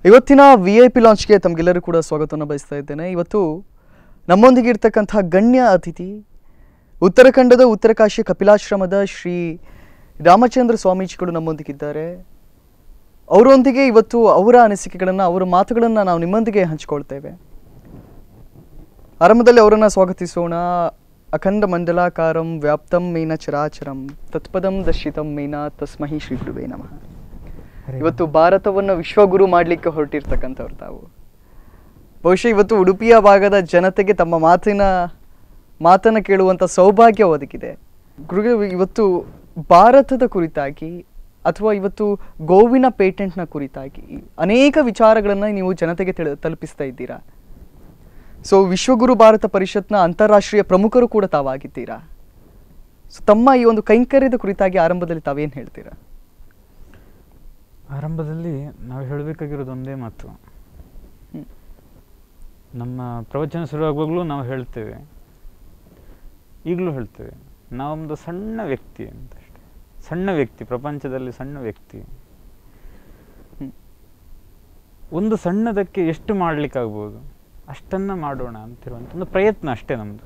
ಇವತ್ತಿನ V I P ಲಾಂಚ್ಗೆ ತಮಗೆಲ್ಲರೂ ಕೂಡ ಸ್ವಾಗತವನ್ನು ಬಯಸ್ತಾ ಇದ್ದೇನೆ ಇವತ್ತು ನಮ್ಮೊಂದಿಗೆ ಇರ್ತಕ್ಕಂಥ ಗಣ್ಯ ಅತಿಥಿ ಉತ್ತರಾಖಂಡದ ಉತ್ತರಕಾಶಿ ಕಪಿಲಾಶ್ರಮದ ಶ್ರೀ ರಾಮಚಂದ್ರ ಸ್ವಾಮೀಜಿಗಳು ನಮ್ಮೊಂದಿಗಿದ್ದಾರೆ ಅವರೊಂದಿಗೆ ಇವತ್ತು ಅವರ ಅನಿಸಿಕೆಗಳನ್ನು ಅವರ ಮಾತುಗಳನ್ನು ನಾವು ನಿಮ್ಮೊಂದಿಗೆ ಹಂಚಿಕೊಳ್ತೇವೆ ಆರಂಭದಲ್ಲಿ ಅವರನ್ನು ಸ್ವಾಗತಿಸೋಣ ಅಖಂಡ ಮಂಡಲಾಕಾರಂ ವ್ಯಾಪ್ತಂ ಮೇನ ಚರಾಚರಂ ತತ್ಪದಂ ದರ್ಶಿತಂ ಮೇನ ತಸ್ಮಹಿ ಶ್ರೀ ಗುರುವೇ ನಮಃ ಇವತ್ತು ಭಾರತವನ್ನು ವಿಶ್ವಗುರು ಮಾಡಲಿಕ್ಕೆ ಹೊರಟಿರ್ತಕ್ಕಂಥವ್ರು ತಾವು ಬಹುಶಃ ಇವತ್ತು ಉಡುಪಿಯ ಭಾಗದ ಜನತೆಗೆ ತಮ್ಮ ಮಾತಿನ ಮಾತನ್ನ ಕೇಳುವಂಥ ಸೌಭಾಗ್ಯ ಒದಗಿದೆ ಗುರುಗಳು ಇವತ್ತು ಭಾರತದ ಕುರಿತಾಗಿ ಅಥವಾ ಇವತ್ತು ಗೋವಿನ ಪೇಟೆಂಟ್ನ ಕುರಿತಾಗಿ ಅನೇಕ ವಿಚಾರಗಳನ್ನು ನೀವು ಜನತೆಗೆ ತಿಳ ತಲುಪಿಸ್ತಾ ಇದ್ದೀರಾ ಸೊ ವಿಶ್ವಗುರು ಭಾರತ ಪರಿಷತ್ನ ಅಂತಾರಾಷ್ಟ್ರೀಯ ಪ್ರಮುಖರು ಕೂಡ ತಾವಾಗಿದ್ದೀರಾ ಸೊ ತಮ್ಮ ಈ ಒಂದು ಕೈಂಕರ್ಯದ ಕುರಿತಾಗಿ ಆರಂಭದಲ್ಲಿ ತಾವೇನು ಹೇಳ್ತೀರಾ ಆರಂಭದಲ್ಲಿ ನಾವು ಹೇಳಬೇಕಾಗಿರೋದು ಒಂದೇ ಮಾತು ಹ್ಮ್. ನಮ್ಮ ಪ್ರವಚನ ಶುರುವಾಗುವಾಗಲೂ ನಾವು ಹೇಳ್ತೇವೆ ಈಗಲೂ ಹೇಳ್ತೇವೆ ನಾವೊಂದು ಸಣ್ಣ ವ್ಯಕ್ತಿ ಅಂತ ಅಷ್ಟೇ ಸಣ್ಣ ವ್ಯಕ್ತಿ ಪ್ರಪಂಚದಲ್ಲಿ ಸಣ್ಣ ವ್ಯಕ್ತಿ ಹ್ಮ್. ಒಂದು ಸಣ್ಣದಕ್ಕೆ ಎಷ್ಟು ಮಾಡ್ಲಿಕ್ಕಾಗ್ಬೋದು ಅಷ್ಟನ್ನ ಮಾಡೋಣ ಅಂತಿರುವಂಥ ಒಂದು ಪ್ರಯತ್ನ ಅಷ್ಟೇ ನಮ್ಮದು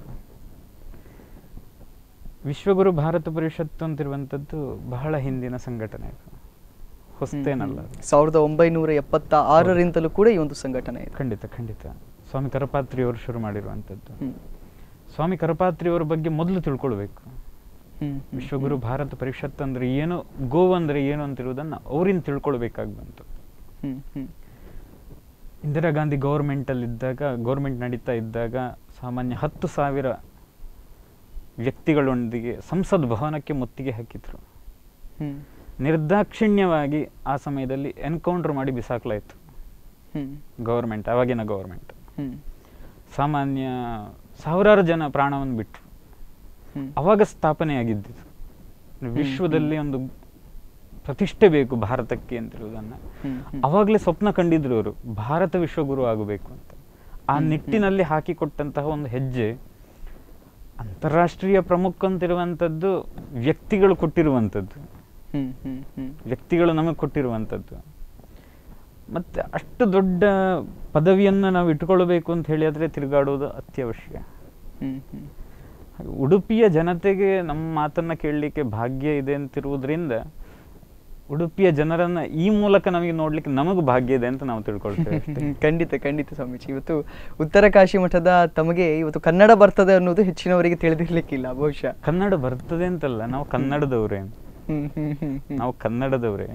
ವಿಶ್ವಗುರು ಭಾರತ ಪರಿಷತ್ತು ಅಂತಿರುವಂಥದ್ದು ಬಹಳ ಹಿಂದಿನ ಸಂಘಟನೆ ಇದು ಹೊಸ್ತೇನಲ್ಲ ಅದು. ಸಾವಿರದ ಒಂಬೈನೂರ ಎಪ್ಪತ್ತ ಆರರಿಂದಲೂ ಕೂಡ ಈ ಒಂದು ಸಂಘಟನೆ ಇದೆ ಖಂಡಿತ ಖಂಡಿತ ಸ್ವಾಮಿ ಕರಪಾತ್ರಿಯವರು ಶುರು ಮಾಡಿರುವಂಥದ್ದು ಹ್ಮ್. ಸ್ವಾಮಿ ಕರಪಾತ್ರಿಯವರ ಬಗ್ಗೆ ಮೊದಲು ತಿಳ್ಕೊಳ್ಬೇಕು ಹ್ಮ್, ಹ್ಮ್, ವಿಶ್ವಗುರು ಭಾರತ ಪರಿಷತ್ ಅಂದ್ರೆ ಏನು ಗೋವು ಅಂದ್ರೆ ಏನು ಅಂತಿರುವುದನ್ನು ಅವರಿಂದ ತಿಳ್ಕೊಳ್ಬೇಕಾಗಿ ಬಂತು ಹ್ಮ್, ಹ್ಮ್, ಇಂದಿರಾ ಗಾಂಧಿ ಗೌರ್ಮೆಂಟಲ್ಲಿ ಇದ್ದಾಗ ಗೌರ್ಮೆಂಟ್ ನಡೀತಾ ಇದ್ದಾಗ ಸಾಮಾನ್ಯ ಹತ್ತು ಸಾವಿರ ವ್ಯಕ್ತಿಗಳೊಂದಿಗೆ ಸಂಸತ್ ಭವನಕ್ಕೆ ಮುತ್ತಿಗೆ ಹಾಕಿದ್ರು ಹ್ಮ್, ನಿರ್ದಾಕ್ಷಿಣ್ಯವಾಗಿ ಆ ಸಮಯದಲ್ಲಿ ಎನ್ಕೌಂಟರ್ ಮಾಡಿ ಬಿಸಾಕ್ಲಾಯಿತು ಹ್ಮ್, ಗೌರ್ಮೆಂಟ್ ಅವಾಗಿನ ಗೌರ್ಮೆಂಟ್ ಹ್ಮ್, ಸಾಮಾನ್ಯ ಸಾವಿರಾರು ಜನ ಪ್ರಾಣವನ್ನು ಬಿಟ್ಟರು ಹ್ಮ್, ಅವಾಗ ಸ್ಥಾಪನೆಯಾಗಿದ್ದು ವಿಶ್ವದಲ್ಲಿ ಒಂದು ಪ್ರತಿಷ್ಠೆ ಬೇಕು ಭಾರತಕ್ಕೆ ಅಂತಿರುವುದನ್ನು ಹ್ಮ್, ಹ್ಮ್. ಅವಾಗಲೇ ಸ್ವಪ್ನ ಕಂಡಿದ್ರು ಅವರು ಭಾರತ ವಿಶ್ವಗುರು ಆಗಬೇಕು ಅಂತ ಆ ನಿಟ್ಟಿನಲ್ಲಿ ಹಾಕಿಕೊಟ್ಟಂತಹ ಒಂದು ಹೆಜ್ಜೆ ಅಂತಾರಾಷ್ಟ್ರೀಯ ಪ್ರಮುಖ ಅಂತಿರುವಂಥದ್ದು ವ್ಯಕ್ತಿಗಳು ಕೊಟ್ಟಿರುವಂಥದ್ದು ಹ್ಮ್, ಹ್ಮ್, ಹ್ಮ್, ವ್ಯಕ್ತಿಗಳು ನಮಗೆ ಕೊಟ್ಟಿರುವಂಥದ್ದು ಮತ್ತೆ ಅಷ್ಟು ದೊಡ್ಡ ಪದವಿಯನ್ನು ನಾವು ಇಟ್ಕೊಳ್ಬೇಕು ಅಂತ ಹೇಳಿ ಆದರೆ ತಿರುಗಾಡೋದು ಅತ್ಯವಶ್ಯ ಹ್ಮ್, ಹ್ಮ್. ಹಾಗೆ ಉಡುಪಿಯ ಜನತೆಗೆ ನಮ್ಮ ಮಾತನ್ನ ಕೇಳಲಿಕ್ಕೆ ಭಾಗ್ಯ ಇದೆ ಅಂತಿರುವುದರಿಂದ ಉಡುಪಿಯ ಜನರನ್ನ ಈ ಮೂಲಕ ನಮಗೆ ನೋಡ್ಲಿಕ್ಕೆ ನಮಗೂ ಭಾಗ್ಯ ಇದೆ ಅಂತ ನಾವು ತಿಳ್ಕೊಳ್ತೇವೆ ಅಷ್ಟೇ. ಹ್ಮ್, ಖಂಡಿತ ಖಂಡಿತ ಸ್ವಾಮೀಜಿ ಇವತ್ತು ಉತ್ತರ ಕಾಶಿ ಮಠದ ತಮಗೆ ಇವತ್ತು ಕನ್ನಡ ಬರ್ತದೆ ಅನ್ನೋದು ಹೆಚ್ಚಿನವರಿಗೆ ತಿಳಿದಿರ್ಲಿಕ್ಕಿಲ್ಲ ಬಹುಶಃ ಕನ್ನಡ ಬರ್ತದೆ ಅಂತಲ್ಲ ನಾವು ಕನ್ನಡದವರೇ ಹ್ಮ್, ಹ್ಮ್, ಹ್ಮ್, ಹ್ಮ್. ನಾವು ಕನ್ನಡದವರೇ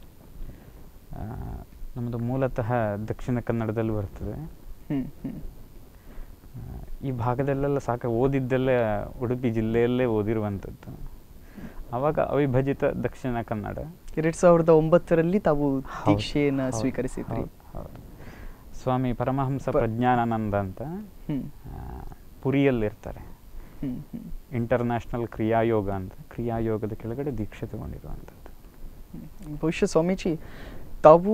ಆ, ನಮ್ಮದು ಮೂಲತಃ ದಕ್ಷಿಣ ಕನ್ನಡದಲ್ಲಿ ಬರ್ತದೆ ಹ್ಮ್, ಹ್ಮ್. ಆ, ಈ ಭಾಗದಲ್ಲೆಲ್ಲ ಸಾಕ ಓದಿದ್ದೆಲ್ಲ ಉಡುಪಿ ಜಿಲ್ಲೆಯಲ್ಲೇ ಓದಿರುವಂಥದ್ದು ಆವಾಗ ಅವಿಭಜಿತ ದಕ್ಷಿಣ ಕನ್ನಡ ಎರಡ್ ಸಾವಿರದ ಒಂಬತ್ತರಲ್ಲಿ ತಾವು ಹೌದು, ದೀಕ್ಷೆಯನ್ನ ಹೌದು, ಸ್ವೀಕರಿಸಿದ್ರಿ ಹೌದು, ಹೌದು. ಸ್ವಾಮಿ ಪರಮಹಂಸ ಪ- ಪ್ರಜ್ಞಾನಾನಂದ ಅಂತ ಹ್ಮ್, ಆ, ಪುರಿಯಲ್ಲಿರ್ತಾರೆ ಹ್ಮ್, ಹ್ಮ್, ಇಂಟರ್ನ್ಯಾಷನಲ್ ಕ್ರಿಯಾಯೋಗ ಅಂತ ಕ್ರಿಯಾಯೋಗದ ಕೆಳಗಡೆ ದೀಕ್ಷೆ ತಗೊಂಡಿರುವಂಥದ್ದು ಹ್ಮ್. ಬಹುಶಃ ಸ್ವಾಮೀಜಿ ತಾವು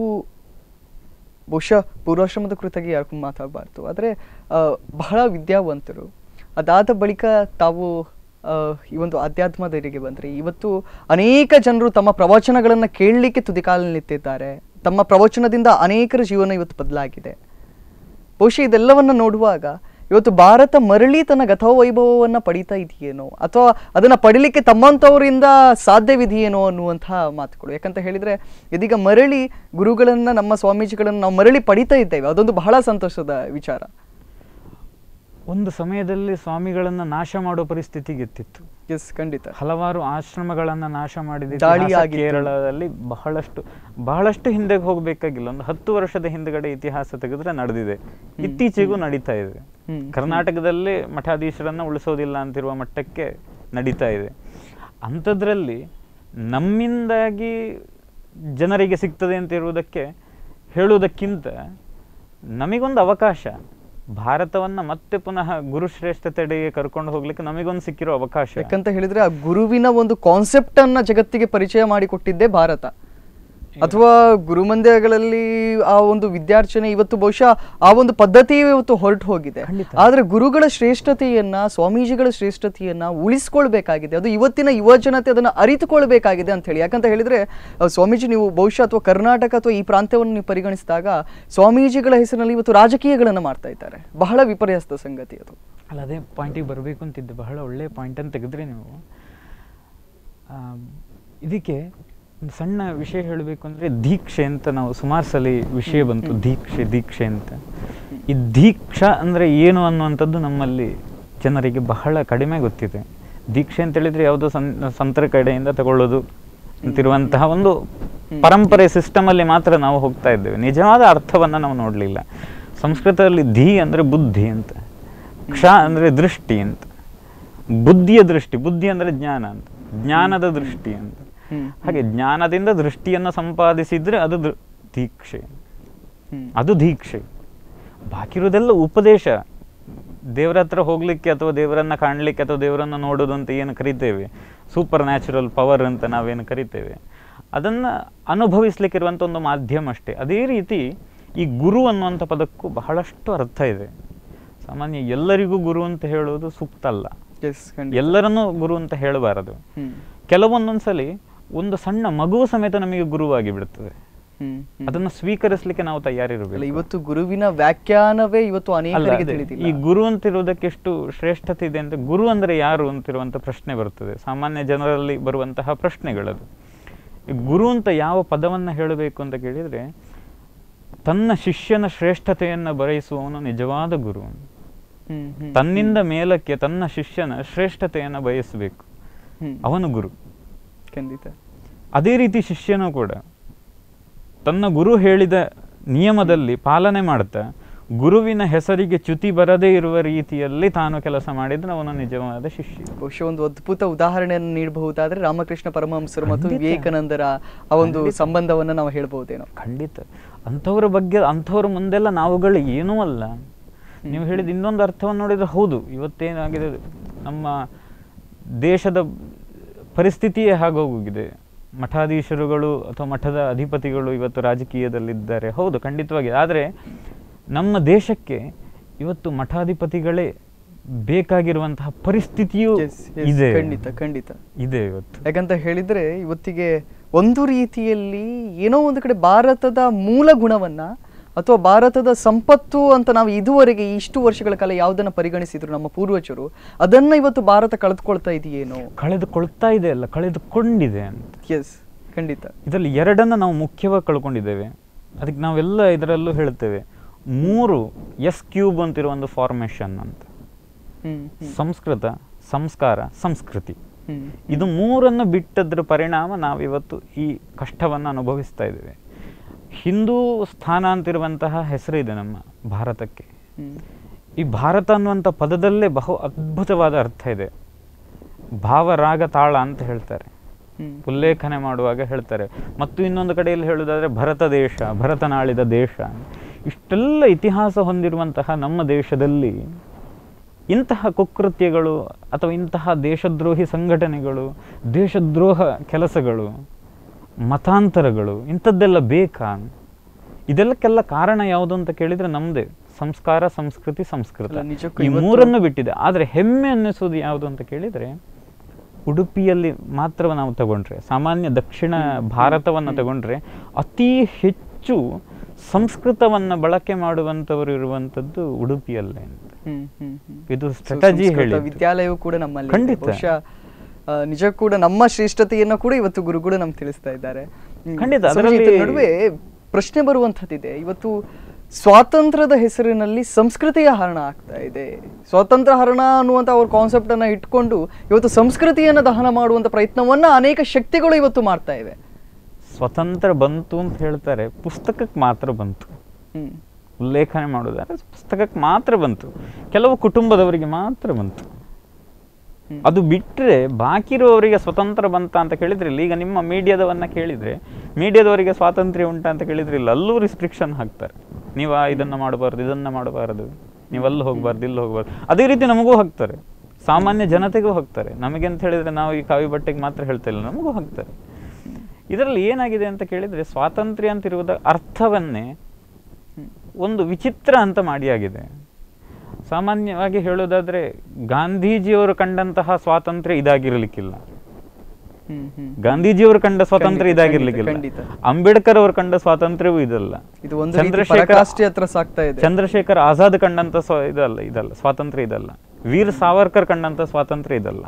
ಬಹುಶಃ ಪೂರ್ವಾಶ್ರಮದ ಕುರಿತಾಗಿ ಯಾರಿಗೂ ಮಾತಾಡಬಾರ್ದು ಆದರೆ ಬಹಳ ವಿದ್ಯಾವಂತರು ಅದಾದ ಬಳಿಕ ತಾವು ಆ, ಈ ಒಂದು ಅಧ್ಯಾತ್ಮದರಿಗೆ ಬಂದರೆ ಇವತ್ತು ಅನೇಕ ಜನರು ತಮ್ಮ ಪ್ರವಚನಗಳನ್ನು ಕೇಳಲಿಕ್ಕೆ ತುದಿಕಾಲಲ್ಲಿ ನಿಂತಿದ್ದಾರೆ ತಮ್ಮ ಪ್ರವಚನದಿಂದ ಅನೇಕರ ಜೀವನ ಇವತ್ತು ಬದಲಾಗಿದೆ ಬಹುಶಃ ಇದೆಲ್ಲವನ್ನ ನೋಡುವಾಗ ಇವತ್ತು ಭಾರತ ಮರಳಿ ತನ್ನ ಗತವೈಭವವನ್ನು ಪಡೀತಾ ಇದೆಯೇನೋ ಅಥವಾ ಅದನ್ನ ಪಡಿಲಿಕ್ಕೆ ತಮ್ಮಂಥವರಿಂದ ಸಾಧ್ಯವಿದೆಯೇನೋ ಅನ್ನುವಂತಹ ಮಾತುಗಳು ಯಾಕಂತ ಹೇಳಿದ್ರೆ ಇದೀಗ ಮರಳಿ ಗುರುಗಳನ್ನ ನಮ್ಮ ಸ್ವಾಮೀಜಿಗಳನ್ನ ನಾವು ಮರಳಿ ಪಡಿತಾ ಇದ್ದೇವೆ ಅದೊಂದು ಬಹಳ ಸಂತೋಷದ ವಿಚಾರ ಒಂದು ಸಮಯದಲ್ಲಿ ಸ್ವಾಮಿಗಳನ್ನ ನಾಶ ಮಾಡೋ ಪರಿಸ್ಥಿತಿಗೆ ಎತ್ತಿತ್ತು ಎಸ್ ಖಂಡಿತ ಹಲವಾರು ಆಶ್ರಮಗಳನ್ನ ನಾಶ ಮಾಡಿದ ದಾಳಿ ಇತಿಹಾಸ ಆಗಿತ್ತು. ಕೇರಳದಲ್ಲಿ ಬಹಳಷ್ಟು ಬಹಳಷ್ಟು ಹಿಂದೆಗೆ ಹೋಗ್ಬೇಕಾಗಿಲ್ಲ ಒಂದು ಹತ್ತು ವರ್ಷದ ಹಿಂದ್ಗಡೆ ಇತಿಹಾಸ ತೆಗೆದ್ರೆ ನಡೆದಿದೆ ಇತ್ತೀಚೆಗೂ ನಡೀತಾ ಇದೆ ಹ್ಮ್. ಕರ್ನಾಟಕದಲ್ಲಿ ಮಠಾಧೀಶರನ್ನ ಉಳಿಸೋದಿಲ್ಲ ಅಂತಿರುವ ಮಟ್ಟಕ್ಕೆ ನಡೀತಾ ಇದೆ ಅಂಥದ್ರಲ್ಲಿ ನಮ್ಮಿಂದಾಗಿ ಜನರಿಗೆ ಸಿಗ್ತದೆ ಅಂತ ಇರುವುದಕ್ಕೆ ಹೇಳುವುದಕ್ಕಿಂತ ನಮಗೊಂದು ಅವಕಾಶ ಭಾರತವನ್ನ ಮತ್ತೆ ಪುನಃ ಗುರುಶ್ರೇಷ್ಠತೆಡೆಗೆ ಕರ್ಕೊಂಡು ಹೋಗ್ಲಿಕ್ಕೆ ನಮಗೊಂದು ಸಿಕ್ಕಿರೋ ಅವಕಾಶ ಯಾಕಂತ ಹೇಳಿದ್ರೆ ಆ ಗುರುವಿನ ಒಂದು ಕಾನ್ಸೆಪ್ಟ್ ಅನ್ನ ಜಗತ್ತಿಗೆ ಪರಿಚಯ ಮಾಡಿಕೊಟ್ಟಿದ್ದೇ ಭಾರತ ಅಥವಾ ಗುರುಮಂದಿರಗಳಲ್ಲಿ ಆ ಒಂದು ವಿದ್ಯಾರ್ಚನೆ ಇವತ್ತು ಬಹುಶಃ ಆ ಒಂದು ಪದ್ಧತಿ ಇವತ್ತು ಹೊರಟು ಹೋಗಿದೆ ಖಂಡಿತ. ಆದ್ರೆ ಗುರುಗಳ ಶ್ರೇಷ್ಠತೆಯನ್ನ ಸ್ವಾಮೀಜಿಗಳ ಶ್ರೇಷ್ಠತೆಯನ್ನ ಉಳಿಸ್ಕೊಳ್ಬೇಕಾಗಿದೆ ಅದು ಇವತ್ತಿನ ಯುವ ಜನತೆ ಅದನ್ನ ಅರಿತುಕೊಳ್ಬೇಕಾಗಿದೆ ಅಂತ ಹೇಳಿ ಯಾಕಂತ ಹೇಳಿದ್ರೆ ಆ, ಸ್ವಾಮೀಜಿ ನೀವು ಬಹುಶಃ ಅಥವಾ ಕರ್ನಾಟಕ ಅಥವಾ ಈ ಪ್ರಾಂತ್ಯವನ್ನು ನೀವು ಪರಿಗಣಿಸಿದಾಗ ಸ್ವಾಮೀಜಿಗಳ ಹೆಸರಿನಲ್ಲಿ ಇವತ್ತು ರಾಜಕೀಯಗಳನ್ನ ಮಾಡ್ತಾ ಇದ್ದಾರೆ ಬಹಳ ವಿಪರ್ಯಾಸದ ಸಂಗತಿ ಅದು ಅಲ್ಲ ಅದೇ ಪಾಯಿಂಟಿಗೆ ಬರಬೇಕು ಅಂತಿದ್ದೆ ಬಹಳ ಒಳ್ಳೆಯ ಪಾಯಿಂಟನ್ನು ತೆಗೆದ್ರಿ ನೀವು ಆ, ಇದಕ್ಕೆ ಒಂದು ಸಣ್ಣ ವಿಷಯ ಹೇಳಬೇಕು ಅಂದರೆ ದೀಕ್ಷೆ ಅಂತ ನಾವು ಸುಮಾರು ಸಲ ವಿಷಯ ಬಂತು ದೀಕ್ಷೆ ದೀಕ್ಷೆ ಅಂತ ಈ ದೀಕ್ಷಾ ಅಂದರೆ ಏನು ಅನ್ನುವಂಥದ್ದು ನಮ್ಮಲ್ಲಿ ಜನರಿಗೆ ಬಹಳ ಕಡಿಮೆ ಗೊತ್ತಿದೆ ದೀಕ್ಷೆ ಅಂತ ಹೇಳಿದ್ರೆ ಯಾವುದೋ ಸಂ ಸಂತರ ಕಡೆಯಿಂದ ತಗೊಳ್ಳೋದು ಅಂತಿರುವಂತಹ ಒಂದು ಪರಂಪರೆ ಸಿಸ್ಟಮಲ್ಲಿ ಮಾತ್ರ ನಾವು ಹೋಗ್ತಾ ಇದ್ದೇವೆ ನಿಜವಾದ ಅರ್ಥವನ್ನು ನಾವು ನೋಡಲಿಲ್ಲ ಸಂಸ್ಕೃತದಲ್ಲಿ ಧೀ ಅಂದರೆ ಬುದ್ಧಿ ಅಂತ ಕ್ಷ ಅಂದರೆ ದೃಷ್ಟಿ ಅಂತ ಬುದ್ಧಿಯ ದೃಷ್ಟಿ ಬುದ್ಧಿ ಅಂದರೆ ಜ್ಞಾನ ಅಂತ ಜ್ಞಾನದ ದೃಷ್ಟಿ ಅಂತ ಹ್ಮ್. ಹಾಗೆ ಜ್ಞಾನದಿಂದ ದೃಷ್ಟಿಯನ್ನು ಸಂಪಾದಿಸಿದ್ರೆ ಅದು ದೃ- ದೀಕ್ಷೆ ಹ್ಮ್. ಅದು ದೀಕ್ಷೆ ಬಾಕಿ ಇರೋದೆಲ್ಲ ಉಪದೇಶ ದೇವರ ಹತ್ರ ಹೋಗ್ಲಿಕ್ಕೆ ಅಥವಾ ದೇವರನ್ನ ಕಾಣಲಿಕ್ಕೆ ಅಥವಾ ದೇವರನ್ನ ನೋಡೋದು ಅಂತ ಏನು ಕರಿತೇವೆ ಸೂಪರ್ ನ್ಯಾಚುರಲ್ ಪವರ್ ಅಂತ ನಾವೇನು ಕರಿತೇವೆ ಅದನ್ನು ಅನುಭವಿಸ್ಲಿಕ್ಕಿರುವಂಥ ಒಂದು ಮಾಧ್ಯಮ ಅಷ್ಟೇ ಅದೇ ರೀತಿ ಈ ಗುರು ಅನ್ನುವಂಥ ಪದಕ್ಕೂ ಬಹಳಷ್ಟು ಅರ್ಥ ಇದೆ ಸಾಮಾನ್ಯ ಎಲ್ಲರಿಗೂ ಗುರು ಅಂತ ಹೇಳೋದು ಸೂಕ್ತ ಅಲ್ಲ Yes, ಖಂಡಿತ. ಎಲ್ಲರನ್ನೂ ಗುರು ಅಂತ ಹೇಳಬಾರದು ಹ್ಮ್. ಕೆಲವೊಂದೊಂದ್ಸಲಿ ಒಂದು ಸಣ್ಣ ಮಗುವು ಸಮೇತ ನಮಗೆ ಗುರುವಾಗಿ ಬಿಡುತ್ತದೆ ಹ್ಮ್. ಹ್ಮ್. ಅದನ್ನು ಸ್ವೀಕರಿಸಲಿಕ್ಕೆ ನಾವು ಅಲ್ಲ ತಯಾರಿರಬೇಕು ಇವತ್ತು ಗುರುವಿನ ವ್ಯಾಖ್ಯಾನವೇ ಇವತ್ತು ಅಲ್ಲ ಅನೇಕರಿಗೆ ಅದೇ. ತಿಳಿದಿಲ್ಲ ಈ ಗುರು ಅಂತಿರುವುದಕ್ಕೆ ಎಷ್ಟು ಶ್ರೇಷ್ಠತೆ ಇದೆ ಅಂತ ಗುರು ಅಂದರೆ ಯಾರು ಅಂತಿರುವಂಥ ಪ್ರಶ್ನೆ ಬರ್ತದೆ ಸಾಮಾನ್ಯ ಜನರಲ್ಲಿ ಬರುವಂತಹ ಪ್ರಶ್ನೆಗಳದು ಈ ಗುರು ಅಂತ ಯಾವ ಪದವನ್ನು ಹೇಳಬೇಕು ಅಂತ ಕೇಳಿದರೆ ತನ್ನ ಶಿಷ್ಯನ ಶ್ರೇಷ್ಠತೆಯನ್ನು ಬಯಸುವವನು ನಿಜವಾದ ಗುರು ಹ್ಮ್, ಹ್ಮ್, ತನ್ನಿಂದ ಮೇಲಕ್ಕೆ ತನ್ನ ಶಿಷ್ಯನ ಶ್ರೇಷ್ಠತೆಯನ್ನು ಬಯಸಬೇಕು ಹ್ಮ್. ಅವನು ಗುರು ಖಂಡಿತ ಅದೇ ರೀತಿ ಶಿಷ್ಯನೂ ಕೂಡ ತನ್ನ ಗುರು ಹೇಳಿದ ನಿಯಮದಲ್ಲಿ ಪಾಲನೆ ಮಾಡ್ತಾ ಗುರುವಿನ ಹೆಸರಿಗೆ ಚ್ಯುತಿ ಬರದೇ ಇರುವ ರೀತಿಯಲ್ಲಿ ತಾನು ಕೆಲಸ ಮಾಡಿದ್ರೆ ಅವನು ನಿಜವಾದ ಶಿಷ್ಯ ಬಹುಶಃ ಒಂದು ಅದ್ಭುತ ಉದಾಹರಣೆಯನ್ನು ನೀಡಬಹುದಾದ್ರೆ ರಾಮಕೃಷ್ಣ ಪರಮಹಂಸರು ಮತ್ತು ಖಂಡಿತ. ವಿವೇಕಾನಂದರ ಆ ಒಂದು ಖಂಡಿತ. ಸಂಬಂಧವನ್ನ ನಾವು ಹೇಳ್ಬಹುದೇನೋ ಖಂಡಿತ ಅಂಥವ್ರ ಬಗ್ಗೆ ಅಂಥವ್ರ ಮುಂದೆಲ್ಲ ನಾವುಗಳು ಏನೂ ಅಲ್ಲ ನೀವು ಹೇಳಿದ ಇನ್ನೊಂದು ಅರ್ಥವನ್ನು ನೋಡಿದ್ರೆ ಹೌದು ಇವತ್ತೇನಾಗಿದೆ ನಮ್ಮ ದೇಶದ ಪರಿಸ್ಥಿತಿಯೇ ಹಾಗೋಗಿದೆ ಮಠಾಧೀಶರುಗಳು ಅಥವಾ ಮಠದ ಅಧಿಪತಿಗಳು ಇವತ್ತು ರಾಜಕೀಯದಲ್ಲಿದ್ದಾರೆ ಹೌದು ಖಂಡಿತವಾಗಿ ಆದರೆ ನಮ್ಮ ದೇಶಕ್ಕೆ ಇವತ್ತು ಮಠಾಧಿಪತಿಗಳೇ ಬೇಕಾಗಿರುವಂತಹ ಪರಿಸ್ಥಿತಿಯೂ Yes, yes, ಇದೆ ಖಂಡಿತ ಖಂಡಿತ ಇದೆ ಇವತ್ತು ಯಾಕಂತ ಹೇಳಿದ್ರೆ ಇವತ್ತಿಗೆ ಒಂದು ರೀತಿಯಲ್ಲಿ ಏನೋ ಒಂದು ಕಡೆ ಭಾರತದ ಮೂಲ ಗುಣವನ್ನ ಅಥವಾ ಭಾರತದ ಸಂಪತ್ತು ಅಂತ ನಾವು ಇದುವರೆಗೆ ಇಷ್ಟು ವರ್ಷಗಳ ಕಾಲ ಯಾವುದನ್ನ ಪರಿಗಣಿಸಿದ್ರು ನಮ್ಮ ಪೂರ್ವಜರು ಅದನ್ನ ಇವತ್ತು ಭಾರತ ಕಳೆದುಕೊಳ್ತಾ ಇದೆಯೇನೋ ಕಳೆದುಕೊಳ್ತಾ ಇದೆ ಅಲ್ಲ ಕಳೆದುಕೊಂಡಿದೆ ಅಂತ ಎಸ್ ಖಂಡಿತ ಇದರಲ್ಲಿ ಎರಡನ್ನ ನಾವು ಮುಖ್ಯವಾಗಿ ಕಳ್ಕೊಂಡಿದ್ದೇವೆ ಅದಕ್ಕೆ ನಾವೆಲ್ಲ ಇದರಲ್ಲೂ ಹೇಳ್ತೇವೆ ಮೂರು ಎಸ್ ಕ್ಯೂಬ್ ಅಂತಿರೋ ಒಂದು ಫಾರ್ಮೇಷನ್ ಅಂತ ಹ್ಮ್ ಹ್ಮ್, ಸಂಸ್ಕೃತ ಸಂಸ್ಕಾರ ಸಂಸ್ಕೃತಿ ಹ್ಮ್ ಇದು ಮೂರನ್ನು ಬಿಟ್ಟದ್ರ ಪರಿಣಾಮ ನಾವಿವತ್ತು ಈ ಕಷ್ಟವನ್ನು ಅನುಭವಿಸ್ತಾ ಇದ್ದೇವೆ ಹಿಂದೂ ಸ್ಥಾನ ಅಂತಿರುವಂತಹ ಹೆಸರಿದೆ ನಮ್ಮ ಭಾರತಕ್ಕೆ ಹ್ಮ್ ಈ ಭಾರತ ಅನ್ನುವಂಥ ಪದದಲ್ಲೇ ಬಹು ಅದ್ಭುತವಾದ ಅರ್ಥ ಇದೆ ಭಾವರಾಗ ತಾಳ ಅಂತ ಹೇಳ್ತಾರೆ ಹ್ಮ್ ಉಲ್ಲೇಖನೆ ಮಾಡುವಾಗ ಹೇಳ್ತಾರೆ ಮತ್ತು ಇನ್ನೊಂದು ಕಡೆಯಲ್ಲಿ ಹೇಳುವುದಾದ್ರೆ ಭರತ ದೇಶ ಭರತನಾಳಿದ ದೇಶ ಇಷ್ಟೆಲ್ಲ ಇತಿಹಾಸ ಹೊಂದಿರುವಂತಹ ನಮ್ಮ ದೇಶದಲ್ಲಿ ಇಂತಹ ಕುಕೃತ್ಯಗಳು ಅಥವಾ ಇಂತಹ ದೇಶದ್ರೋಹಿ ಸಂಘಟನೆಗಳು ದೇಶದ್ರೋಹ ಕೆಲಸಗಳು ಮತಾಂತರಗಳು ಇಂಥದ್ದೆಲ್ಲ ಬೇಕಾ ಇದೆಲ್ಲಕ್ಕೆಲ್ಲ ಕಾರಣ ಯಾವುದು ಅಂತ ಕೇಳಿದ್ರೆ ನಮ್ಮದೇ ಸಂಸ್ಕಾರ ಸಂಸ್ಕೃತಿ ಸಂಸ್ಕೃತ ಅಲ್ಲ, ನಿಜಕ್ಕೂ ಈ ಇವತ್ತು- ಮೂರನ್ನು ಬಿಟ್ಟಿದೆ ಆದರೆ ಹೆಮ್ಮೆ ಅನ್ನಿಸೋದು ಯಾವುದು ಅಂತ ಕೇಳಿದ್ರೆ ಉಡುಪಿಯಲ್ಲಿ ಮಾತ್ರ ನಾವು ತಗೊಂಡ್ರೆ ಸಾಮಾನ್ಯ ದಕ್ಷಿಣ ಭಾರತವನ್ನು ತಗೊಂಡ್ರೆ ಅತಿ ಹೆಚ್ಚು ಸಂಸ್ಕೃತವನ್ನ ಬಳಕೆ ಮಾಡುವಂಥವರು ಇರುವಂಥದ್ದು ಉಡುಪಿಯಲ್ಲೇ ಅಂತ ಹ್ಮ್ ಹ್ಮ್ ಹ್ಮ್ ಇದು So, ಸ್ಟ್ರಾಟಜಿ ಸಂಸ್ಕೃತ ಹೇಳಿ ವಿದ್ಯಾಲಯವು ಕೂಡ ನಮ್ಮಲ್ಲಿ ಇದೆ. ಖಂಡಿತ. ಬಹುಶಃ ಆ, ನಿಜ ಕೂಡ ನಮ್ಮ ಶ್ರೇಷ್ಠತೆಯನ್ನು ಕೂಡ ಇವತ್ತು ಗುರುಗಳು ನಮ್ಗೆ ತಿಳಿಸ್ತಾ ಇದ್ದಾರೆ ಹ್ಮ್. ಖಂಡಿತ, ಸ್ವಾಮೀಜಿ, ಅದರಲ್ಲಿ- ಇದ್ರ ನಡುವೆ ಪ್ರಶ್ನೆ ಬರುವಂಥದ್ದಿದೆ ಇವತ್ತು ಸ್ವಾತಂತ್ರ್ಯದ ಹೆಸರಿನಲ್ಲಿ ಸಂಸ್ಕೃತಿಯ ಹರಣ ಆಗ್ತಾ ಇದೆ ಸ್ವಾತಂತ್ರ್ಯ ಹರಣ ಅನ್ನುವಂಥ ಅವ್ರ ಕಾನ್ಸೆಪ್ಟ್ ಅನ್ನ ಇಟ್ಕೊಂಡು ಇವತ್ತು ಸಂಸ್ಕೃತಿಯನ್ನ ದಹನ ಮಾಡುವಂತ ಪ್ರಯತ್ನವನ್ನ ಅನೇಕ ಶಕ್ತಿಗಳು ಇವತ್ತು ಮಾಡ್ತಾ ಇವೆ ಸ್ವತಂತ್ರ ಬಂತು ಅಂತ ಹೇಳ್ತಾರೆ ಪುಸ್ತಕಕ್ಕೆ ಮಾತ್ರ ಬಂತು ಹ್ಮ್ ಉಲ್ಲೇಖನೆ ಮಾಡೋದಾದ್ರೆ ಪುಸ್ತಕಕ್ಕೆ ಮಾತ್ರ ಬಂತು ಕೆಲವು ಕುಟುಂಬದವರಿಗೆ ಮಾತ್ರ ಬಂತು ಹ್ಮ್. ಅದು ಬಿಟ್ಟರೆ ಬಾಕಿ ಇರುವವರಿಗೆ ಸ್ವತಂತ್ರ ಬಂತ ಅಂತ ಕೇಳಿದ್ರೆ ಇಲ್ಲ ಈಗ ನಿಮ್ಮ ಮೀಡಿಯಾದವನ್ನ ಕೇಳಿದ್ರೆ ಮೀಡಿಯಾದವರಿಗೆ ಸ್ವಾತಂತ್ರ್ಯ ಉಂಟಾ ಅಂತ ಕೇಳಿದ್ರೆ ಇಲ್ಲ ಅಲ್ಲೂ ರಿಸ್ಟ್ರಿಕ್ಷನ್ ಹಾಕ್ತಾರೆ ನೀವು ಇದನ್ನ ಮಾಡಬಾರ್ದು ಇದನ್ನ ಮಾಡಬಾರದು ನೀವು ಅಲ್ಲಿ ಹೋಗ್ಬಾರ್ದು ಇಲ್ಲಿ ಹೋಗ್ಬಾರ್ದು ಅದೇ ರೀತಿ ನಮಗೂ ಹಾಕ್ತಾರೆ ಸಾಮಾನ್ಯ ಜನತೆಗೂ ಹಾಕ್ತಾರೆ ನಮಗೆ ಅಂತ ಹೇಳಿದ್ರೆ ನಾವು ಈ ಕಾವಿ ಬಟ್ಟೆಗೆ ಮಾತ್ರ ಹೇಳ್ತಾ ಇಲ್ಲ ನಮಗೂ ಹಾಕ್ತಾರೆ ಇದರಲ್ಲಿ ಏನಾಗಿದೆ ಅಂತ ಕೇಳಿದರೆ ಸ್ವಾತಂತ್ರ್ಯ ಅಂತಿರುವುದ ಅರ್ಥವನ್ನೇ ಹ್ಮ್. ಒಂದು ವಿಚಿತ್ರ ಅಂತ ಮಾಡಿಯಾಗಿದೆ ಸಾಮಾನ್ಯವಾಗಿ ಹೇಳೋದಾದ್ರೆ ಗಾಂಧೀಜಿಯವರು ಕಂಡಂತಹ ಸ್ವಾತಂತ್ರ್ಯ ಇದಾಗಿರಲಿಕ್ಕಿಲ್ಲ ಹ್ಮ್ ಹ್ಮ್ ಗಾಂಧೀಜಿಯವರು ಕಂಡ ಸ್ವಾತಂತ್ರ್ಯ ಖಂಡಿತ, ಇದಾಗಿರ್ಲಿಕ್ಕಿಲ್ಲ ಖಂಡಿತ. ಅಂಬೇಡ್ಕರ್ ಅವರು ಕಂಡ ಸ್ವಾತಂತ್ರ್ಯವೂ ಇದಲ್ಲ ಇದು ಒಂದು ರೀತಿ ಚಂದ್ರಶೇಖರ ಪರಾಕಾಷ್ಠೆ ಹತ್ರ ಸಾಕ್ತಾ ಇದೆ ಚಂದ್ರಶೇಖರ್ ಆಜಾದ್ ಕಂಡಂತ ಸ್ವ ಇದಲ್ಲ ಇದಲ್ಲ ಸ್ವಾತಂತ್ರ್ಯ ಇದಲ್ಲ ವೀರ್ ಸಾವರ್ಕರ್ ಕಂಡಂತ ಸ್ವಾತಂತ್ರ್ಯ ಇದಲ್ಲ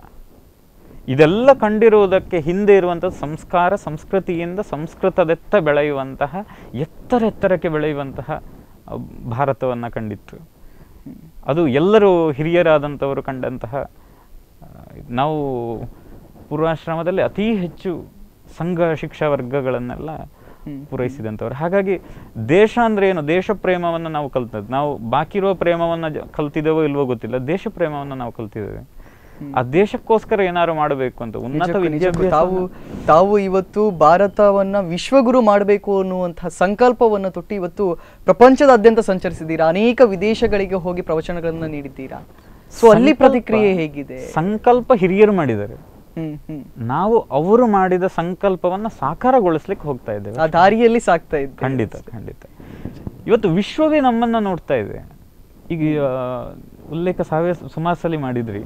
ಇದೆಲ್ಲ ಕಂಡಿರುವುದಕ್ಕೆ ಹಿಂದೆ ಇರುವಂತಹ ಸಂಸ್ಕಾರ ಸಂಸ್ಕೃತಿಯಿಂದ ಸಂಸ್ಕೃತದೆತ್ತ ಬೆಳೆಯುವಂತಹ ಎತ್ತರ ಎತ್ತರಕ್ಕೆ ಬೆಳೆಯುವಂತಹ ಅಹ್, ಭಾರತವನ್ನ ಕಂಡಿತ್ತು ಅದು ಎಲ್ಲರೂ ಹಿರಿಯರಾದಂಥವರು ಕಂಡಂತಹ ಆ, ನಾವು ಪೂರ್ವಾಶ್ರಮದಲ್ಲಿ ಅತಿ ಹೆಚ್ಚು ಸಂಘ ಶಿಕ್ಷಾ ವರ್ಗಗಳನ್ನೆಲ್ಲ ಹ್ಮ್. ಪೂರೈಸಿದಂಥವ್ರು ಹಾಗಾಗಿ ದೇಶ ಅಂದ್ರೆ ಏನು ದೇಶ ಪ್ರೇಮವನ್ನು ನಾವು ಕಲ್ತದ್ದು ನಾವು ಬಾಕಿ ಇರುವ ಪ್ರೇಮವನ್ನು ಜ- ಕಲ್ತಿದ್ದೇವೋ ಇಲ್ವೋ ಗೊತ್ತಿಲ್ಲ ದೇಶ ಪ್ರೇಮವನ್ನು ನಾವು ಕಲ್ತಿದ್ದೇವೆ ಆ ದೇಶಕ್ಕೋಸ್ಕರ ಏನಾದ್ರು ಮಾಡಬೇಕು ಅಂತ ಉನ್ನತ ನಿಜಕ್ಕೂ, ನಿಜಕ್ಕೂ. ತಾವು ವಿದ್ಯಾಭ್ಯಾಸ ತಾವು ಇವತ್ತು ಭಾರತವನ್ನ ವಿಶ್ವಗುರು ಮಾಡಬೇಕು ಅನ್ನುವಂತಹ ಸಂಕಲ್ಪವನ್ನ ತೊಟ್ಟು ಇವತ್ತು ಪ್ರಪಂಚದಾದ್ಯಂತ ಸಂಚರಿಸಿದ್ದೀರಾ ಅನೇಕ ವಿದೇಶಗಳಿಗೆ ಹೋಗಿ ಪ್ರವಚನಗಳನ್ನ ನೀಡಿದ್ದೀರಾ ಸೊ ಅಲ್ಲಿ ಸಂಕಲ್ಪ- ಪ್ರತಿಕ್ರಿಯೆ ಹೇಗಿದೆ ಸಂಕಲ್ಪ ಹಿರಿಯರು ಮಾಡಿದ್ದಾರೆ ಹ್ಮ್ ಹ್ಮ್ ನಾವು ಅವರು ಮಾಡಿದ ಸಂಕಲ್ಪವನ್ನ ಸಾಕಾರಗೊಳಿಸ್ಲಿಕ್ಕೆ ಹೋಗ್ತಾ ಇದ್ದೇವೆ ಆ ದಾರಿಯಲ್ಲಿ ಸಾಕ್ತಾ ಇದ್ದೆ ಖಂಡಿತ ಖಂಡಿತ ಇವತ್ತು ವಿಶ್ವವೇ ನಮ್ಮನ್ನ ನೋಡ್ತಾ ಇದೆ ಈಗ ಆ, ಉಲ್ಲೇಖ ಸಾವಿರ ಸುಮಾರು ಸಲ ಮಾಡಿದ್ರಿ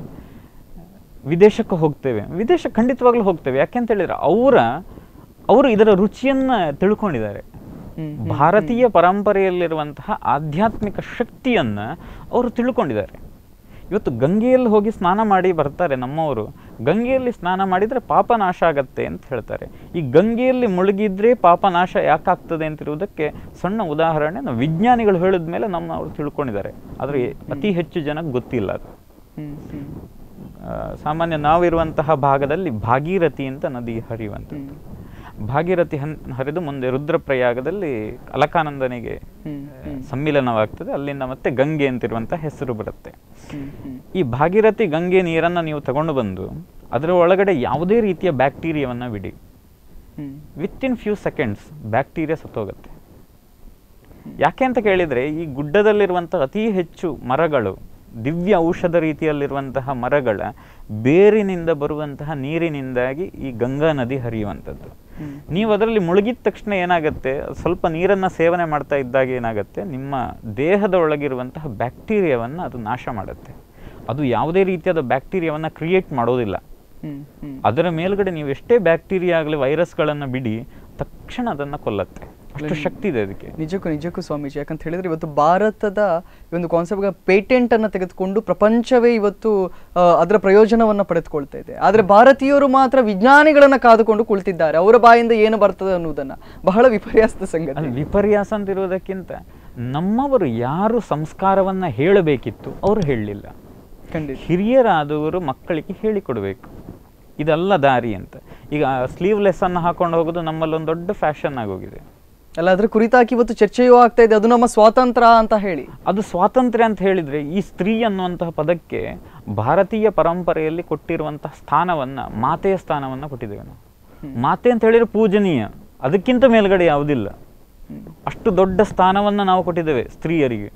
ವಿದೇಶಕ್ಕೆ ಹೋಗ್ತೇವೆ ವಿದೇಶ ಖಂಡಿತವಾಗ್ಲೂ ಹೋಗ್ತೇವೆ ಯಾಕೆಂತ ಹೇಳಿದ್ರೆ ಅವರ ಅವರು ಇದರ ರುಚಿಯನ್ನ ತಿಳ್ಕೊಂಡಿದ್ದಾರೆ ಹ್ಮ್, ಹ್ಮ್, ಭಾರತೀಯ ಪರಂಪರೆಯಲ್ಲಿರುವಂತಹ ಆಧ್ಯಾತ್ಮಿಕ ಶಕ್ತಿಯನ್ನ ಅವರು ತಿಳ್ಕೊಂಡಿದ್ದಾರೆ ಇವತ್ತು ಗಂಗೆಯಲ್ಲಿ ಹೋಗಿ ಸ್ನಾನ ಮಾಡಿ ಬರ್ತಾರೆ ನಮ್ಮವರು ಗಂಗೆಯಲ್ಲಿ ಸ್ನಾನ ಮಾಡಿದ್ರೆ ಪಾಪ ನಾಶ ಆಗತ್ತೆ ಅಂತ ಹೇಳ್ತಾರೆ ಈ ಗಂಗೆಯಲ್ಲಿ ಮುಳುಗಿದ್ರೆ ಪಾಪ ನಾಶ ಯಾಕಾಗ್ತದೆ ಅಂತಿರುವುದಕ್ಕೆ ಸಣ್ಣ ಉದಾಹರಣೆ ನಾವು ವಿಜ್ಞಾನಿಗಳು ಹೇಳಿದ ಮೇಲೆ ನಮ್ಮ ಅವರು ತಿಳ್ಕೊಂಡಿದ್ದಾರೆ ಆದರೆ ಅತಿ ಹೆಚ್ಚು ಜನಕ್ಕೆ ಗೊತ್ತಿಲ್ಲ ಅದು ಹ್ಮ್ ಹ್ಮ್ ಆ, ಸಾಮಾನ್ಯ ನಾವಿರುವಂತಹ ಭಾಗದಲ್ಲಿ ಭಾಗೀರಥಿ ಅಂತ ನದಿ ಹರಿಯುವಂಥದ್ದು ಹ್ಮ್. ಭಾಗೀರಥಿ ಹನ್ ಹರಿದು ಮುಂದೆ ರುದ್ರಪ್ರಯಾಗದಲ್ಲಿ ಅಲಕಾನಂದನಿಗೆ ಹ್ಮ್, ಹ್ಮ್. ಸಮ್ಮಿಲನವಾಗ್ತದೆ ಅಲ್ಲಿಂದ ಮತ್ತೆ ಗಂಗೆ ಅಂತಿರುವಂಥ ಹೆಸರು ಬರುತ್ತೆ ಹ್ಮ್, ಹ್ಮ್. ಈ ಭಾಗೀರಥಿ ಗಂಗೆ ನೀರನ್ನು ನೀವು ತಗೊಂಡು ಬಂದು ಅದರ ಒಳಗಡೆ ಯಾವುದೇ ರೀತಿಯ ಬ್ಯಾಕ್ಟೀರಿಯಾವನ್ನು ಬಿಡಿ ಹ್ಮ್. With in few seconds bacteria ಸತ್ತೋಗುತ್ತೆ ಯಾಕೆ ಅಂತ ಕೇಳಿದರೆ ಈ ಗುಡ್ಡದಲ್ಲಿರುವಂಥ ಅತಿ ಹೆಚ್ಚು ಮರಗಳು ದಿವ್ಯ ಔಷಧ ರೀತಿಯಲ್ಲಿರುವಂತಹ ಮರಗಳ ಬೇರಿನಿಂದ ಬರುವಂತಹ ನೀರಿನಿಂದಾಗಿ ಈ ಗಂಗಾ ನದಿ ಹರಿಯುವಂಥದ್ದು ಹ್ಮ್. ನೀವು ಅದರಲ್ಲಿ ಮುಳುಗಿದ ತಕ್ಷಣ ಏನಾಗುತ್ತೆ ಸ್ವಲ್ಪ ನೀರನ್ನು ಸೇವನೆ ಮಾಡ್ತಾ ಇದ್ದಾಗ ಏನಾಗುತ್ತೆ ನಿಮ್ಮ ದೇಹದ ಒಳಗಿರುವಂತಹ ಬ್ಯಾಕ್ಟೀರಿಯಾವನ್ನು ಅದು ನಾಶ ಮಾಡುತ್ತೆ ಅದು ಯಾವುದೇ ರೀತಿಯಾದ ಬ್ಯಾಕ್ಟೀರಿಯಾವನ್ನು ಕ್ರಿಯೇಟ್ ಮಾಡೋದಿಲ್ಲ ಹ್ಮ್, ಹ್ಮ್. ಅದರ ಮೇಲ್ಗಡೆ ನೀವು ಎಷ್ಟೇ ಬ್ಯಾಕ್ಟೀರಿಯಾ ಆಗಲಿ ವೈರಸ್ಗಳನ್ನು ಬಿಡಿ ತಕ್ಷಣ ಅದನ್ನು ಕೊಲ್ಲತ್ತೆ ಅಷ್ಟು ಶಕ್ತಿ ಇದೆ ಅದಕ್ಕೆ ನಿಜಕ್ಕೂ ನಿಜಕ್ಕೂ ಸ್ವಾಮೀಜಿ ಯಾಕಂತ ಹೇಳಿದ್ರೆ ಇವತ್ತು ಭಾರತದ ಈ ಒಂದು ಕಾನ್ಸೆಪ್ಟ್ ಪೇಟೆಂಟ್ ಅನ್ನ ತೆಗೆದುಕೊಂಡು ಪ್ರಪಂಚವೇ ಇವತ್ತು ಆ, ಅದರ ಪ್ರಯೋಜನವನ್ನ ಪಡೆದುಕೊಳ್ತಾ ಇದೆ ಆದ್ರೆ ಭಾರತೀಯರು ಮಾತ್ರ ವಿಜ್ಞಾನಿಗಳನ್ನ ಕಾದುಕೊಂಡು ಕುಳಿತಿದ್ದಾರೆ ಅವರ ಬಾಯಿಂದ ಏನು ಬರ್ತದೆ ಅನ್ನುವುದನ್ನ ಬಹಳ ವಿಪರ್ಯಾಸದ ಸಂಗತಿ ಅದು ವಿಪರ್ಯಾಸ ಅಂತಿರುವುದಕ್ಕಿಂತ ನಮ್ಮವರು ಯಾರು ಸಂಸ್ಕಾರವನ್ನ ಹೇಳಬೇಕಿತ್ತು ಅವರು ಹೇಳಲಿಲ್ಲ ಖಂಡಿತ ಹಿರಿಯರಾದವರು ಮಕ್ಕಳಿಗೆ ಹೇಳಿಕೊಡ್ಬೇಕು ಇದಲ್ಲ ದಾರಿ ಅಂತ ಈಗ ಸ್ಲೀವ್ಲೆಸ್ ಅನ್ನು ಹಾಕೊಂಡು ಹೋಗೋದು ನಮ್ಮಲ್ಲಿ ಒಂದು ದೊಡ್ಡ ಫ್ಯಾಷನ್ ಆಗೋಗಿದೆ ಅಲ್ಲ ಅದ್ರ ಕುರಿತಾಗಿ ಇವತ್ತು ಚರ್ಚೆಯೂ ಆಗ್ತಾ ಇದೆ ಅದು ನಮ್ಮ ಸ್ವಾತಂತ್ರ್ಯ ಅಂತ ಹೇಳಿ ಅದು ಸ್ವಾತಂತ್ರ್ಯ ಅಂತ ಹೇಳಿದ್ರೆ ಈ ಸ್ತ್ರೀ ಅನ್ನುವಂತಹ ಪದಕ್ಕೆ ಭಾರತೀಯ ಪರಂಪರೆಯಲ್ಲಿ ಕೊಟ್ಟಿರುವಂತಹ ಸ್ಥಾನವನ್ನ ಮಾತೆಯ ಸ್ಥಾನವನ್ನ ಕೊಟ್ಟಿದ್ದೇವೆ ನಾವು ಮಾತೆ ಅಂತ ಹೇಳಿದ್ರೆ ಪೂಜನೀಯ ಅದಕ್ಕಿಂತ ಮೇಲ್ಗಡೆ ಯಾವುದಿಲ್ಲ ಹ್ಮ್. ಅಷ್ಟು ದೊಡ್ಡ ಸ್ಥಾನವನ್ನ ನಾವು ಕೊಟ್ಟಿದ್ದೇವೆ ಸ್ತ್ರೀಯರಿಗೆ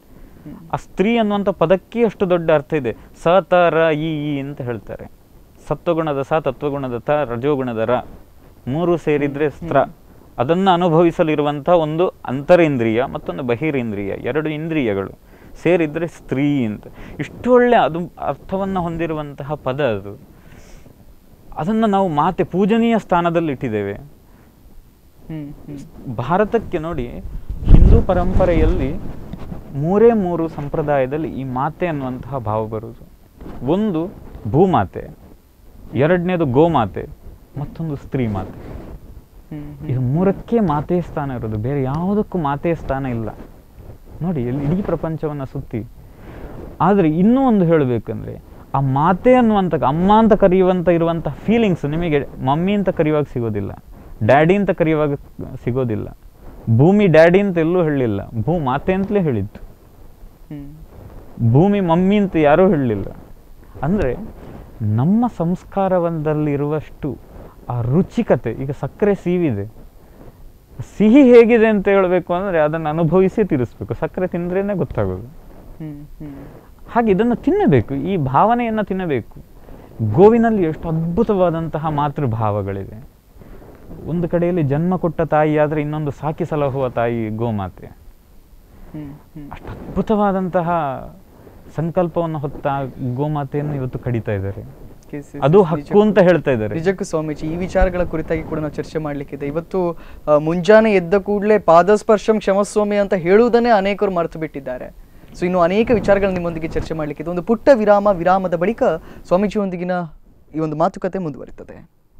ಆ ಸ್ತ್ರೀ ಅನ್ನುವಂಥ ಪದಕ್ಕೆ ಅಷ್ಟು ದೊಡ್ಡ ಅರ್ಥ ಇದೆ ಸ ತ ರ ಇ ಈ ಅಂತ ಹೇಳ್ತಾರೆ ಸತ್ವಗುಣದ ಸ ತತ್ವಗುಣದ ತ ರಜೋಗುಣದ ರ ಮೂರು ಸೇರಿದ್ರೆ ಸ್ತ್ರ ಅದನ್ನು ಅನುಭವಿಸಲಿರುವಂಥ ಒಂದು ಅಂತರೇಂದ್ರಿಯ ಮತ್ತೊಂದು ಬಹಿರೇಂದ್ರಿಯ ಎರಡು ಇಂದ್ರಿಯಗಳು ಸೇರಿದ್ರೆ ಸ್ತ್ರೀ ಅಂತ ಇಷ್ಟು ಒಳ್ಳೆ ಅದು ಅರ್ಥವನ್ನು ಹೊಂದಿರುವಂತಹ ಪದ ಅದು ಅದನ್ನು ನಾವು ಮಾತೆ ಪೂಜನೀಯ ಸ್ಥಾನದಲ್ಲಿ ಇಟ್ಟಿದ್ದೇವೆ ಹ್ಮ್ ಹ್ಮ್ ಭಾರತಕ್ಕೆ ನೋಡಿ ಹಿಂದೂ ಪರಂಪರೆಯಲ್ಲಿ ಮೂರೇ ಮೂರು ಸಂಪ್ರದಾಯದಲ್ಲಿ ಈ ಮಾತೆ ಅನ್ನುವಂತಹ ಭಾವ ಬರುವುದು ಒಂದು ಭೂಮಾತೆ ಎರಡನೇದು ಗೋಮಾತೆ ಮತ್ತೊಂದು ಸ್ತ್ರೀ ಮಾತೆ ಹ್ಮ್ ಇದು ಮೂರಕ್ಕೆ ಮಾತೆಯ ಸ್ಥಾನ ಇರೋದು ಬೇರೆ ಯಾವುದಕ್ಕೂ ಮಾತೆಯ ಸ್ಥಾನ ಇಲ್ಲ ನೋಡಿ ಇಲ್ಲಿ ಇಡೀ ಪ್ರಪಂಚವನ್ನು ಸುತ್ತಿ ಆದರೆ ಇನ್ನೂ ಒಂದು ಹೇಳಬೇಕಂದ್ರೆ ಆ ಮಾತೆ ಅನ್ನುವಂಥ ಅಮ್ಮ ಅಂತ ಕರೆಯುವಂಥ ಇರುವಂಥ ಫೀಲಿಂಗ್ಸ್ ನಿಮಗೆ ಮಮ್ಮಿ ಅಂತ ಕರೆಯುವಾಗ ಸಿಗೋದಿಲ್ಲ ಡ್ಯಾಡಿ ಅಂತ ಕರೆಯುವಾಗ ಸಿಗೋದಿಲ್ಲ ಭೂಮಿ ಡ್ಯಾಡಿ ಅಂತ ಎಲ್ಲೂ ಹೇಳಲಿಲ್ಲ ಭೂ ಮಾತೆ ಅಂತಲೇ ಹೇಳಿದ್ದು ಹ್ಮ್ ಭೂಮಿ ಮಮ್ಮಿ ಅಂತ ಯಾರೂ ಹೇಳಲಿಲ್ಲ ಅಂದರೆ ನಮ್ಮ ಸಂಸ್ಕಾರವೊಂದರಲ್ಲಿರುವಷ್ಟು ಆ ರುಚಿಕತೆ ಈಗ ಸಕ್ಕರೆ ಸೀವಿದೆ ಸಿಹಿ ಹೇಗಿದೆ ಅಂತ ಹೇಳಬೇಕು ಅಂದರೆ ಅದನ್ನು ಅನುಭವಿಸಿ ತೀರಿಸ್ಬೇಕು ಸಕ್ಕರೆ ತಿಂದ್ರೇ ಗೊತ್ತಾಗೋದು ಹ್ಮ್ ಹ್ಮ್ ಹಾಗೆ ಇದನ್ನು ತಿನ್ನಬೇಕು ಈ ಭಾವನೆಯನ್ನು ತಿನ್ನಬೇಕು ಗೋವಿನಲ್ಲಿ ಎಷ್ಟು ಅದ್ಭುತವಾದಂತಹ ಮಾತೃಭಾವಗಳಿದೆ ಒಂದು ಕಡೆಯಲ್ಲಿ ಜನ್ಮ ಕೊಟ್ಟ ತಾಯಿ ಆದರೆ ಇನ್ನೊಂದು ಸಾಕಿ ಸಲಹುವ ತಾಯಿ ಗೋಮಾತೆ ಹ್ಮ್ ಹ್ಮ್ ಅಷ್ಟು ಅದ್ಭುತವಾದಂತಹ ಸಂಕಲ್ಪವನ್ನು ಹೊತ್ತ ಗೋಮಾತೆಯನ್ನು ಇವತ್ತು ಕಡಿತಾ ಇದ್ದಾರೆ Yes, yes, ಅದು yes, ಹಕ್ಕು ನಿಜಕ್ಕೂ. ಅಂತ ಹೇಳ್ತಾ ಇದ್ದಾರೆ ನಿಜಕ್ಕೂ ಸ್ವಾಮೀಜಿ ಈ ವಿಚಾರಗಳ ಕುರಿತಾಗಿ ಕೂಡ ನಾವು ಚರ್ಚೆ ಮಾಡ್ಲಿಕ್ಕಿದೆ ಇವತ್ತು ಆ, ಮುಂಜಾನೆ ಎದ್ದ ಕೂಡಲೇ ಪಾದಸ್ಪರ್ಶಂ ಕ್ಷಮಸ್ವಾಮಿ ಅಂತ ಹೇಳುವುದನ್ನೇ ಅನೇಕರು ಮರೆತು ಬಿಟ್ಟಿದ್ದಾರೆ ಸೊ ಇನ್ನು ಅನೇಕ ವಿಚಾರಗಳು ನಿಮ್ಮೊಂದಿಗೆ ಚರ್ಚೆ ಮಾಡ್ಲಿಕ್ಕಿದೆ ಒಂದು ಪುಟ್ಟ ವಿರಾಮ ವಿರಾಮದ ಬಳಿಕ ಸ್ವಾಮೀಜಿಯೊಂದಿಗಿನ ಈ ಒಂದು ಮಾತುಕತೆ ಮುಂದುವರಿತದೆ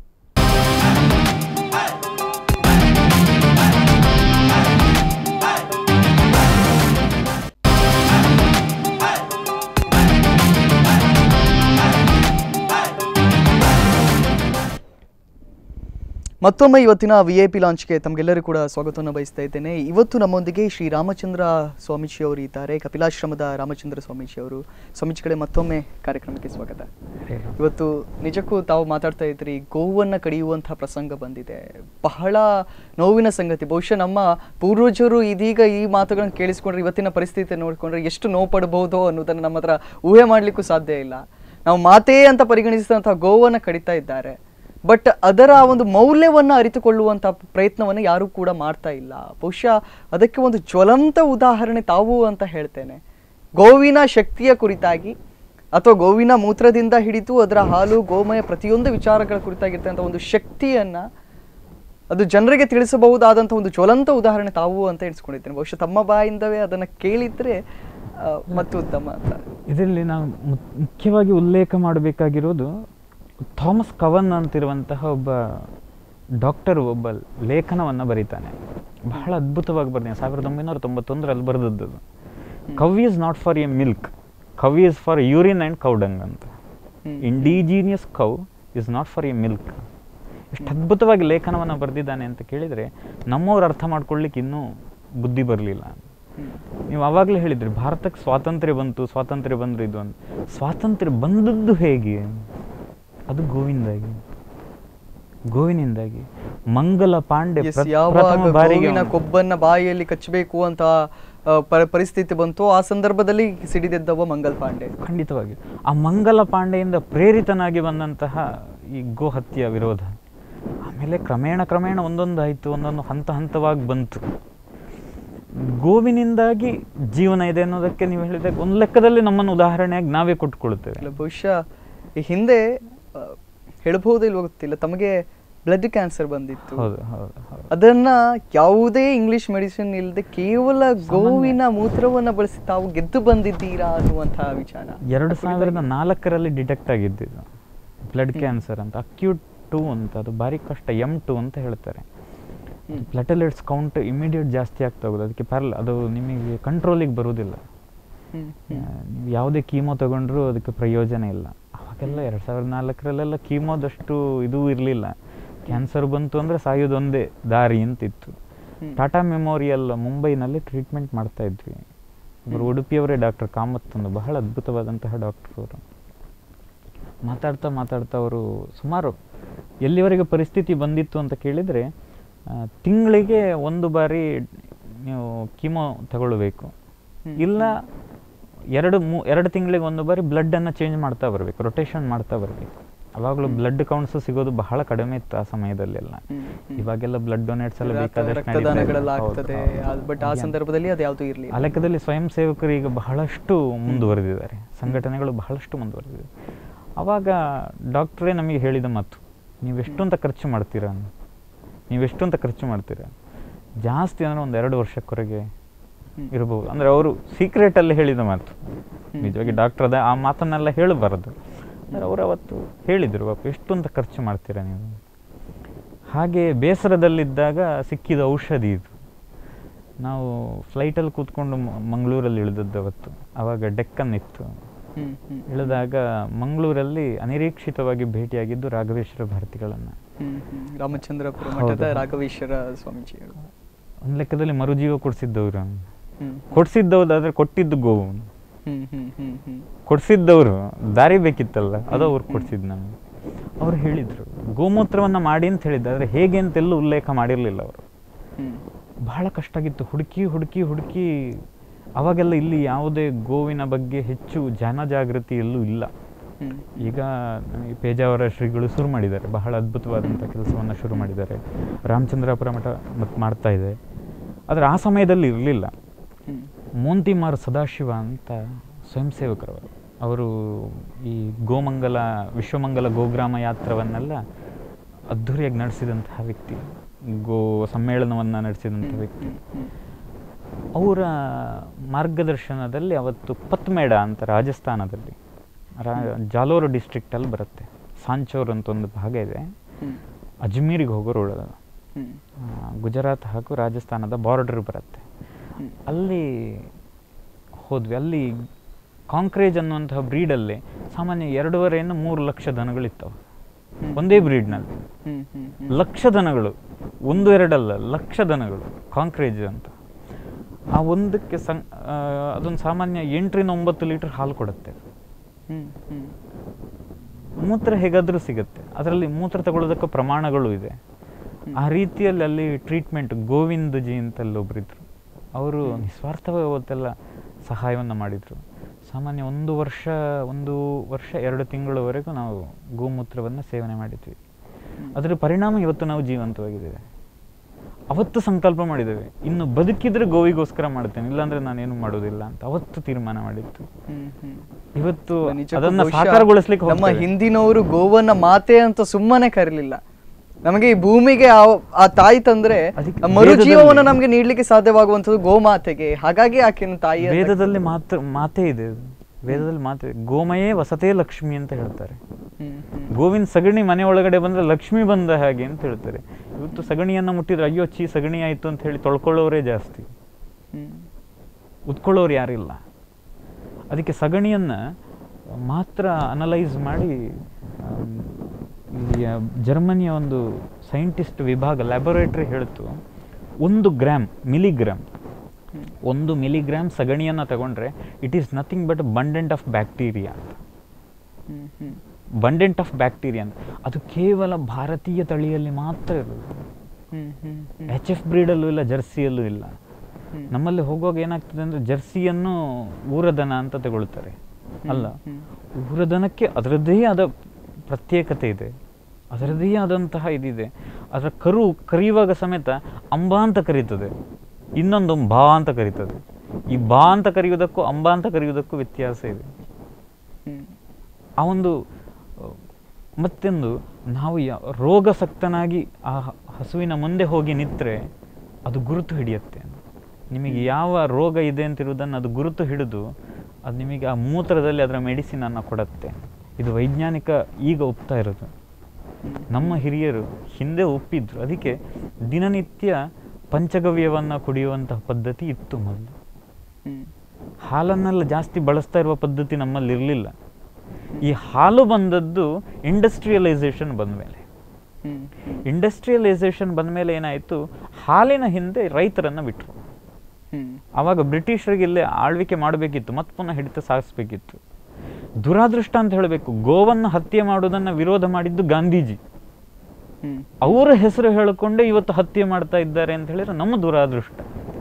ಮತ್ತೊಮ್ಮೆ ಇವತ್ತಿನ ವಿ ಐ ಪಿ ಲಾಂಚ್ಗೆ ತಮಗೆಲ್ಲರಿಗೂ ಕೂಡ ಸ್ವಾಗತವನ್ನು ಬಯಸ್ತಾ ಇದ್ದೇನೆ ಇವತ್ತು ನಮ್ಮೊಂದಿಗೆ ಶ್ರೀ ರಾಮಚಂದ್ರ ಸ್ವಾಮೀಜಿ ಅವರು ಇದ್ದಾರೆ ಕಪಿಲಾಶ್ರಮದ ರಾಮಚಂದ್ರ ಸ್ವಾಮೀಜಿ ಅವರು ಸ್ವಾಮೀಜಿಗಳೇ ಮತ್ತೊಮ್ಮೆ ಕಾರ್ಯಕ್ರಮಕ್ಕೆ ಸ್ವಾಗತ ಇವತ್ತು ನಿಜಕ್ಕೂ ತಾವು ಮಾತಾಡ್ತಾ ಇದ್ರಿ ಗೋವನ್ನು ಕಡಿಯುವಂತಹ ಪ್ರಸಂಗ ಬಂದಿದೆ ಬಹಳ ನೋವಿನ ಸಂಗತಿ ಬಹುಶಃ ನಮ್ಮ ಪೂರ್ವಜರು ಇದೀಗ ಈ ಮಾತುಗಳನ್ನು ಕೇಳಿಸ್ಕೊಂಡ್ರೆ ಇವತ್ತಿನ ಪರಿಸ್ಥಿತಿ ನೋಡಿಕೊಂಡ್ರೆ ಎಷ್ಟು ನೋವು ಪಡಬಹುದೋ ಅನ್ನೋದನ್ನು ನಮ್ಮ ಹತ್ರ ಊಹೆ ಮಾಡಲಿಕ್ಕೂ ಸಾಧ್ಯ ಇಲ್ಲ ನಾವು ಮಾತೇ ಅಂತ ಪರಿಗಣಿಸಿದಂತಹ ಗೋವನ್ನು ಕಡಿತಾ ಇದ್ದಾರೆ ಬಟ್ ಅದರ ಒಂದು ಮೌಲ್ಯವನ್ನು ಅರಿತುಕೊಳ್ಳುವಂಥ ಪ್ರಯತ್ನವನ್ನು ಯಾರೂ ಕೂಡ ಮಾಡ್ತಾ ಇಲ್ಲ ಬಹುಶಃ ಅದಕ್ಕೆ ಒಂದು ಜ್ವಲಂತ ಉದಾಹರಣೆ ತಾವು ಅಂತ ಹೇಳ್ತೇನೆ ಗೋವಿನ ಶಕ್ತಿಯ ಕುರಿತಾಗಿ ಅಥವಾ ಗೋವಿನ ಮೂತ್ರದಿಂದ ಹಿಡಿದು ಅದರ ಹಾಲು ಗೋಮಯ ಪ್ರತಿಯೊಂದು ವಿಚಾರಗಳ ಕುರಿತಾಗಿರ್ತಕ್ಕಂಥ ಒಂದು ಶಕ್ತಿಯನ್ನ ಅದು ಜನರಿಗೆ ತಿಳಿಸಬಹುದಾದಂಥ ಒಂದು ಜ್ವಲಂತ ಉದಾಹರಣೆ ತಾವು ಅಂತ ಎಣಿಸ್ಕೊಂಡಿದ್ದೇನೆ ಬಹುಶಃ ತಮ್ಮ ಬಾಯಿಂದವೇ ಅದನ್ನು ಕೇಳಿದ್ರೆ ಆ, ಮತ್ತು ಉತ್ತಮ ಅಂತ ಇದರಲ್ಲಿ ನಾವು ಮು- ಮುಖ್ಯವಾಗಿ ಉಲ್ಲೇಖ ಮಾಡಬೇಕಾಗಿರೋದು ಥಾಮಸ್ ಕವನ್ ಅಂತಿರುವಂತಹ ಒಬ್ಬ ಡಾಕ್ಟರ್ ಒಬ್ಬ ಲೇಖನವನ್ನು ಬರೀತಾನೆ ಬಹಳ ಅದ್ಭುತವಾಗಿ ಬರ್ತಾನೆ ಸಾವಿರದ ಒಂಬೈನೂರ ತೊಂಬತ್ತೊಂದರಲ್ಲಿ ಬರೆದದ್ದು ಅದು. Cow is not for a milk cow is for urine and cow dung ಅಂತ ಹ್ಮ್. Indigenous cow is not for a milk ಎಷ್ಟು ಅದ್ಭುತವಾಗಿ ಲೇಖನವನ್ನು ಬರೆದಿದ್ದಾನೆ ಅಂತ ಕೇಳಿದರೆ ನಮ್ಮವ್ರು ಅರ್ಥ ಮಾಡ್ಕೊಳ್ಳಿಕ್ಕೆ ಇನ್ನೂ ಬುದ್ಧಿ ಬರಲಿಲ್ಲ ಹ್ಮ್. ನೀವು ಆವಾಗಲೇ ಹೇಳಿದ್ರಿ ಭಾರತಕ್ಕೆ ಸ್ವಾತಂತ್ರ್ಯ ಬಂತು ಸ್ವಾತಂತ್ರ್ಯ ಬಂದ್ರು ಇದು ಅಂತ ಸ್ವಾತಂತ್ರ್ಯ ಬಂದದ್ದು ಹೇಗೆ ಅದು ಗೋವಿಂದಾಗಿ ಗೋವಿನಿಂದಾಗಿ ಮಂಗಲ ಪಾಂಡೆ Yes, ಪ್ರ- ಯಾವಾಗ ಪ್ರಥಮ ಬಾರಿಗೆ ಗೋವಿನ ಅವನು- ಕೊಬ್ಬನ್ನ ಬಾಯಿಯಲ್ಲಿ ಕಚ್ಚಬೇಕು ಅಂತ ಆ, ಪ- ಪರಿಸ್ಥಿತಿ ಬಂತು ಆ ಸಂದರ್ಭದಲ್ಲಿ ಸಿಡಿದೆದ್ದವ ಮಂಗಲ್ ಪಾಂಡೆ ಖಂಡಿತವಾಗಿ ಆ ಮಂಗಲ ಪಾಂಡೆಯಿಂದ ಪ್ರೇರಿತನಾಗಿ ಬಂದಂತಹ ಈ ಗೋ ಹತ್ಯೆಯ ವಿರೋಧ ಆಮೇಲೆ ಕ್ರಮೇಣ ಕ್ರಮೇಣ ಒಂದೊಂದು ಆಯಿತು ಒಂದೊಂದು ಹಂತ ಹಂತವಾಗಿ ಬಂತು ಗೋವಿನಿಂದಾಗಿ ಜೀವನ ಇದೆ ಅನ್ನೋದಕ್ಕೆ ನೀವು ಹೇಳಿದಾಗ ಒಂದು ಲೆಕ್ಕದಲ್ಲಿ ನಮ್ಮನ್ನು ಉದಾಹರಣೆಯಾಗಿ ನಾವೇ ಕೊಟ್ಕೊಳ್ತೇವೆ ಇಲ್ಲ, ಬಹುಶಃ ಈ ಹಿಂದೆ ಆ, ಹೇಳ್ಬಹುದೋ ಇಲ್ವೋ ಗೊತ್ತಿಲ್ಲ ತಮಗೆ ಬ್ಲಡ್ ಕ್ಯಾನ್ಸರ್ ಬಂದಿತ್ತು ಹೌದು ಹೌದು ಹೌದು ಅದನ್ನ ಯಾವುದೇ ಇಂಗ್ಲಿಷ್ ಮೆಡಿಸಿನ್ ಇಲ್ಲದೆ ಕೇವಲ ಗೋವಿನ ಮೂತ್ರವನ್ನ ಬಳಸಿ ತಾವು ಗೆದ್ದು ಬಂದಿದ್ದೀರಾ ಅನ್ನುವಂತಹ ವಿಚಾರ ಎರಡು ಸಾವಿರದ ನಾಲ್ಕರಲ್ಲಿ ಡಿಟೆಕ್ಟ್ ಆಗಿದ್ದಿದ್ದು ಬ್ಲಡ್ ಕ್ಯಾನ್ಸರ್ ಅಂತ ಅಕ್ಯೂಟ್ ಟು ಅಂತ ಅದು ಭಾರಿ ಕಷ್ಟ ಎಮ್ ಟು ಅಂತ ಹೇಳ್ತಾರೆ ಹ್ಮ್. ಪ್ಲೆಟಲೆಟ್ಸ್ ಕೌಂಟ್ ಇಮಿಡಿಯೇಟ್ ಜಾಸ್ತಿ ಆಗ್ತಾ ಹೋಗೋದು ಅದಕ್ಕೆ ಪ್ಯಾರಲ್ ಅದು ನಿಮಗೆ ಕಂಟ್ರೋಲಿಗೆ ಬರುವುದಿಲ್ಲ ಹ್ಮ್, ಆ, ಹ್ಮ್. ನೀವು ಯಾವುದೇ ಕೀಮೋ ತಗೊಂಡ್ರೂ ಅದಕ್ಕೆ ಪ್ರಯೋಜನ ಇಲ್ಲ ಅವಾಗೆಲ್ಲ ಎರಡು ಸಾವಿರದ ನಾಲ್ಕರಲ್ಲೆಲ್ಲ ಕೀಮೋದಷ್ಟು ಇದು ಇರಲಿಲ್ಲ ಕ್ಯಾನ್ಸರ್ ಬಂತು ಅಂದರೆ ಸಾಯೋದೊಂದೇ ದಾರಿ ಅಂತಿತ್ತು ಹ್ಮ್. ಟಾಟಾ ಮೆಮೋರಿಯಲ್ ಮುಂಬೈನಲ್ಲಿ ಟ್ರೀಟ್ಮೆಂಟ್ ಮಾಡ್ತಾ ಇದ್ವಿ ಇವರು ಉಡುಪಿಯವರೇ ಡಾಕ್ಟರ್ ಕಾಮತ್ ಒಂದು ಬಹಳ ಅದ್ಭುತವಾದಂತಹ ಡಾಕ್ಟರ್ ಅವರು ಮಾತಾಡ್ತಾ ಮಾತಾಡ್ತಾ ಅವರು ಸುಮಾರು ಎಲ್ಲಿವರೆಗೆ ಪರಿಸ್ಥಿತಿ ಬಂದಿತ್ತು ಅಂತ ಕೇಳಿದರೆ ತಿಂಗಳಿಗೆ ಒಂದು ಬಾರಿ ನೀವು ಕೀಮೋ ತಗೊಳ್ಬೇಕು ಹ್ಮ್. ಇಲ್ಲ ಎರಡು ಮೂ ಎರಡು ತಿಂಗಳಿಗೆ ಒಂದು ಬಾರಿ ಬ್ಲಡ್ಡನ್ನು ಚೇಂಜ್ ಮಾಡ್ತಾ ಬರಬೇಕು ರೊಟೇಷನ್ ಮಾಡ್ತಾ ಬರಬೇಕು ಅವಾಗಲೂ ಬ್ಲಡ್ ಕೌಂಟ್ಸ್ ಸಿಗೋದು ಬಹಳ ಕಡಿಮೆ ಇತ್ತು ಆ ಸಮಯದಲ್ಲೆಲ್ಲ ಹ್ಮ್, ಹ್ಮ್. ಇವಾಗೆಲ್ಲ ಬ್ಲಡ್ ಡೊನೇಟ್ಸ್ ಎಲ್ಲ ರಕ್ತ- ಬೇಕಾದಷ್ಟು ನಡೀತಾ ಇದೆ. ರಕ್ತದಾನಗಳೆಲ್ಲ ಹೌದು, ಆಗ್ತದೆ ಹೌದು. ಬಟ್ ಆ ಅಭಿಯಾನ. ಸಂದರ್ಭದಲ್ಲಿ ಅದು ಯಾವುದು ಇರಲಿಲ್ಲ ಆ ಲೆಕ್ಕದಲ್ಲಿ ಸ್ವಯಂ ಸೇವಕರು ಈಗ ಬಹಳಷ್ಟು ಮುಂದುವರೆದಿದ್ದಾರೆ ಸಂಘಟನೆಗಳು ಬಹಳಷ್ಟು ಮುಂದುವರೆದಿದೆ ಅವಾಗ ಡಾಕ್ಟ್ರೇ ನಮಗೆ ಹೇಳಿದ ಮಾತು ನೀವೆಷ್ಟು ಅಂತ ಖರ್ಚು ಮಾಡ್ತೀರಾ ನೀವೆಷ್ಟು ಅಂತ ಖರ್ಚು ಮಾಡ್ತೀರಾ ಜಾಸ್ತಿ ಅಂದರೆ ಒಂದು ಎರಡು ವರ್ಷಕ್ಕೊರೆಗೆ ಹ್ಮ್. ಇರಬಹುದು ಅಂದರೆ ಅವರು ಸೀಕ್ರೆಟಲ್ಲಿ ಹೇಳಿದ ಮಾತು ಹ್ಮ್. ನಿಜವಾಗಿ ಡಾಕ್ಟರ್ ಅದ ಆ ಮಾತನ್ನೆಲ್ಲ ಹೇಳಬಾರದು ಅಂದರೆ ಅವರು ಅವತ್ತು ಹೇಳಿದರು ಪಾಪ ಎಷ್ಟು ಅಂತ ಖರ್ಚು ಮಾಡ್ತೀರಾ ನೀವು ಹಾಗೆ ಬೇಸರದಲ್ಲಿದ್ದಾಗ ಸಿಕ್ಕಿದ ಔಷಧಿ ಇದು ನಾವು ಫ್ಲೈಟಲ್ಲಿ ಕೂತ್ಕೊಂಡು ಮ- ಮಂಗಳೂರಲ್ಲಿ ಇಳಿದದ್ದು ಅವತ್ತು ಆವಾಗ ಡೆಕ್ಕನ್ ಇತ್ತು ಹ್ಮ್, ಹ್ಮ್. ಇಳಿದಾಗ ಮಂಗಳೂರಲ್ಲಿ ಅನಿರೀಕ್ಷಿತವಾಗಿ ಭೇಟಿಯಾಗಿದ್ದು ರಾಘವೇಶ್ವರ ಭಾರತಿಗಳನ್ನು ಹ್ಮ್, ಹ್ಮ್. ರಾಮಚಂದ್ರಪುರ ಹೌದು. ಮಠದ ರಾಘವೇಶ್ವರ ಸ್ವಾಮೀಜಿಗಳು ಒಂದು ಲೆಕ್ಕದಲ್ಲಿ ಮರುಜೀವ ಕೊಡಿಸಿದ್ದವರು ಹ್ಮ್, ಕೊಡಿಸಿದ್ದವ್ದಾದ್ರೆ ಕೊಟ್ಟಿದ್ದು ಗೋವು ಹ್ಮ್, ಹ್ಮ್, ಹ್ಮ್, ಹ್ಮ್. ಕೊಡಿಸಿದ್ದವರು ದಾರಿ ಬೇಕಿತ್ತಲ್ಲ ಅದು ಅವ್ರು ಕೊಡಿಸಿದ್ದು ನಮಗೆ ಅವ್ರು ಹೇಳಿದರು ಗೋಮೂತ್ರವನ್ನು ಮಾಡಿ ಅಂತ ಹೇಳಿದ್ದು ಆದರೆ ಹೇಗೆ ಅಂತೆಲ್ಲೂ ಉಲ್ಲೇಖ ಮಾಡಿರಲಿಲ್ಲ ಅವರು ಹ್ಮ್. ಬಹಳ ಕಷ್ಟ ಆಗಿತ್ತು ಹುಡುಕಿ ಹುಡುಕಿ ಹುಡುಕಿ ಅವಾಗೆಲ್ಲ ಇಲ್ಲಿ ಯಾವುದೇ ಗೋವಿನ ಬಗ್ಗೆ ಹೆಚ್ಚು ಜನಜಾಗೃತಿ ಎಲ್ಲೂ ಇಲ್ಲ ಹ್ಮ್. ಈಗ ಈ ಪೇಜಾವರ ಶ್ರೀಗಳು ಶುರು ಮಾಡಿದ್ದಾರೆ ಬಹಳ ಅದ್ಭುತವಾದಂಥ ಕೆಲಸವನ್ನು ಶುರು ಮಾಡಿದ್ದಾರೆ ರಾಮಚಂದ್ರಾಪುರ ಮಠ ಮತ್ ಮಾಡ್ತಾ ಇದೆ ಆದರೆ ಆ ಸಮಯದಲ್ಲಿ ಇರಲಿಲ್ಲ ಹ್ಮ್. ಮೋಂತಿಮಾರ್ ಸದಾಶಿವ ಅಂತ ಸ್ವಯಂ ಸೇವಕರವರು ಅವರು ಈ ಗೋಮಂಗಲ ವಿಶ್ವಮಂಗಲ ಗೋಗ್ರಾಮ ಯಾತ್ರವನ್ನೆಲ್ಲ ಅದ್ಧೂರಿಯಾಗಿ ನಡೆಸಿದಂತಹ ವ್ಯಕ್ತಿ ಗೋ ಸಮ್ಮೇಳನವನ್ನು ನಡೆಸಿದಂಥ ವ್ಯಕ್ತಿ ಹ್ಮ್. ಅವರ ಮಾರ್ಗದರ್ಶನದಲ್ಲಿ ಅವತ್ತು ಪತ್ಮೇಡ ಅಂತ ರಾಜಸ್ಥಾನದಲ್ಲಿ ರಾ ಜಾಲೋರ್ ಡಿಸ್ಟ್ರಿಕ್ಟಲ್ಲಿ ಬರುತ್ತೆ ಸಾಂಚೋರ್ ಅಂತ ಒಂದು ಭಾಗ ಇದೆ ಹ್ಮ್. ಅಜ್ಮೀರಿಗೆ ಹೋಗೋ ರೋಡ್ ಅದು ಹ್ಮ್. ಆ, ಗುಜರಾತ್ ಹಾಗೂ ರಾಜಸ್ಥಾನದ ಬಾರ್ಡರ್ ಬರುತ್ತೆ ಹ್ಮ್. ಅಲ್ಲಿ ಹೋದ್ವಿ ಅಲ್ಲಿ ಕಾಂಕ್ರೇಜ್ ಅನ್ನುವಂತಹ ಬ್ರೀಡಲ್ಲಿ ಸಾಮಾನ್ಯ ಎರಡೂವರೆಯಿಂದ ಮೂರು ಲಕ್ಷ ದನಗಳಿತ್ತವೆ ಹ್ಮ್. ಒಂದೇ ಬ್ರೀಡ್ನಲ್ಲಿ ಹ್ಮ್. ಹ್ಮ್. ಹ್ಮ್. ಲಕ್ಷ ದನಗಳು ಒಂದು ಎರಡಲ್ಲ ಲಕ್ಷ ದನಗಳು ಕಾಂಕ್ರೇಜ್ ಅಂತ ಆ ಒಂದಕ್ಕೆ ಸಂ ಆ, ಅದೊಂದು ಸಾಮಾನ್ಯ ಎಂಟರಿಂದ ಒಂಬತ್ತು ಲೀಟರ್ ಹಾಲು ಕೊಡುತ್ತೆ ಹ್ಮ್. ಹ್ಮ್. ಮೂತ್ರ ಹೇಗಾದರೂ ಸಿಗುತ್ತೆ ಅದರಲ್ಲಿ ಮೂತ್ರ ತಗೊಳ್ಳೋದಕ್ಕೆ ಪ್ರಮಾಣಗಳು ಇದೆ ಆ ರೀತಿಯಲ್ಲಿ ಅಲ್ಲಿ ಟ್ರೀಟ್ಮೆಂಟ್ ಗೋವಿಂದ್ ಜಿ ಅಂತ ಒಬ್ಬರಿದ್ರು ಅವರು ನಿಸ್ವಾರ್ಥವಾಗಿ ಅವತ್ತೆಲ್ಲ ಸಹಾಯವನ್ನು ಮಾಡಿದರು ಸಾಮಾನ್ಯ ಒಂದು ವರ್ಷ ಒಂದು ವರ್ಷ ಎರಡು ತಿಂಗಳವರೆಗೂ ನಾವು ಗೋಮೂತ್ರವನ್ನು ಸೇವನೆ ಮಾಡಿದ್ವಿ ಅದರ ಪರಿಣಾಮ ಇವತ್ತು ನಾವು ಜೀವಂತವಾಗಿದ್ದೇವೆ ಅವತ್ತು ಸಂಕಲ್ಪ ಮಾಡಿದ್ದೇವೆ ಇನ್ನು ಬದುಕಿದ್ರೆ ಗೋವಿಗೋಸ್ಕರ ಮಾಡ್ತೇನೆ ಇಲ್ಲಾಂದ್ರೆ ನಾನೇನು ಮಾಡೋದಿಲ್ಲ ಅಂತ ಅವತ್ತು ತೀರ್ಮಾನ ಮಾಡಿತ್ತು ಹ್ಮ್. ಹ್ಮ್. ಇವತ್ತು ನಿಜಕ್ಕೂ ಅದನ್ನ ಬಹುಶಃ ಸಾಕಾರಗೊಳಿಸ್ಲಿಕ್ಕೆ ನಮ್ಮ ಹೋಗ್ತೇವೆ. ಹಿಂದಿನವರು ಗೋವನ್ನ ಮಾತೆ ಅಂತ ಸುಮ್ಮನೆ ಕರೀಲಿಲ್ಲ ನಮಗೆ ಈ ಭೂಮಿಗೆ ಆ- ಆ ತಾಯಿ ತಂದ್ರೆ ಅದಕ್ಕೆ ಆ ಮರುಜೀವವನ್ನ ವೇದದಲ್ಲಿ- ನಮ್ಗೆ ನೀಡ್ಲಿಕ್ಕೆ ಸಾಧ್ಯವಾಗುವಂಥದ್ದು ಗೋಮಾತೆಗೆ ಹಾಗಾಗಿ ಆಕೆನ ತಾಯಿ ಅಂತ ವೇದದಲ್ಲಿ ಮಾತ್ರ ಮಾತೇ ಇದೆ ಅದು. ವೇದದಲ್ಲಿ ಮಾತೆ ಗೋಮಯೇ ವಸತೇ ಲಕ್ಷ್ಮಿ ಅಂತ ಹೇಳ್ತಾರೆ ಹ್ಮ್. ಹ್ಮ್. ಗೋವಿನ ಸಗಣಿ ಮನೆ ಒಳಗಡೆ ಬಂದ್ರೆ ಲಕ್ಷ್ಮಿ ಬಂದ ಹಾಗೆ ಅಂತ ಹೇಳ್ತಾರೆ ಇವತ್ತು ಸಗಣಿಯನ್ನ ಮುಟ್ಟಿದ್ರೆ ಅಯ್ಯೋ ಚೀ ಸಗಣಿ ಆಯ್ತು ಅಂತ ಹೇಳಿ ತೊಳ್ಕೊಳ್ಳೋರೇ ಜಾಸ್ತಿ ಹ್ಮ್. ಉತ್ಕೊಳ್ಳೋರು ಯಾರಿಲ್ಲ ಅದಕ್ಕೆ ಸಗಣಿಯನ್ನ ಮಾತ್ರ ಅನಲೈಸ್ ಮಾಡಿ ಆಮ್, ಇಲ್ಲಿಯ ಜರ್ಮನಿಯ ಒಂದು ಸೈಂಟಿಸ್ಟ್ ವಿಭಾಗ ಲ್ಯಾಬೊರೇಟರಿ ಹೇಳ್ತು ಒಂದು ಗ್ರಾಮ್ ಮಿಲಿಗ್ರಾಮ್ ಹ್ಮ್. ಒಂದು ಮಿಲಿಗ್ರಾಮ್ ಸಗಣಿಯನ್ನು ತಗೊಂಡ್ರೆ it is nothing but abundant of bacteria ಅಂತ ಹ್ಮ್. ಹ್ಮ್. ಬಂಡೆಂಟ್ ಆಫ್ ಬ್ಯಾಕ್ಟೀರಿಯಾ ಅಂತ ಅದು ಕೇವಲ ಭಾರತೀಯ ತಳಿಯಲ್ಲಿ ಮಾತ್ರ ಇರೋದು ಹ್ಮ್. ಹ್ಮ್. ಹ್ಮ್. ಎಚ್ ಎಫ್ ಬ್ರೀಡಲ್ಲೂ ಇಲ್ಲ ಜರ್ಸಿಯಲ್ಲೂ ಇಲ್ಲ ಹ್ಮ್. ನಮ್ಮಲ್ಲಿ ಹೋಗುವಾಗ ಏನಾಗ್ತದೆ ಅಂದರೆ ಜರ್ಸಿಯನ್ನು ಊರದನ ಅಂತ ತಗೊಳ್ತಾರೆ ಅಲ್ಲ ಹ್ಮ್. ಊರದನಕ್ಕೆ ಅದರದ್ದೇ ಆದ ಪ್ರತ್ಯೇಕತೆ ಇದೆ ಅದರದ್ದೇ ಆದಂತಹ ಇದಿದೆ ಅದರ ಕರು ಕರೆಯುವಾಗ ಸಮೇತ ಅಂಬ ಅಂತ ಕರೀತದೆ ಇನ್ನೊಂದು ಬಾ ಅಂತ ಕರೀತದೆ ಈ ಬಾ ಅಂತ ಕರೆಯುವುದಕ್ಕೂ ಅಂಬ ಅಂತ ಕರೆಯುವುದಕ್ಕೂ ವ್ಯತ್ಯಾಸ ಇದೆ ಹ್ಮ್. ಆ ಒಂದು ಆ, ಮತ್ತೊಂದು ನಾವು ಯಾ ರೋಗಸಕ್ತನಾಗಿ ಆ ಹ- ಹಸುವಿನ ಮುಂದೆ ಹೋಗಿ ನಿಂತರೆ ಅದು ಗುರುತು ಹಿಡಿಯುತ್ತೆ ನಿಮಗೆ ಯಾವ ರೋಗ ಇದೆ ಅಂತಿರುವುದನ್ನು ಅದು ಗುರುತು ಹಿಡಿದು ಅದು ನಿಮಗೆ ಆ ಮೂತ್ರದಲ್ಲಿ ಅದರ ಮೆಡಿಸಿನನ್ನು ಕೊಡುತ್ತೆ ಇದು ವೈಜ್ಞಾನಿಕ ಈಗ ಒಪ್ತಾ ಇರೋದು ನಮ್ಮ ಹಿರಿಯರು ಹಿಂದೆ ಒಪ್ಪಿದ್ರು ಅದಕ್ಕೆ ದಿನನಿತ್ಯ ಪಂಚಗವ್ಯವನ್ನು ಕುಡಿಯುವಂತಹ ಪದ್ಧತಿ ಇತ್ತು ಮೊದಲು ಹ್ಮ್. ಹಾಲನ್ನೆಲ್ಲ ಜಾಸ್ತಿ ಬಳಸ್ತಾ ಇರುವ ಪದ್ಧತಿ ನಮ್ಮಲ್ಲಿ ಇರಲಿಲ್ಲ ಈ ಹಾಲು ಬಂದದ್ದು ಇಂಡಸ್ಟ್ರಿಯಲೈಸೇಷನ್ ಬಂದ ಮೇಲೆ ಹ್ಮ್. ಹ್ಮ್. ಇಂಡಸ್ಟ್ರಿಯಲೈಸೇಷನ್ ಬಂದ ಮೇಲೆ ಏನಾಯಿತು ಹಾಲಿನ ಹಿಂದೆ ರೈತರನ್ನು ಬಿಟ್ಟರು ಹ್ಮ್. ಆವಾಗ ಬ್ರಿಟಿಷರಿಗೆ ಇಲ್ಲೇ ಆಳ್ವಿಕೆ ಮಾಡಬೇಕಿತ್ತು ಮತ್ತೆ ಪುನಃ ಹಿಡಿತ ಸಾಗಿಸ್ಬೇಕಿತ್ತು ದುರಾದೃಷ್ಟ ಅಂತ ಹೇಳಬೇಕು ಗೋವನ್ನು ಹತ್ಯೆ ಮಾಡುವುದನ್ನು ವಿರೋಧ ಮಾಡಿದ್ದು ಗಾಂಧೀಜಿ ಹ್ಮ್. ಅವರ ಹೆಸರು ಹೇಳಿಕೊಂಡೇ ಇವತ್ತು ಹತ್ಯೆ ಮಾಡ್ತಾ ಇದ್ದಾರೆ ಅಂತ ಹೇಳಿದ್ರೆ ನಮ್ಮ ದುರಾದೃಷ್ಟ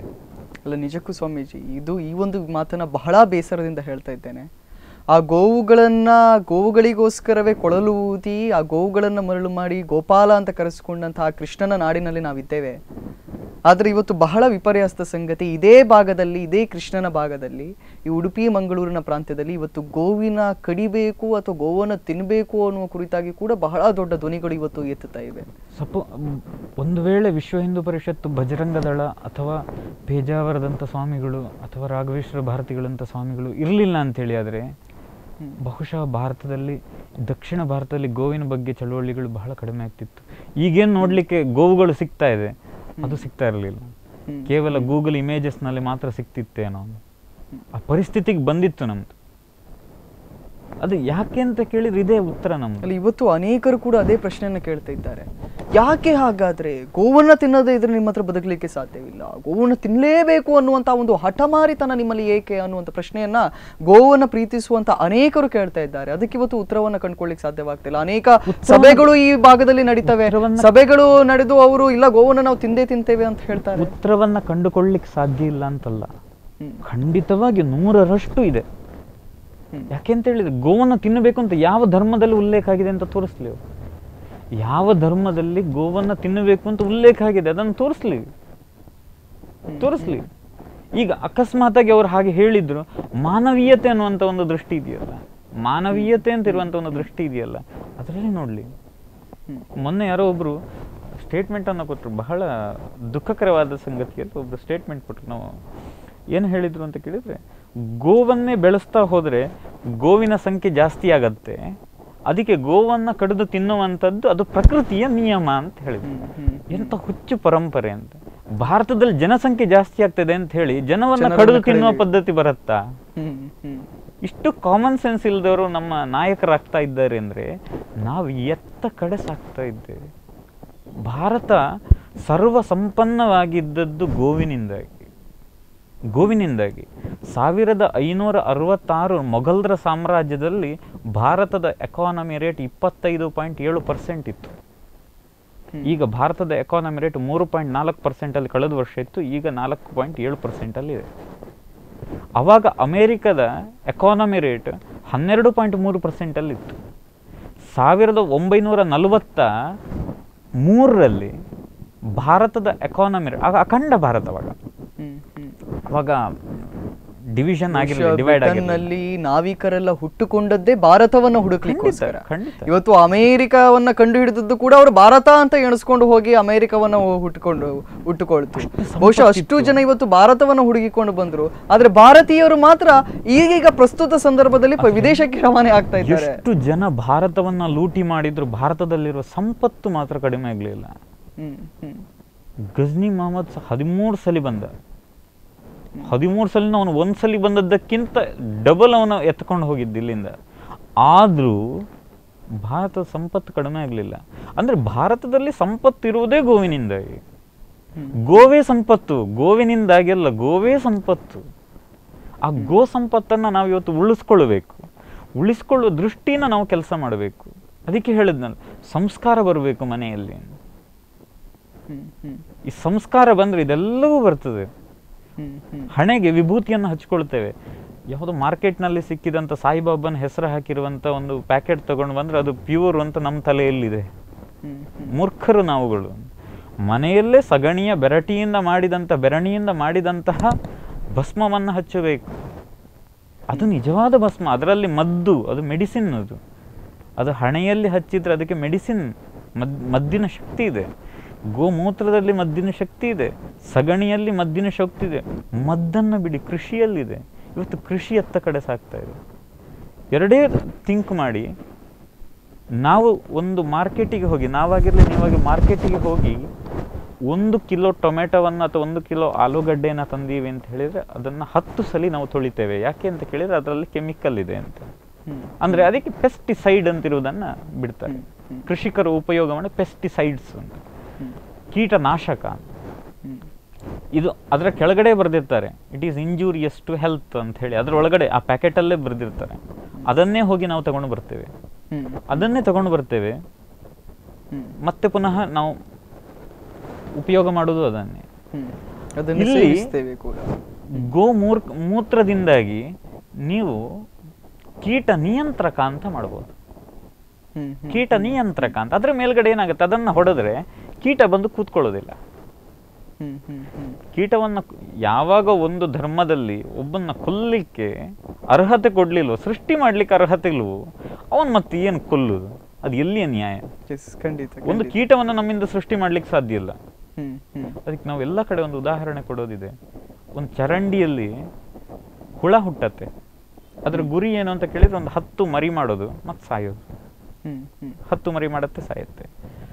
ಅಲ್ಲ ನಿಜಕ್ಕೂ ಸ್ವಾಮೀಜಿ ಇದು ಈ ಒಂದು ಮಾತನ್ನ ಬಹಳ ಬೇಸರದಿಂದ ಹೇಳ್ತಾ ಇದ್ದೇನೆ ಆ ಗೋವುಗಳನ್ನ ಗೋವುಗಳಿಗೋಸ್ಕರವೇ ಕೊಳಲು ಊದಿ ಆ ಗೋವುಗಳನ್ನ ಮರಳು ಮಾಡಿ ಗೋಪಾಲ ಅಂತ ಕರೆಸಿಕೊಂಡಂತಹ ಕೃಷ್ಣನ ನಾಡಿನಲ್ಲಿ ನಾವಿದ್ದೇವೆ ಆದ್ರೆ ಇವತ್ತು ಬಹಳ ವಿಪರ್ಯಾಸದ ಸಂಗತಿ ಇದೇ ಭಾಗದಲ್ಲಿ ಇದೇ ಕೃಷ್ಣನ ಭಾಗದಲ್ಲಿ ಈ ಉಡುಪಿ ಮಂಗಳೂರಿನ ಪ್ರಾಂತ್ಯದಲ್ಲಿ ಇವತ್ತು ಗೋವಿನ ಕಡಿಬೇಕು ಅಥವಾ ಗೋವನ್ನು ತಿನ್ನಬೇಕು ಅನ್ನುವ ಕುರಿತಾಗಿ ಕೂಡ ಬಹಳ ದೊಡ್ಡ ಧ್ವನಿಗಳು ಇವತ್ತು ಎತ್ತುತ್ತಾ ಇವೆ ಸಪೋ ಒಂದು ವೇಳೆ ವಿಶ್ವ ಹಿಂದೂ ಪರಿಷತ್ತು ಬಜರಂಗ ದಳ ಅಥವಾ ಪೇಜಾವರದಂಥ ಸ್ವಾಮಿಗಳು ಅಥವಾ ರಾಘವೇಶ್ವರ ಭಾರತಿಗಳಂಥ ಸ್ವಾಮಿಗಳು ಇರಲಿಲ್ಲ ಅಂತೇಳಿ ಆದರೆ ಹ್ಮ್. ಬಹುಶಃ ಭಾರತದಲ್ಲಿ ದಕ್ಷಿಣ ಭಾರತದಲ್ಲಿ ಗೋವಿನ ಬಗ್ಗೆ ಚಳುವಳಿಗಳು ಬಹಳ ಕಡಿಮೆ ಆಗ್ತಿತ್ತು ಈಗೇನು ನೋಡಲಿಕ್ಕೆ ಗೋವುಗಳು ಸಿಗ್ತಾ ಇದೆ ಅದು ಸಿಗ್ತಾ ಇರಲಿಲ್ಲ ಹ್ಮ್. ಕೇವಲ ಗೂಗಲ್ ಇಮೇಜಸ್ನಲ್ಲಿ ಮಾತ್ರ ಸಿಗ್ತಿತ್ತೇನೋ ಆ ಪರಿಸ್ಥಿತಿಗೆ ಬಂದಿತ್ತು ನಮ್ದು ಅದು ಯಾಕೆ ಅಂತ ಕೇಳಿದ್ರೆ ಇದೇ ಉತ್ತರ ನಮ್ದು ಅಲ್ಲಿ ಇವತ್ತು ಅನೇಕರು ಕೂಡ ಅದೇ ಪ್ರಶ್ನೆಯನ್ನ ಕೇಳ್ತಾ ಇದ್ದಾರೆ ಯಾಕೆ ಹಾಗಾದ್ರೆ ಗೋವನ್ನ ತಿನ್ನದೇ ಇದ್ರೆ ನಿಮ್ಮ ಹತ್ರ ಬದುಕಲಿಕ್ಕೆ ಸಾಧ್ಯವಿಲ್ಲ ಗೋವನ್ನ ತಿನ್ನಲೇಬೇಕು ಅನ್ನುವಂತ ಒಂದು ಹಠಮಾರಿತನ ನಿಮ್ಮಲ್ಲಿ ಏಕೆ ಅನ್ನುವಂತ ಪ್ರಶ್ನೆಯನ್ನ ಗೋವನ್ನ ಪ್ರೀತಿಸುವಂತ ಅನೇಕರು ಕೇಳ್ತಾ ಇದ್ದಾರೆ ಅದಕ್ಕೆ ಇವತ್ತು ಉತ್ತರವನ್ನ ಕಂಡ್ಕೊಳ್ಳಿಕ್ಕೆ ಸಾಧ್ಯವಾಗ್ತಿಲ್ಲ ಅನೇಕ ಸಭೆಗಳು ಈ ಭಾಗದಲ್ಲಿ ನಡೀತವೆ ಉತ್ತರವನ್ನ- ಸಭೆಗಳು ನಡೆದು ಅವರು ಇಲ್ಲ ಗೋವನ್ನ ನಾವು ತಿಂದೇ ತಿಂತೇವೆ ಅಂತ ಹೇಳ್ತಾರೆ ಉತ್ತರವನ್ನ ಕಂಡುಕೊಳ್ಳಿಕ್ಕೆ ಸಾಧ್ಯ ಇಲ್ಲ ಅಂತಲ್ಲ ಹ್ಮ್. ಖಂಡಿತವಾಗಿ ನೂರರಷ್ಟು ಇದೆ ಹ್ಮ್. ಯಾಕೆಂತ ಹೇಳಿದ್ರೆ ಗೋವನ್ನು ತಿನ್ನಬೇಕು ಅಂತ ಯಾವ ಧರ್ಮದಲ್ಲಿ ಉಲ್ಲೇಖ ಆಗಿದೆ ಅಂತ ತೋರಿಸ್ಲಿ ಅವ್ರು. ಯಾವ ಧರ್ಮದಲ್ಲಿ ಗೋವನ್ನು ತಿನ್ನಬೇಕು ಅಂತ ಉಲ್ಲೇಖ ಆಗಿದೆ ಅದನ್ನು ತೋರಿಸ್ಲಿ ತೋರಿಸ್ಲಿ ಈಗ ಅಕಸ್ಮಾತಾಗಿ ಅವ್ರು ಹಾಗೆ ಹೇಳಿದ್ರು ಮಾನವೀಯತೆ ಅನ್ನುವಂಥ ಒಂದು ದೃಷ್ಟಿ ಇದೆಯಲ್ಲ ಮಾನವೀಯತೆ ಅಂತ ಇರುವಂಥ ಒಂದು ದೃಷ್ಟಿ ಇದೆಯಲ್ಲ ಅದರಲ್ಲಿ ನೋಡ್ಲಿ ಹ್ಮ್. ಮೊನ್ನೆ ಯಾರೋ ಒಬ್ರು ಸ್ಟೇಟ್ಮೆಂಟ್ ಅನ್ನು ಕೊಟ್ಟರು ಬಹಳ ದುಃಖಕರವಾದ ಸಂಗತಿಯಲ್ಲಿ ಒಬ್ರು ಸ್ಟೇಟ್ಮೆಂಟ್ ಕೊಟ್ಟರು ನಾವು ಏನು ಹೇಳಿದ್ರು ಅಂತ ಕೇಳಿದ್ರೆ ಗೋವನ್ನೇ ಬೆಳೆಸ್ತಾ ಹೋದ್ರೆ ಗೋವಿನ ಸಂಖ್ಯೆ ಜಾಸ್ತಿ ಆಗತ್ತೆ ಅದಕ್ಕೆ ಗೋವನ್ನ ಕಡಿದು ತಿನ್ನುವಂಥದ್ದು ಅದು ಪ್ರಕೃತಿಯ ನಿಯಮ ಅಂತ ಹೇಳಿದ್ರು ಹ್ಮ್, ಹ್ಮ್, ಎಂತ ಹುಚ್ಚು ಪರಂಪರೆ ಅಂತ ಭಾರತದಲ್ಲಿ ಜನಸಂಖ್ಯೆ ಜಾಸ್ತಿ ಆಗ್ತದೆ ಅಂತ ಹೇಳಿ ಜನವನ್ನ ಜನರನ್ನ ಕಡಿದು ತಿನ್ನುವ ಕಡಿದು- ಪದ್ಧತಿ ಬರುತ್ತಾ ಹ್ಮ್, ಹ್ಮ್. ಇಷ್ಟು ಕಾಮನ್ ಸೆನ್ಸ್ ಇಲ್ದವರು ನಮ್ಮ ನಾಯಕರಾಗ್ತಾ ಇದ್ದಾರೆ ಅಂದ್ರೆ ನಾವು ಎತ್ತ ಕಡೆ ಸಾಕ್ತಾ ಇದ್ದೇವೆ ಭಾರತ ಸರ್ವ ಸಂಪನ್ನವಾಗಿದ್ದದ್ದು ಗೋವಿನಿಂದಾಗಿ ಗೋವಿನಿಂದಾಗಿ ಸಾವಿರದ ಐನೂರ ಅರವತ್ತಾರು ಮೊಘಲರ ಸಾಮ್ರಾಜ್ಯದಲ್ಲಿ ಭಾರತದ ಎಕಾನಮಿ ರೇಟ್ ಇಪ್ಪತ್ತೈದು ಪಾಯಿಂಟ್ ಏಳು ಪರ್ಸೆಂಟ್ ಇತ್ತು ಹ್ಮ್. ಈಗ ಭಾರತದ ಎಕಾನಮಿ ರೇಟ್ ಮೂರು ಪಾಯಿಂಟ್ ನಾಲ್ಕು ಪರ್ಸೆಂಟಲ್ಲಿ ಕಳೆದ ವರ್ಷ ಇತ್ತು ಈಗ ನಾಲ್ಕು ಪಾಯಿಂಟ್ ಏಳು ಪರ್ಸೆಂಟಲ್ಲಿ ಇದೆ ಅವಾಗ ಅಮೇರಿಕದ ಎಕಾನಮಿ ರೇಟ್ ಹನ್ನೆರಡು ಪಾಯಿಂಟ್ ಮೂರು ಪರ್ಸೆಂಟಲ್ಲಿ ಇತ್ತು ಸಾವಿರದ ಒಂಬೈನೂರ ನಲವತ್ತ ಮೂರರಲ್ಲಿ ಭಾರತದ ಎಕಾನಮಿ ಆಗ ಅಖಂಡ ಭಾರತ ಅವಾಗ ಹ್ಮ್, ಹ್ಮ್. ಅವಾಗ ಡಿವಿಷನ್ ಆಗಿರಲಿಲ್ಲ ಬಹುಶಃ ಡಿವೈಡ್ ಆಗಿರಲಿಲ್ಲ ಬ್ರಿಟನ್ನಲ್ಲಿ ನಾವಿಕರೆಲ್ಲ ಹುಟ್ಟುಕೊಂಡದ್ದೇ ಭಾರತವನ್ನ ಹುಡುಕ್ಲಿಕ್ಕೋಸ್ಕರ ಖಂಡಿತ ಇವತ್ತು ಅಮೇರಿಕವನ್ನ ಕಂಡು ಹಿಡಿದದ್ದು ಕೂಡ ಅವರು ಭಾರತ ಅಂತ ಎಣಿಸ್ಕೊಂಡು ಹೋಗಿ ಅಮೇರಿಕವನ್ನ ಹುಟ್ಟುಕೊಂಡು ಹುಟ್ಟುಕೊಳ್ತು ಬಹುಶಃ ಅಷ್ಟು ಜನ ಇವತ್ತು ಭಾರತವನ್ನ ಹುಡುಕಿಕೊಂಡು ಬಂದ್ರು ಆದ್ರೆ ಭಾರತೀಯರು ಮಾತ್ರ ಈಗೀಗ ಪ್ರಸ್ತುತ ಸಂದರ್ಭದಲ್ಲಿ ಪ- ವಿದೇಶಕ್ಕೆ ರವಾನೆ ಆಗ್ತಾ ಇದ್ದಾರೆ ಎಷ್ಟು ಜನ ಭಾರತವನ್ನ ಲೂಟಿ ಮಾಡಿದ್ರು ಭಾರತದಲ್ಲಿರುವ ಸಂಪತ್ತು ಮಾತ್ರ ಕಡಿಮೆ ಆಗಲಿಲ್ಲ ಹ್ಮ್ ಹ್ಮ್ ಗಜ್ನಿ ಮೊಹಮ್ಮದ್ ಹದಿಮೂರು ಸಲ ಬಂದ ಹದಿಮೂರು ಸಲ ಅವನು ಒಂದು ಸಲ ಬಂದದ್ದಕ್ಕಿಂತ ಡಬಲ್ ಅವನು ಎತ್ಕೊಂಡು ಹೋಗಿದ್ದು ಇಲ್ಲಿಂದ ಆದರೂ ಭಾರತದ ಸಂಪತ್ತು ಕಡಿಮೆ ಆಗಲಿಲ್ಲ ಅಂದರೆ ಭಾರತದಲ್ಲಿ ಸಂಪತ್ತು ಇರುವುದೇ ಗೋವಿನಿಂದಾಗಿ ಹ್ಮ್. ಗೋವೇ ಸಂಪತ್ತು ಗೋವಿನಿಂದಾಗಿ ಅಲ್ಲ ಗೋವೇ ಸಂಪತ್ತು ಆ ಗೋ ಸಂಪತ್ತನ್ನು ನಾವು ಇವತ್ತು ಉಳಿಸ್ಕೊಳ್ಬೇಕು ಉಳಿಸ್ಕೊಳ್ಳುವ ದೃಷ್ಟಿನ ನಾವು ಕೆಲಸ ಮಾಡಬೇಕು ಅದಕ್ಕೆ ಹೇಳಿದ್ನಲ್ಲ ಸಂಸ್ಕಾರ ಬರಬೇಕು ಮನೆಯಲ್ಲಿ ಹ್ಮ್ ಹ್ಮ್ ಈ ಸಂಸ್ಕಾರ ಬಂದ್ರೆ ಇದೆಲ್ಲವೂ ಬರ್ತದೆ ಹ್ಮ್ ಹ್ಮ್ ಹಣೆಗೆ ವಿಭೂತಿಯನ್ನು ಹಚ್ಕೊಳ್ತೇವೆ ಯಾವುದೋ ಮಾರ್ಕೆಟ್ನಲ್ಲಿ ಸಿಕ್ಕಿದಂಥ ಸಾಯಿಬಾಬನ ಹೆಸರು ಹಾಕಿರುವಂಥ ಒಂದು ಪ್ಯಾಕೆಟ್ ತಗೊಂಡು ಬಂದ್ರೆ ಅದು ಪ್ಯೂರ್ ಅಂತ ನಮ್ಮ ತಲೆಯಲ್ಲಿದೆ ಹ್ಮ್ ಹ್ಮ್ ಮೂರ್ಖರು ನಾವುಗಳು ಮನೆಯಲ್ಲೇ ಸಗಣಿಯ ಬೆರಟಿಯಿಂದ ಮಾಡಿದಂಥ ಬೆರಣಿಯಿಂದ ಮಾಡಿದಂತಹ ಭಸ್ಮವನ್ನು ಹಚ್ಚಬೇಕು ಅದು ನಿಜವಾದ ಭಸ್ಮ ಅದರಲ್ಲಿ ಮದ್ದು ಅದು ಮೆಡಿಸಿನ್ ಅದು ಅದು ಹಣೆಯಲ್ಲಿ ಹಚ್ಚಿದ್ರೆ ಅದಕ್ಕೆ ಮೆಡಿಸಿನ್ ಮದ್ ಮದ್ದಿನ ಶಕ್ತಿ ಇದೆ ಗೋಮೂತ್ರದಲ್ಲಿ ಮದ್ದಿನ ಶಕ್ತಿ ಇದೆ ಸಗಣಿಯಲ್ಲಿ ಮದ್ದಿನ ಶಕ್ತಿ ಇದೆ ಮದ್ದನ್ನು ಬಿಡಿ ಕೃಷಿಯಲ್ಲಿದೆ ಇವತ್ತು ಕೃಷಿ ಎತ್ತ ಕಡೆ ಸಾಕ್ತಾ ಇದೆ ಎರಡೇ ಥಿಂಕ್ ಮಾಡಿ ನಾವು ಒಂದು ಮಾರ್ಕೆಟಿಗೆ ಹೋಗಿ ನಾವಾಗಿರಲಿ ನೀವಾಗಿ ಮಾರ್ಕೆಟಿಗೆ ಹೋಗಿ ಒಂದು ಕಿಲೋ ಟೊಮೆಟೊವನ್ನು ಅಥವಾ ಒಂದು ಕಿಲೋ ಆಲೂಗಡ್ಡೆಯನ್ನು ತಂದೀವಿ ಅಂತ ಹೇಳಿದರೆ ಅದನ್ನು ಹತ್ತು ಸಲ ನಾವು ತೊಳಿತೇವೆ ಯಾಕೆ ಅಂತ ಕೇಳಿದರೆ ಅದರಲ್ಲಿ ಕೆಮಿಕಲ್ ಇದೆ ಅಂತ ಹ್ಮ್ ಅಂದರೆ ಅದಕ್ಕೆ ಪೆಸ್ಟಿಸೈಡ್ ಅಂತಿರುವುದನ್ನು ಬಿಡ್ತಾರೆ ಹ್ಮ್, ಹ್ಮ್. ಕೃಷಿಕರು ಉಪಯೋಗ ಮಾಡಿ ಪೆಸ್ಟಿಸೈಡ್ಸ್ ಅಂತ ಹ್ಮ್ ಕೀಟನಾಶಕ ಹ್ಮ್ ಇದು ಅದರ ಕೆಳಗಡೆ ಬರೆದಿರ್ತಾರೆ it is injurious to health ಅಂತ ಹೇಳಿ ಅದರ ಒಳಗಡೆ ಆ ಪ್ಯಾಕೆಟಲ್ಲೇ ಬರೆದಿರ್ತಾರೆ ಅದನ್ನೇ ಹೋಗಿ ನಾವು ತಗೊಂಡು ಬರ್ತೇವೆ ಹ್ಮ್ ಅದನ್ನೇ ತಗೊಂಡು ಬರ್ತೇವೆ ಹ್ಮ್ ಮತ್ತೆ ಪುನಃ ನಾವು ಉಪಯೋಗ ಮಾಡೋದು ಅದನ್ನೇ ಹ್ಮ್ ಅದನ್ನು ಇಲ್ಲಿ- ಸೇವಿಸ್ತೇವೆ ಕೂಡ ಗೋ ಮೂರ್ ಮೂತ್ರದಿಂದಾಗಿ ನೀವು ಕೀಟ ನಿಯಂತ್ರಕ ಅಂತ ಮಾಡ್ಬೋದು ಹ್ಮ್ ಹ್ಮ್ ಕೀಟ ನಿಯಂತ್ರಕ ಅಂತ ಅದ್ರ ಮೇಲ್ಗಡೆ ಏನಾಗುತ್ತೆ ಅದನ್ನ ಹೊಡೆದ್ರೆ ಕೀಟ ಬಂದು ಕೂತ್ಕೊಳ್ಳೋದಿಲ್ಲ ಹ್ಮ್ ಹ್ಮ್ ಹ್ಮ್ ಕೀಟವನ್ನ ಕ್- ಯಾವಾಗ ಒಂದು ಧರ್ಮದಲ್ಲಿ ಒಬ್ಬನ್ನ ಕೊಲ್ಲಿಕ್ಕೆ ಅರ್ಹತೆ ಕೊಡ್ಲಿಲ್ವೋ ಸೃಷ್ಟಿ ಮಾಡ್ಲಿಕ್ಕೆ ಅರ್ಹತೆ ಇಲ್ವೋ ಅವನ್ ಮತ್ತೆ ಏನು ಕೊಲ್ಲುದು ಅದು ಎಲ್ಲಿಯ ನ್ಯಾಯ ಎಸ್ ಖಂಡಿತ ಒಂದು ಖಂಡಿತ. ಕೀಟವನ್ನು ನಮ್ಮಿಂದ ಸೃಷ್ಟಿ ಮಾಡ್ಲಿಕ್ಕೆ ಸಾಧ್ಯ ಇಲ್ಲ ಹ್ಮ್ ಹ್ಮ್ ಅದಕ್ಕೆ ನಾವು ಎಲ್ಲ ಕಡೆ ಒಂದು ಉದಾಹರಣೆ ಕೊಡೋದಿದೆ ಒಂದು ಚರಂಡಿಯಲ್ಲಿ ಹುಳ ಹುಟ್ಟತ್ತೆ ಅದ್ರ ಗುರಿ ಏನು ಅಂತ ಕೇಳಿದ್ರೆ ಒಂದು ಹತ್ತು ಮರಿ ಮಾಡೋದು ಮತ್ತೆ ಸಾಯೋದು ಹ್ಮ್ ಹ್ಮ್ ಹತ್ತು ಮರಿ ಮಾಡುತ್ತೆ ಸಾಯುತ್ತೆ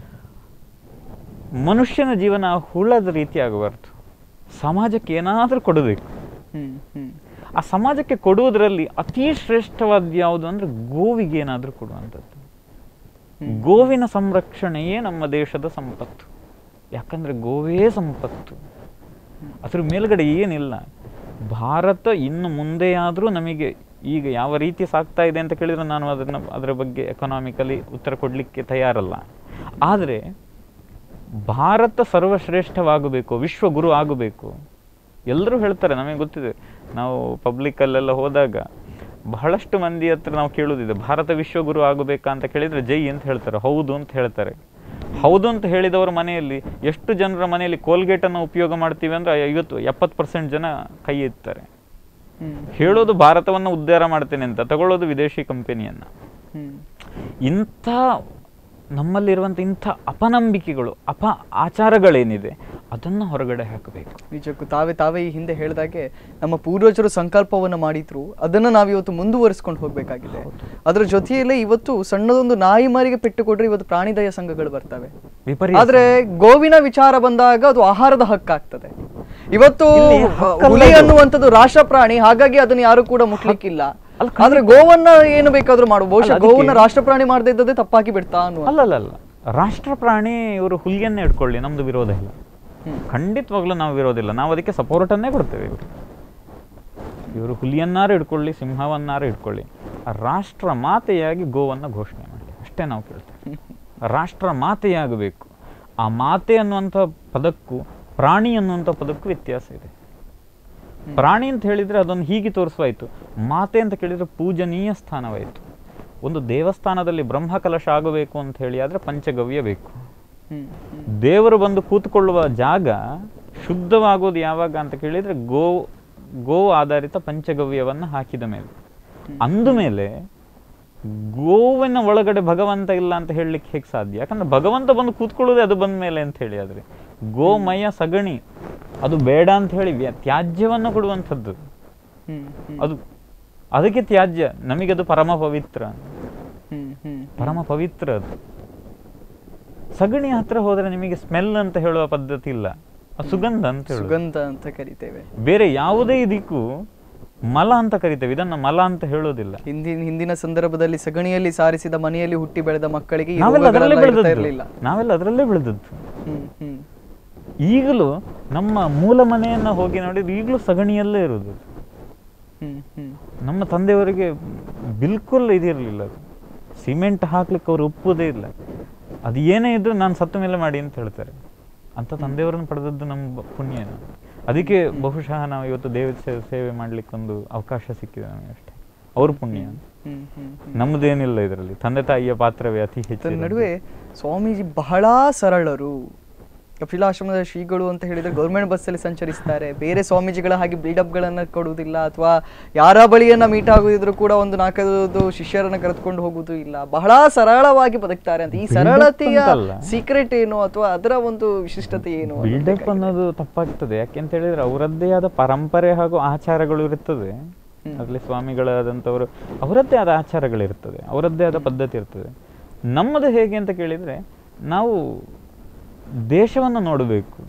ಮನುಷ್ಯನ ಜೀವನ ಹುಳದ ರೀತಿ ಆಗಬಾರ್ದು ಸಮಾಜಕ್ಕೆ ಏನಾದರೂ ಕೊಡಬೇಕು ಹ್ಮ್ ಹ್ಮ್ ಆ ಸಮಾಜಕ್ಕೆ ಕೊಡುವುದರಲ್ಲಿ ಅತಿ ಶ್ರೇಷ್ಠವಾದ ಯಾವುದು ಅಂದ್ರೆ ಗೋವಿಗೆ ಏನಾದರೂ ಕೊಡುವಂಥದ್ದು ಹ್ಮ್. ಗೋವಿನ ಸಂರಕ್ಷಣೆಯೇ ನಮ್ಮ ದೇಶದ ಸಂಪತ್ತು ಯಾಕಂದ್ರೆ ಗೋವೇ ಸಂಪತ್ತು ಅದ್ರ ಮೇಲ್ಗಡೆ ಏನಿಲ್ಲ ಭಾರತ ಇನ್ನು ಮುಂದೆಯಾದರೂ ನಮಗೆ ಈಗ ಯಾವ ರೀತಿ ಸಾಗ್ತಾ ಇದೆ ಅಂತ ಕೇಳಿದ್ರೆ ನಾನು ಅದನ್ನ ಅದರ ಬಗ್ಗೆ ಎಕನಾಮಿಕಲಿ ಉತ್ತರ ಕೊಡಲಿಕ್ಕೆ ತಯಾರಲ್ಲ ಆದರೆ ಭಾರತ ಸರ್ವಶ್ರೇಷ್ಠವಾಗಬೇಕು ವಿಶ್ವಗುರು ಆಗಬೇಕು ಎಲ್ಲರೂ ಹೇಳ್ತಾರೆ ನಮಗೆ ಗೊತ್ತಿದೆ ನಾವು ಪಬ್ಲಿಕ್ಕಲ್ಲೆಲ್ಲ ಹೋದಾಗ ಬಹಳಷ್ಟು ಮಂದಿ ಹತ್ರ ನಾವು ಕೇಳುವುದಿದೆ ಭಾರತ ವಿಶ್ವಗುರು ಆಗಬೇಕಾ ಅಂತ ಕೇಳಿದ್ರೆ ಜೈ ಅಂತ ಹೇಳ್ತಾರೆ ಹೌದು ಅಂತ ಹೇಳ್ತಾರೆ ಹೌದು ಅಂತ ಹೇಳಿದವರ ಮನೆಯಲ್ಲಿ ಎಷ್ಟು ಜನರ ಮನೆಯಲ್ಲಿ ಕೋಲ್ಗೇಟ್ ಅನ್ನು ಉಪಯೋಗ ಮಾಡ್ತೀವಿ ಅಂದ್ರೆ ಐವತ್ತು ಎಪ್ಪತ್ತು ಪರ್ಸೆಂಟ್ ಜನ ಕೈ ಎತ್ತಾರೆ ಹ್ಮ್ ಹೇಳೋದು ಭಾರತವನ್ನು ಉದ್ಧಾರ ಮಾಡ್ತೇನೆ ಅಂತ ತಗೊಳ್ಳೋದು ವಿದೇಶಿ ಕಂಪನಿಯನ್ನ ಹ್ಮ್ ಇಂಥ ನಮ್ಮಲ್ಲಿರುವಂಥ ಇಂಥ ಅಪನಂಬಿಕೆಗಳು ಅಪ ಆಚಾರಗಳೇನಿದೆ ಅದನ್ನು ಹೊರಗಡೆ ಹಾಕಬೇಕು ನಿಜಕ್ಕೂ ತಾವೇ ತಾವೇ ಈ ಹಿಂದೆ ಹೇಳಿದಾಗೆ ನಮ್ಮ ಪೂರ್ವಜರು ಸಂಕಲ್ಪವನ್ನ ಮಾಡಿದ್ರು ಅದನ್ನ ನಾವಿವತ್ತು ಮುಂದುವರಿಸ್ಕೊಂಡು ಹೋಗ್ಬೇಕಾಗಿದೆ ಅದರ ಜೊತೆಯಲ್ಲೇ ಇವತ್ತು ಸಣ್ಣದೊಂದು ನಾಯಿ ಮರಿಗೆ ಪೆಟ್ಟು ಕೊಟ್ರೆ ಇವತ್ತು ಪ್ರಾಣಿದಯ ಸಂಘಗಳು ಬರ್ತವೆ ವಿಪರೀತ ಆದ್ರೆ ಗೋವಿನ ವಿಚಾರ ಬಂದಾಗ ಅದು ಆಹಾರದ ಹಕ್ಕಾಗ್ತದೆ ಇವತ್ತು ಇಲ್ಲಿ ಹಕ್ಕಲ್ಲ ಹುಲಿ ಇದು. ಅನ್ನುವಂಥದ್ದು ರಾಷ್ಟ್ರ ಪ್ರಾಣಿ ಹಾಗಾಗಿ ಅದನ್ನ ಯಾರು ಕೂಡ ಮುಟ್ಲಿಕ್ಕಿಲ್ಲ ಅಲ್ಲ, ಆದ್ರೆ ಗೋವನ್ನ ಏನು ಬೇಕಾದ್ರೂ ಮಾಡು ಬಹುಶಃ ಅಲ್ಲ, ಅದಕ್ಕೆ- ಗೋವನ್ನ ರಾಷ್ಟ್ರ ಪ್ರಾಣಿ ಮಾಡದೇ ಇದ್ದದೇ ತಪ್ಪಾಗಿ ಬಿಡ್ತಾ ಅನ್ನುವ ಅಲ್ಲ ಅಲ್ಲ ಅಲ್ಲ ರಾಷ್ಟ್ರ ಪ್ರಾಣಿ ಇವರು ಹುಲಿಯನ್ನೇ ಇಟ್ಕೊಳ್ಳಿ ನಮ್ದು ವಿರೋಧ ಇಲ್ಲ ಹ್ಮ್. ಖಂಡಿತವಾಗ್ಲೂ ನಾವು ವಿರೋಧ ಇಲ್ಲ ನಾವು ಅದಕ್ಕೆ ಸಪೋರ್ಟನ್ನೇ ಕೊಡ್ತೇವೆ ಇವರು ಇವರು ಹುಲಿಯನ್ನಾರು ಇಟ್ಕೊಳ್ಳಿ ಸಿಂಹವನ್ನಾರು ಇಟ್ಕೊಳ್ಳಿ ಆ ರಾಷ್ಟ್ರ ಮಾತೆಯಾಗಿ ಗೋವನ್ನು ಘೋಷಣೆ ಮಾಡಿ ಅಷ್ಟೇ ನಾವು ಕೇಳ್ತೇವೆ ರಾಷ್ಟ್ರ ಮಾತೆಯಾಗಬೇಕು ಆ ಮಾತೆ ಅನ್ನುವಂಥ ಪದಕ್ಕೂ ಪ್ರಾಣಿ ಅನ್ನುವಂಥ ಪದಕ್ಕೂ ವ್ಯತ್ಯಾಸ ಇದೆ ಪ್ರಾಣಿ ಅಂತ ಹೇಳಿದ್ರೆ ಅದನ್ನು ಹೀಗೆ ತೋರಿಸುವಾಯ್ತು ಮಾತೆ ಅಂತ ಕೇಳಿದ್ರೆ ಪೂಜನೀಯ ಸ್ಥಾನವಾಯಿತು ಒಂದು ದೇವಸ್ಥಾನದಲ್ಲಿ ಬ್ರಹ್ಮ ಕಲಶ ಆಗಬೇಕು ಅಂತ ಹೇಳಿ ಆದ್ರೆ ಪಂಚಗವ್ಯ ಬೇಕು ಹ್ಮ್ ಹ್ಮ್ ದೇವರು ಬಂದು ಕೂತ್ಕೊಳ್ಳುವ ಜಾಗ ಶುದ್ಧವಾಗೋದು ಯಾವಾಗ ಅಂತ ಕೇಳಿದ್ರೆ ಗೋ ಗೋ ಆಧಾರಿತ ಪಂಚಗವ್ಯವನ್ನು ಹಾಕಿದ ಮೇಲೆ ಅಂದ ಮೇಲೆ ಗೋವಿನ ಒಳಗಡೆ ಭಗವಂತ ಇಲ್ಲ ಅಂತ ಹೇಳಲಿಕ್ಕೆ ಹೇಗೆ ಸಾಧ್ಯ ಯಾಕಂದ್ರೆ ಭಗವಂತ ಬಂದು ಕೂತ್ಕೊಳ್ಳೋದೇ ಅದು ಬಂದ ಮೇಲೆ ಅಂತ ಹೇಳಿ ಆದ್ರೆ ಗೋಮಯ ಸಗಣಿ ಅದು ಬೇಡ ಅಂತ ಹೇಳಿ ವ್ಯ- ತ್ಯಾಜ್ಯವನ್ನು ಕೊಡುವಂಥದ್ದು ಹ್ಮ್ ಹ್ಮ್ ಅದು ಅದಕ್ಕೆ ತ್ಯಾಜ್ಯ ನಮಗೆ ಅದು ಪರಮ ಪವಿತ್ರ ಹ್ಮ್ ಹ್ಮ್ ಪರಮ ಪವಿತ್ರ ಅದು ಸಗಣಿ ಹತ್ರ ಹೋದ್ರೆ ನಿಮಗೆ ಸ್ಮೆಲ್ ಅಂತ ಹೇಳುವ ಪದ್ಧತಿ ಇಲ್ಲ ಅದು ಸುಗಂಧ ಅಂತ ಹೇಳುದು ಸುಗಂಧ ಅಂತ ಕರಿತೇವೆ ಬೇರೆ ಯಾವುದೇ ಇದಕ್ಕೂ ಮಲ ಅಂತ ಕರಿತೇವೆ ಇದನ್ನ ಮಲ ಅಂತ ಹೇಳೋದಿಲ್ಲ ಹಿಂದಿನ ಹಿಂದಿನ ಸಂದರ್ಭದಲ್ಲಿ ಸಗಣಿಯಲ್ಲಿ ಸಾರಿಸಿದ ಮನೆಯಲ್ಲಿ ಹುಟ್ಟಿ ಬೆಳೆದ ಮಕ್ಕಳಿಗೆ ಈ ನಾವೆಲ್ಲ ಅದರಲ್ಲೇ ರೋಗಗಳೆಲ್ಲ ಇರ್ತಾ ಬೆಳೆದದ್ದು ಇರ್ಲಿಲ್ಲ ನಾವೆಲ್ಲ ಅದರಲ್ಲೇ ಬೆಳೆದದ್ದು ಹ್ಮ್ ಹ್ಮ್ ಈಗಲೂ ನಮ್ಮ ಮೂಲ ಮನೆಯನ್ನ ಹೋಗಿ ನೋಡಿದ್ರೆ ಈಗಲೂ ಸಗಣಿಯಲ್ಲೇ ಇರುವುದು ಹ್ಮ್ ಹ್ಮ್ ನಮ್ಮ ತಂದೆಯವರಿಗೆ ಬಿಲ್ಕುಲ್ ಇದಿರಲಿಲ್ಲ ಅದು ಸಿಮೆಂಟ್ ಹಾಕ್ಲಿಕ್ಕೆ ಅವ್ರು ಒಪ್ಪುವುದೇ ಇಲ್ಲ ಅದು ಏನೇ ಇದ್ರೂ ನಾನು ಸತ್ತ ಮೇಲೆ ಮಾಡಿ ಅಂತ ಹೇಳ್ತಾರೆ ಅಂತ ತಂದೆಯವರನ್ನು ಪಡೆದದ್ದು ನಮ್ಮ ಬ- ಪುಣ್ಯ ಅದಕ್ಕೆ ಬಹುಶಃ ನಾವು ಇವತ್ತು ದೇವ ಸೇ- ಸೇವೆ ಮಾಡ್ಲಿಕ್ಕೆ ಒಂದು ಅವಕಾಶ ಸಿಕ್ಕಿದೆ ನಮಗೆ ಅಷ್ಟೇ ಅವ್ರ ಪುಣ್ಯ ಹ್ಮ್ ಹ್ಮ್ ಹ್ಮ್ ನಮ್ಮದೇನಿಲ್ಲ ಇದರಲ್ಲಿ ತಂದೆ ತಾಯಿಯ ಪಾತ್ರವೇ ಅತಿ ಹೆಚ್ಚು ಅದರ ನಡುವೆ ಸ್ವಾಮೀಜಿ ಬಹಳ ಸರಳರು ಕಪಿಲಾಶ್ರಮದ ಶ್ರೀಗಳು ಅಂತ ಹೇಳಿದ್ರೆ ಗೌರ್ಮೆಂಟ್ ಬಸ್ಸಲ್ಲಿ ಸಂಚರಿಸ್ತಾರೆ ಬೇರೆ ಸ್ವಾಮೀಜಿಗಳ ಹಾಗೆ ಬಿಲ್ಡಪ್ ಗಳನ್ನ ಕೊಡುವುದಿಲ್ಲ ಅಥವಾ ಯಾರ ಬಳಿಯನ್ನ ಮೀಟ್ ಆಗುದಿದ್ರು ಕೂಡ ಒಂದು ನಾಲ್ಕೈದು ಶಿಷ್ಯರನ್ನ ಕರೆದುಕೊಂಡು ಹೋಗುವುದು ಇಲ್ಲ ಬಹಳ ಸರಳವಾಗಿ ಬದುಕ್ತಾರೆ ಅಂತ ಈ Build up ಸರಳತೆಯ ಅಂತಲ್ಲ. ಸೀಕ್ರೆಟ್ ಏನು ಅಥವಾ ಅದರ ಒಂದು ವಿಶಿಷ್ಟತೆ ಏನು ಬಿಲ್ಡಪ್ ಅನ್ನೋದು ತಪ್ಪಾಗ್ತದೆ ಯಾಕೆಂತ ಹೇಳಿದ್ರೆ ಅವರದ್ದೇ ಆದ ಪರಂಪರೆ ಹಾಗೂ ಆಚಾರಗಳು ಇರುತ್ತದೆ ಅದರಲ್ಲಿ ಸ್ವಾಮಿಗಳಾದಂಥವರು ಅವರದ್ದೇ ಆದ ಆಚಾರಗಳಿರ್ತದೆ ಅವರದ್ದೇ ಆದ ಪದ್ಧತಿ ಇರ್ತದೆ ನಮ್ಮದು ಹೇಗೆ ಅಂತ ಕೇಳಿದ್ರೆ ನಾವು ದೇಶವನ್ನು ನೋಡಬೇಕು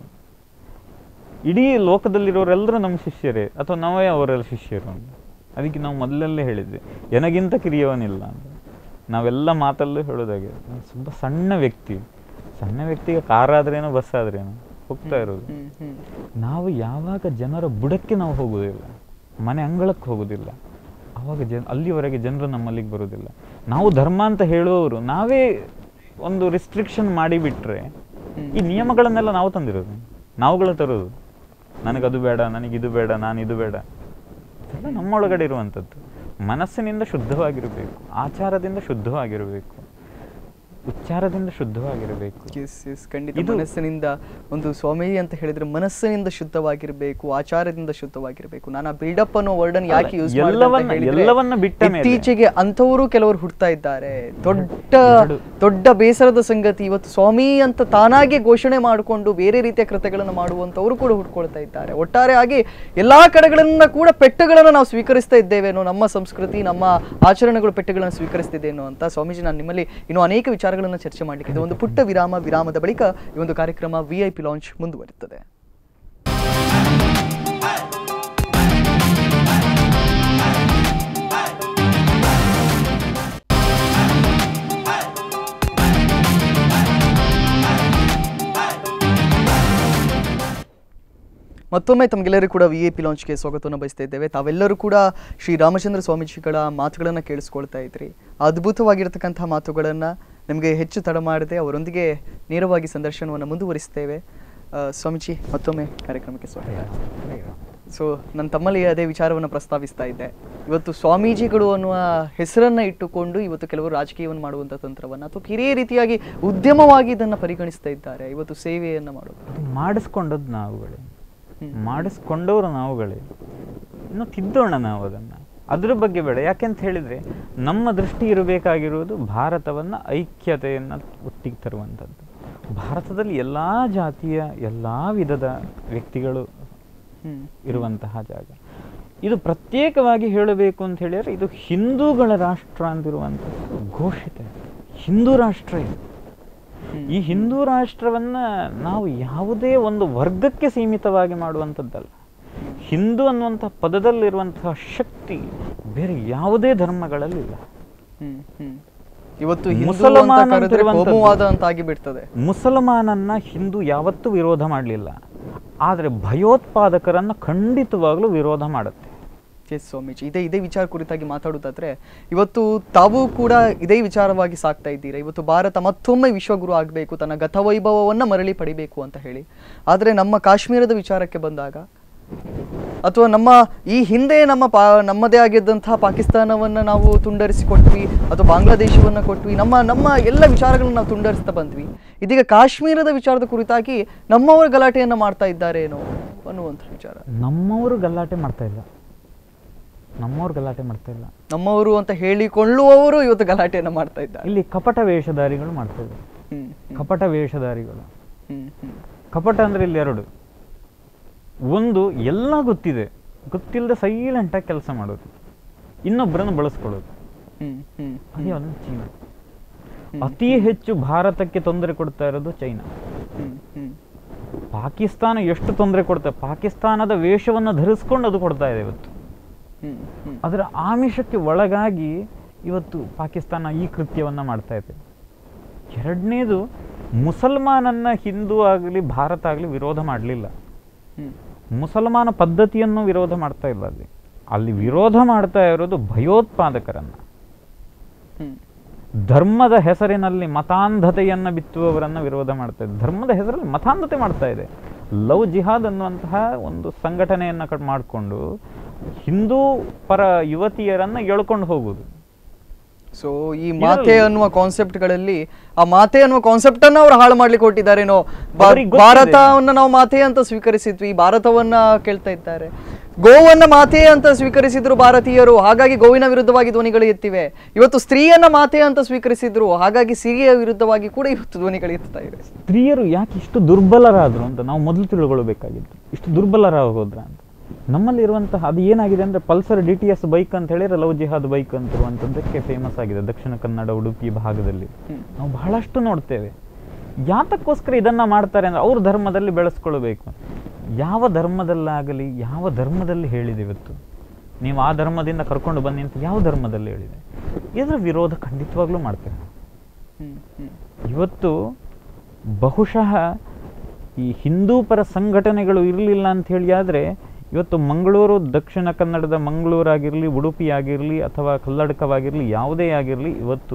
ಇಡೀ ಲೋಕದಲ್ಲಿರೋರೆಲ್ಲರೂ ನಮ್ಮ ಶಿಷ್ಯರೇ ಅಥವಾ ನಾವೇ ಅವರ ಶಿಷ್ಯರು ಅಂತ ಅದಕ್ಕೆ ನಾವು ಮೊದಲಲ್ಲೇ ಹೇಳಿದ್ವಿ ಎನಗಿಂತ ಕಿರಿಯವನಿಲ್ಲ ಅಂತ ನಾವೆಲ್ಲ ಮಾತಲ್ಲೂ ಹೇಳೋದಾಗೆ ನಾನು ತುಂಬ ಸಣ್ಣ ವ್ಯಕ್ತಿ ಸಣ್ಣ ವ್ಯಕ್ತಿಗೆ ಕಾರ್ ಆದ್ರೇನು ಬಸ್ ಆದ್ರೇನು ಹೋಗ್ತಾ ಇರೋದು ಹ್ಮ್ ಹ್ಮ್ ನಾವು ಯಾವಾಗ ಜನರ ಬುಡಕ್ಕೆ ನಾವು ಹೋಗುವುದಿಲ್ಲ ಮನೆ ಅಂಗಳಕ್ಕೆ ಹೋಗುವುದಿಲ್ಲ ಆವಾಗ ಜನ ಅಲ್ಲಿವರೆಗೆ ಜನರು ನಮ್ಮಲ್ಲಿಗೆ ಬರುವುದಿಲ್ಲ ನಾವು ಧರ್ಮ ಅಂತ ಹೇಳುವವರು ನಾವೇ ಒಂದು ರಿಸ್ಟ್ರಿಕ್ಷನ್ ಮಾಡಿಬಿಟ್ರೆ ಈ ನಿಯಮಗಳನ್ನೆಲ್ಲ ನಾವು ತಂದಿರೋದು ನಾವುಗಳು ತರೋದು ನನಗದು ಬೇಡ ನನಗಿದು ಬೇಡ ನಾನು ಇದು ಬೇಡ ಇದೆಲ್ಲ ನಮ್ಮೊಳಗಡೆ ಇರುವಂಥದ್ದು ಮನಸ್ಸಿನಿಂದ ಶುದ್ಧವಾಗಿರಬೇಕು ಆಚಾರದಿಂದ ಶುದ್ಧವಾಗಿರಬೇಕು ಉಚ್ಚಾರದಿಂದ ಶುದ್ಧವಾಗಿರಬೇಕು ಎಸ್ ಎಸ್ ಖಂಡಿತ ಇದು- ಮನಸ್ಸಿನಿಂದ ಒಂದು ಸ್ವಾಮೀಜಿ ಅಂತ ಹೇಳಿದ್ರೆ ಮನಸ್ಸಿನಿಂದ ಶುದ್ಧವಾಗಿರ್ಬೇಕು ಆಚಾರದಿಂದ ಶುದ್ಧವಾಗಿರ್ಬೇಕು ನಾನು ಆ ಬಿಲ್ಡಪ್ ಅನ್ನೋ ವರ್ಡ್ ಅನ್ನು ಯಾಕೆ ಯೂಸ್ ಎಲ್ಲವನ್ನ- ಎಲ್ಲವನ್ನ ಬಿಟ್ಟ ಮೇಲೆ- ಇತ್ತೀಚೆಗೆ ಅಂಥವರು ಕೆಲವರು ಹುಡ್ತಾ ಇದ್ದಾರೆ ದೊಡ್ಡ ಎರಡು. ದೊಡ್ಡ ಬೇಸರದ ಸಂಗತಿ ಇವತ್ತು ಸ್ವಾಮಿ ಅಂತ ತಾನಾಗೆ ಘೋಷಣೆ ಮಾಡಿಕೊಂಡು ಬೇರೆ ರೀತಿಯ ಕೃತ್ಯಗಳನ್ನು ಮಾಡುವಂತವರು ಕೂಡ ಹುಡ್ಕೊಳ್ತಾ ಇದ್ದಾರೆ ಒಟ್ಟಾರೆ ಆಗಿ ಎಲ್ಲಾ ಕಡೆಗಳನ್ನ ಕೂಡ ಪೆಟ್ಟುಗಳನ್ನು ನಾವು ಸ್ವೀಕರಿಸ್ತಾ ಇದ್ದೇವೇನೋ ನಮ್ಮ ಸಂಸ್ಕೃತಿ ನಮ್ಮ ಆಚರಣೆಗಳು ಪೆಟ್ಟುಗಳನ್ನು ಸ್ವೀಕರಿಸ್ತಿದ್ದೇನೋ ಅಂತ ಸ್ವಾಮೀಜಿ ನಾನು ನಿಮ್ಮಲ್ಲಿ ಇನ್ನೂ ಅನೇಕ ವಿಚಾರಗಳನ್ನು ಚರ್ಚೆ ಮಾಡಲಿಕ್ಕೆ ಒಂದು ಪುಟ್ಟ ವಿರಾಮ ವಿರಾಮದ ಬಳಿಕ ಈ ಒಂದು ಕಾರ್ಯಕ್ರಮ ವಿ ಐ ಪಿ ಲಾಂಚ್ ಮುಂದುವರಿಯುತ್ತದೆ ಮತ್ತೊಮ್ಮೆ ತಮಗೆಲ್ಲರಿಗೂ ಕೂಡ ವಿ ಎ ಪಿ ಲಾಂಚ್ಗೆ ಸ್ವಾಗತವನ್ನು ಬಯಸ್ತಾ ಇದ್ದೇವೆ ತಾವೆಲ್ಲರೂ ಕೂಡ ಶ್ರೀ ರಾಮಚಂದ್ರ ಸ್ವಾಮೀಜಿಗಳ ಮಾತುಗಳನ್ನು ಕೇಳಿಸ್ಕೊಳ್ತಾ ಇದ್ರಿ ಅದ್ಭುತವಾಗಿರ್ತಕ್ಕಂತಹ ಮಾತುಗಳನ್ನು ನಿಮಗೆ ಹೆಚ್ಚು ತಡ ಮಾಡದೆ ಅವರೊಂದಿಗೆ ನೇರವಾಗಿ ಸಂದರ್ಶನವನ್ನು ಮುಂದುವರಿಸ್ತೇವೆ ಆ, ಸ್ವಾಮೀಜಿ ಮತ್ತೊಮ್ಮೆ ಕಾರ್ಯಕ್ರಮಕ್ಕೆ ಸ್ವಾಗತ ಸೊ ನನ್ನ ತಮ್ಮಲ್ಲಿ ಅದೇ ವಿಚಾರವನ್ನು ಪ್ರಸ್ತಾವಿಸ್ತಾ ಇದ್ದೆ ಇವತ್ತು ಸ್ವಾಮೀಜಿಗಳು ಅನ್ನುವ ಹೆಸರನ್ನ ಇಟ್ಟುಕೊಂಡು ಇವತ್ತು ಕೆಲವರು ರಾಜಕೀಯವನ್ನು ಮಾಡುವಂಥ ತಂತ್ರವನ್ನು ಅಥವಾ ಕಿರಿಯ ರೀತಿಯಾಗಿ ಉದ್ಯಮವಾಗಿ ಇದನ್ನು ಪರಿಗಣಿಸ್ತಾ ಇದ್ದಾರೆ ಇವತ್ತು ಸೇವೆಯನ್ನು ಮಾಡೋದು ಅದು ಮಾಡಿಸ್ಕೊಂಡದ್ದು ನಾವುಗಳೇ ಹ್ಮ್. ಮಾಡಿಸ್ಕೊಂಡವರು ನಾವುಗಳೇ ಇನ್ನು ತಿದ್ದೋಣ ನಾವು ಅದನ್ನು ಅದ್ರ ಬಗ್ಗೆ ಬೇಡ ಯಾಕೆಂತ ಹೇಳಿದರೆ ನಮ್ಮ ದೃಷ್ಟಿ ಇರಬೇಕಾಗಿರುವುದು ಭಾರತವನ್ನು ಐಕ್ಯತೆಯನ್ನು ಒಟ್ಟಿಗೆ ತರುವಂಥದ್ದು ಭಾರತದಲ್ಲಿ ಎಲ್ಲ ಜಾತಿಯ ಎಲ್ಲ ವಿಧದ ವ್ಯಕ್ತಿಗಳು ಹ್ಮ್ ಇರುವಂತಹ ಜಾಗ ಇದು ಪ್ರತ್ಯೇಕವಾಗಿ ಹೇಳಬೇಕು ಅಂತ ಹೇಳಿದರೆ ಇದು ಹಿಂದೂಗಳ ರಾಷ್ಟ್ರ ಅಂತಿರುವಂಥದ್ದು ಘೋಷಿತ ಹಿಂದೂ ರಾಷ್ಟ್ರ ಇದು ಹ್ಮ್. ಈ ಹಿಂದೂ ರಾಷ್ಟ್ರವನ್ನ ನಾವು ಯಾವುದೇ ಒಂದು ವರ್ಗಕ್ಕೆ ಸೀಮಿತವಾಗಿ ಮಾಡುವಂಥದ್ದಲ್ಲ ಹಿಂದೂ ಅನ್ನುವಂಥ ಪದದಲ್ಲಿರುವಂತಹ ಶಕ್ತಿ ಬೇರೆ ಯಾವುದೇ ಧರ್ಮಗಳಲ್ಲಿಲ್ಲ ಹ್ಮ್ ಹ್ಮ್ ಇವತ್ತು ಹಿಂದೂ ಮುಸಲ್ಮಾನ ಅಂತ ಕರೆದ್ರೆ ಅಂತಿರುವಂಥದ್ದು. ಕೋಮುವಾದ ಅಂತ ಆಗಿಬಿಡ್ತದೆ ಮುಸಲ್ಮಾನನ್ನ ಹಿಂದೂ ಯಾವತ್ತೂ ವಿರೋಧ ಮಾಡಲಿಲ್ಲ ಆದರೆ ಭಯೋತ್ಪಾದಕರನ್ನು ಖಂಡಿತವಾಗ್ಲೂ ವಿರೋಧ ಮಾಡುತ್ತೆ ಎಸ್ ಸ್ವಾಮೀಜಿ ಇದೇ ಇದೇ ವಿಚಾರ ಕುರಿತಾಗಿ ಮಾತಾಡೋದಾದ್ರೆ ಇವತ್ತು ತಾವು ಕೂಡ ಇದೇ ವಿಚಾರವಾಗಿ ಸಾಕ್ತಾ ಇದ್ದೀರಾ ಇವತ್ತು ಭಾರತ ಮತ್ತೊಮ್ಮೆ ವಿಶ್ವಗುರು ಆಗಬೇಕು ತನ್ನ ಗತವೈಭವವನ್ನು ಮರಳಿ ಪಡಿಬೇಕು ಅಂತ ಹೇಳಿ ಆದರೆ ನಮ್ಮ ಕಾಶ್ಮೀರದ ವಿಚಾರಕ್ಕೆ ಬಂದಾಗ ಅಥವಾ ನಮ್ಮ ಈ ಹಿಂದೆ ನಮ್ಮ ಪಾ ನಮ್ಮದೇ ಆಗಿದ್ದಂತಹ ಪಾಕಿಸ್ತಾನವನ್ನು ನಾವು ತುಂಡರಿಸಿ ಕೊಟ್ವಿ ಅಥವಾ ಬಾಂಗ್ಲಾದೇಶವನ್ನು ಕೊಟ್ವಿ ನಮ್ಮ ನಮ್ಮ ಎಲ್ಲ ವಿಚಾರಗಳನ್ನ ನಾವು ತುಂಡರಿಸ್ತಾ ಬಂದ್ವಿ ಇದೀಗ ಕಾಶ್ಮೀರದ ವಿಚಾರದ ಕುರಿತಾಗಿ ನಮ್ಮವರ ಗಲಾಟೆಯನ್ನು ಮಾಡ್ತಾ ಇದ್ದಾರೇನೋ ಅನ್ನುವಂಥ ವಿಚಾರ ನಮ್ಮವರು ಗಲಾಟೆ ಮಾಡ್ತಾ ಇಲ್ಲ ನಮ್ಮವ್ರು ಗಲಾಟೆ ಮಾಡ್ತಾ ಇಲ್ಲ ನಮ್ಮವರು ಅಂತ ಹೇಳಿಕೊಳ್ಳುವವರು ಇವತ್ತು ಗಲಾಟೆಯನ್ನು ಮಾಡ್ತಾ ಇದ್ದಾರೆ ಇಲ್ಲಿ ಕಪಟ ವೇಷಧಾರಿಗಳು ಮಾಡ್ತಾ ಇದ್ದಾರೆ ಹ್ಮ್, ಹ್ಮ್, ಕಪಟ ವೇಷಧಾರಿಗಳು ಹ್ಮ್, ಹ್ಮ್, ಕಪಟ ಅಂದ್ರೆ ಇಲ್ಲಿ ಎರಡು ಒಂದು ಎಲ್ಲ ಗೊತ್ತಿದೆ ಗೊತ್ತಿಲ್ಲದೆ ಸೈಲೆಂಟಾಗಿ ಕೆಲಸ ಮಾಡೋದು ಇನ್ನೊಬ್ಬರನ್ನು ಬಳಸ್ಕೊಳ್ಳೋದು ಹ್ಮ್, ಹ್ಮ್, ಅದೇ ಒಂದು ಚೀನಾ ಹ್ಮ್. ಅತಿ ಹೆಚ್ಚು ಭಾರತಕ್ಕೆ ತೊಂದರೆ ಕೊಡ್ತಾ ಇರೋದು ಚೈನಾ ಹ್ಮ್, ಹ್ಮ್, ಪಾಕಿಸ್ತಾನ ಎಷ್ಟು ತೊಂದರೆ ಕೊಡ್ತಾ ಪಾಕಿಸ್ತಾನದ ವೇಷವನ್ನು ಧರಿಸ್ಕೊಂಡು ಅದು ಕೊಡ್ತಾ ಇದೆ ಇವತ್ತು ಹ್ಮ್, ಹ್ಮ್, ಅದರ ಆಮಿಷಕ್ಕೆ ಒಳಗಾಗಿ ಇವತ್ತು ಪಾಕಿಸ್ತಾನ ಈ ಕೃತ್ಯವನ್ನ ಮಾಡ್ತಾ ಇದೆ ಎರಡನೇದು ಮುಸಲ್ಮಾನನ್ನ ಹಿಂದೂ ಆಗಲಿ ಭಾರತ ಆಗಲಿ ವಿರೋಧ ಮಾಡಲಿಲ್ಲ ಹ್ಮ್, ಮುಸಲ್ಮಾನ ಪದ್ಧತಿಯನ್ನು ವಿರೋಧ ಮಾಡ್ತಾ ಇಲ್ಲ ಅಲ್ಲಿ ಅಲ್ಲಿ ವಿರೋಧ ಮಾಡ್ತಾ ಇರೋದು ಭಯೋತ್ಪಾದಕರನ್ನ ಹ್ಮ್, ಧರ್ಮದ ಹೆಸರಿನಲ್ಲಿ ಮತಾಂಧತೆಯನ್ನ ಬಿತ್ತುವವರನ್ನ ವಿರೋಧ ಮಾಡ್ತಾ ಇದೆ ಧರ್ಮದ ಹೆಸರಲ್ಲಿ ಮತಾಂಧತೆ ಮಾಡ್ತಾ ಇದೆ ಲವ್ ಜಿಹಾದ್ ಅನ್ನುವಂತಹ ಒಂದು ಸಂಘಟನೆಯನ್ನ ಕಟ್ ಮಾಡಿಕೊಂಡು ಹಿಂದೂ ಪರ ಯುವತಿಯರನ್ನ ಎಳ್ಕೊಂಡು ಹೋಗುದು ಸೊ ಈ ಮಾತೆ ಅನ್ನುವ ಕಾನ್ಸೆಪ್ಟ್ಗಳಲ್ಲಿ ಆ ಮಾತೆ ಅನ್ನುವ ಕಾನ್ಸೆಪ್ಟ್ ಅನ್ನ ಅವ್ರು ಹಾಳು ಮಾಡ್ಲಿಕ್ಕೆ ಹೊರಟಿದ್ದಾರೇನೋ ಬಾ- ಅವ್ರಿಗೆ ಗೊತ್ತಿದೆ. ಭಾರತವನ್ನ ನಾವು ಮಾತೆ ಅಂತ ಸ್ವೀಕರಿಸಿದ್ವಿ ಭಾರತವನ್ನ ಕೇಳ್ತಾ ಇದ್ದಾರೆ ಗೋವನ್ನ ಮಾತೆ ಅಂತ ಸ್ವೀಕರಿಸಿದ್ರು ಭಾರತೀಯರು ಹಾಗಾಗಿ ಗೋವಿನ ವಿರುದ್ಧವಾಗಿ ಧ್ವನಿಗಳು ಎತ್ತಿವೆ ಇವತ್ತು ಸ್ತ್ರೀಯನ್ನ ಮಾತೆ ಅಂತ ಸ್ವೀಕರಿಸಿದ್ರು ಹಾಗಾಗಿ ಸಿರಿಯ ವಿರುದ್ಧವಾಗಿ ಕೂಡ ಇವತ್ತು ಧ್ವನಿಗಳು ಎತ್ತಾ ಇವೆ ಸ್ತ್ರೀಯರು ಯಾಕೆ ಇಷ್ಟು ದುರ್ಬಲರಾದ್ರು ಅಂತ ನಾವು ಮೊದಲು ತಿಳ್ಕೊಳ್ಬೇಕಾಗಿತ್ತು ಇಷ್ಟು ದುರ್ಬಲರಾಗೋದ್ರ ಅಂತ ನಮ್ಮಲ್ಲಿ ಇರುವಂತಹ ಅದು ಏನಾಗಿದೆ ಅಂದ್ರೆ Pulsar D T S bike ಅಂತ ಹೇಳಿದ್ರೆ ಲವ್ ಜಿಹಾದ್ ಬೈಕ್ ಅಂತಿರುವಂಥದ್ದಕ್ಕೆ ಫೇಮಸ್ ಆಗಿದೆ ದಕ್ಷಿಣ ಕನ್ನಡ ಉಡುಪಿ ಭಾಗದಲ್ಲಿ ಹ್ಮ್. ನಾವು ಬಹಳಷ್ಟು ನೋಡ್ತೇವೆ ಯಾತಕ್ಕೋಸ್ಕರ ಇದನ್ನ ಮಾಡ್ತಾರೆ ಅಂದ್ರೆ ಅವ್ರ ಧರ್ಮದಲ್ಲಿ ಬೆಳೆಸ್ಕೊಳ್ಬೇಕು ಯಾವ ಧರ್ಮದಲ್ಲಾಗಲಿ ಯಾವ ಧರ್ಮದಲ್ಲಿ ಹೇಳಿದೆ ಇವತ್ತು ನೀವು ಆ ಧರ್ಮದಿಂದ ಕರ್ಕೊಂಡು ಬನ್ನಿ ಅಂತ ಯಾವ ಧರ್ಮದಲ್ಲಿ ಹೇಳಿದೆ ಇದರ ವಿರೋಧ ಖಂಡಿತವಾಗ್ಲೂ ಮಾಡ್ತೇವೆ ಹ್ಮ್, ಹ್ಮ್, ಇವತ್ತು ಬಹುಶಃ ಈ ಹಿಂದೂ ಪರ ಸಂಘಟನೆಗಳು ಇರಲಿಲ್ಲ ಅಂತ ಹೇಳಿ ಆದರೆ ಇವತ್ತು ಮಂಗಳೂರು ದಕ್ಷಿಣ ಕನ್ನಡದ ಮಂಗಳೂರಾಗಿರಲಿ ಉಡುಪಿ ಆಗಿರಲಿ ಅಥವಾ ಕಲ್ಲಡ್ಕವಾಗಿರಲಿ ಯಾವುದೇ ಆಗಿರಲಿ ಇವತ್ತು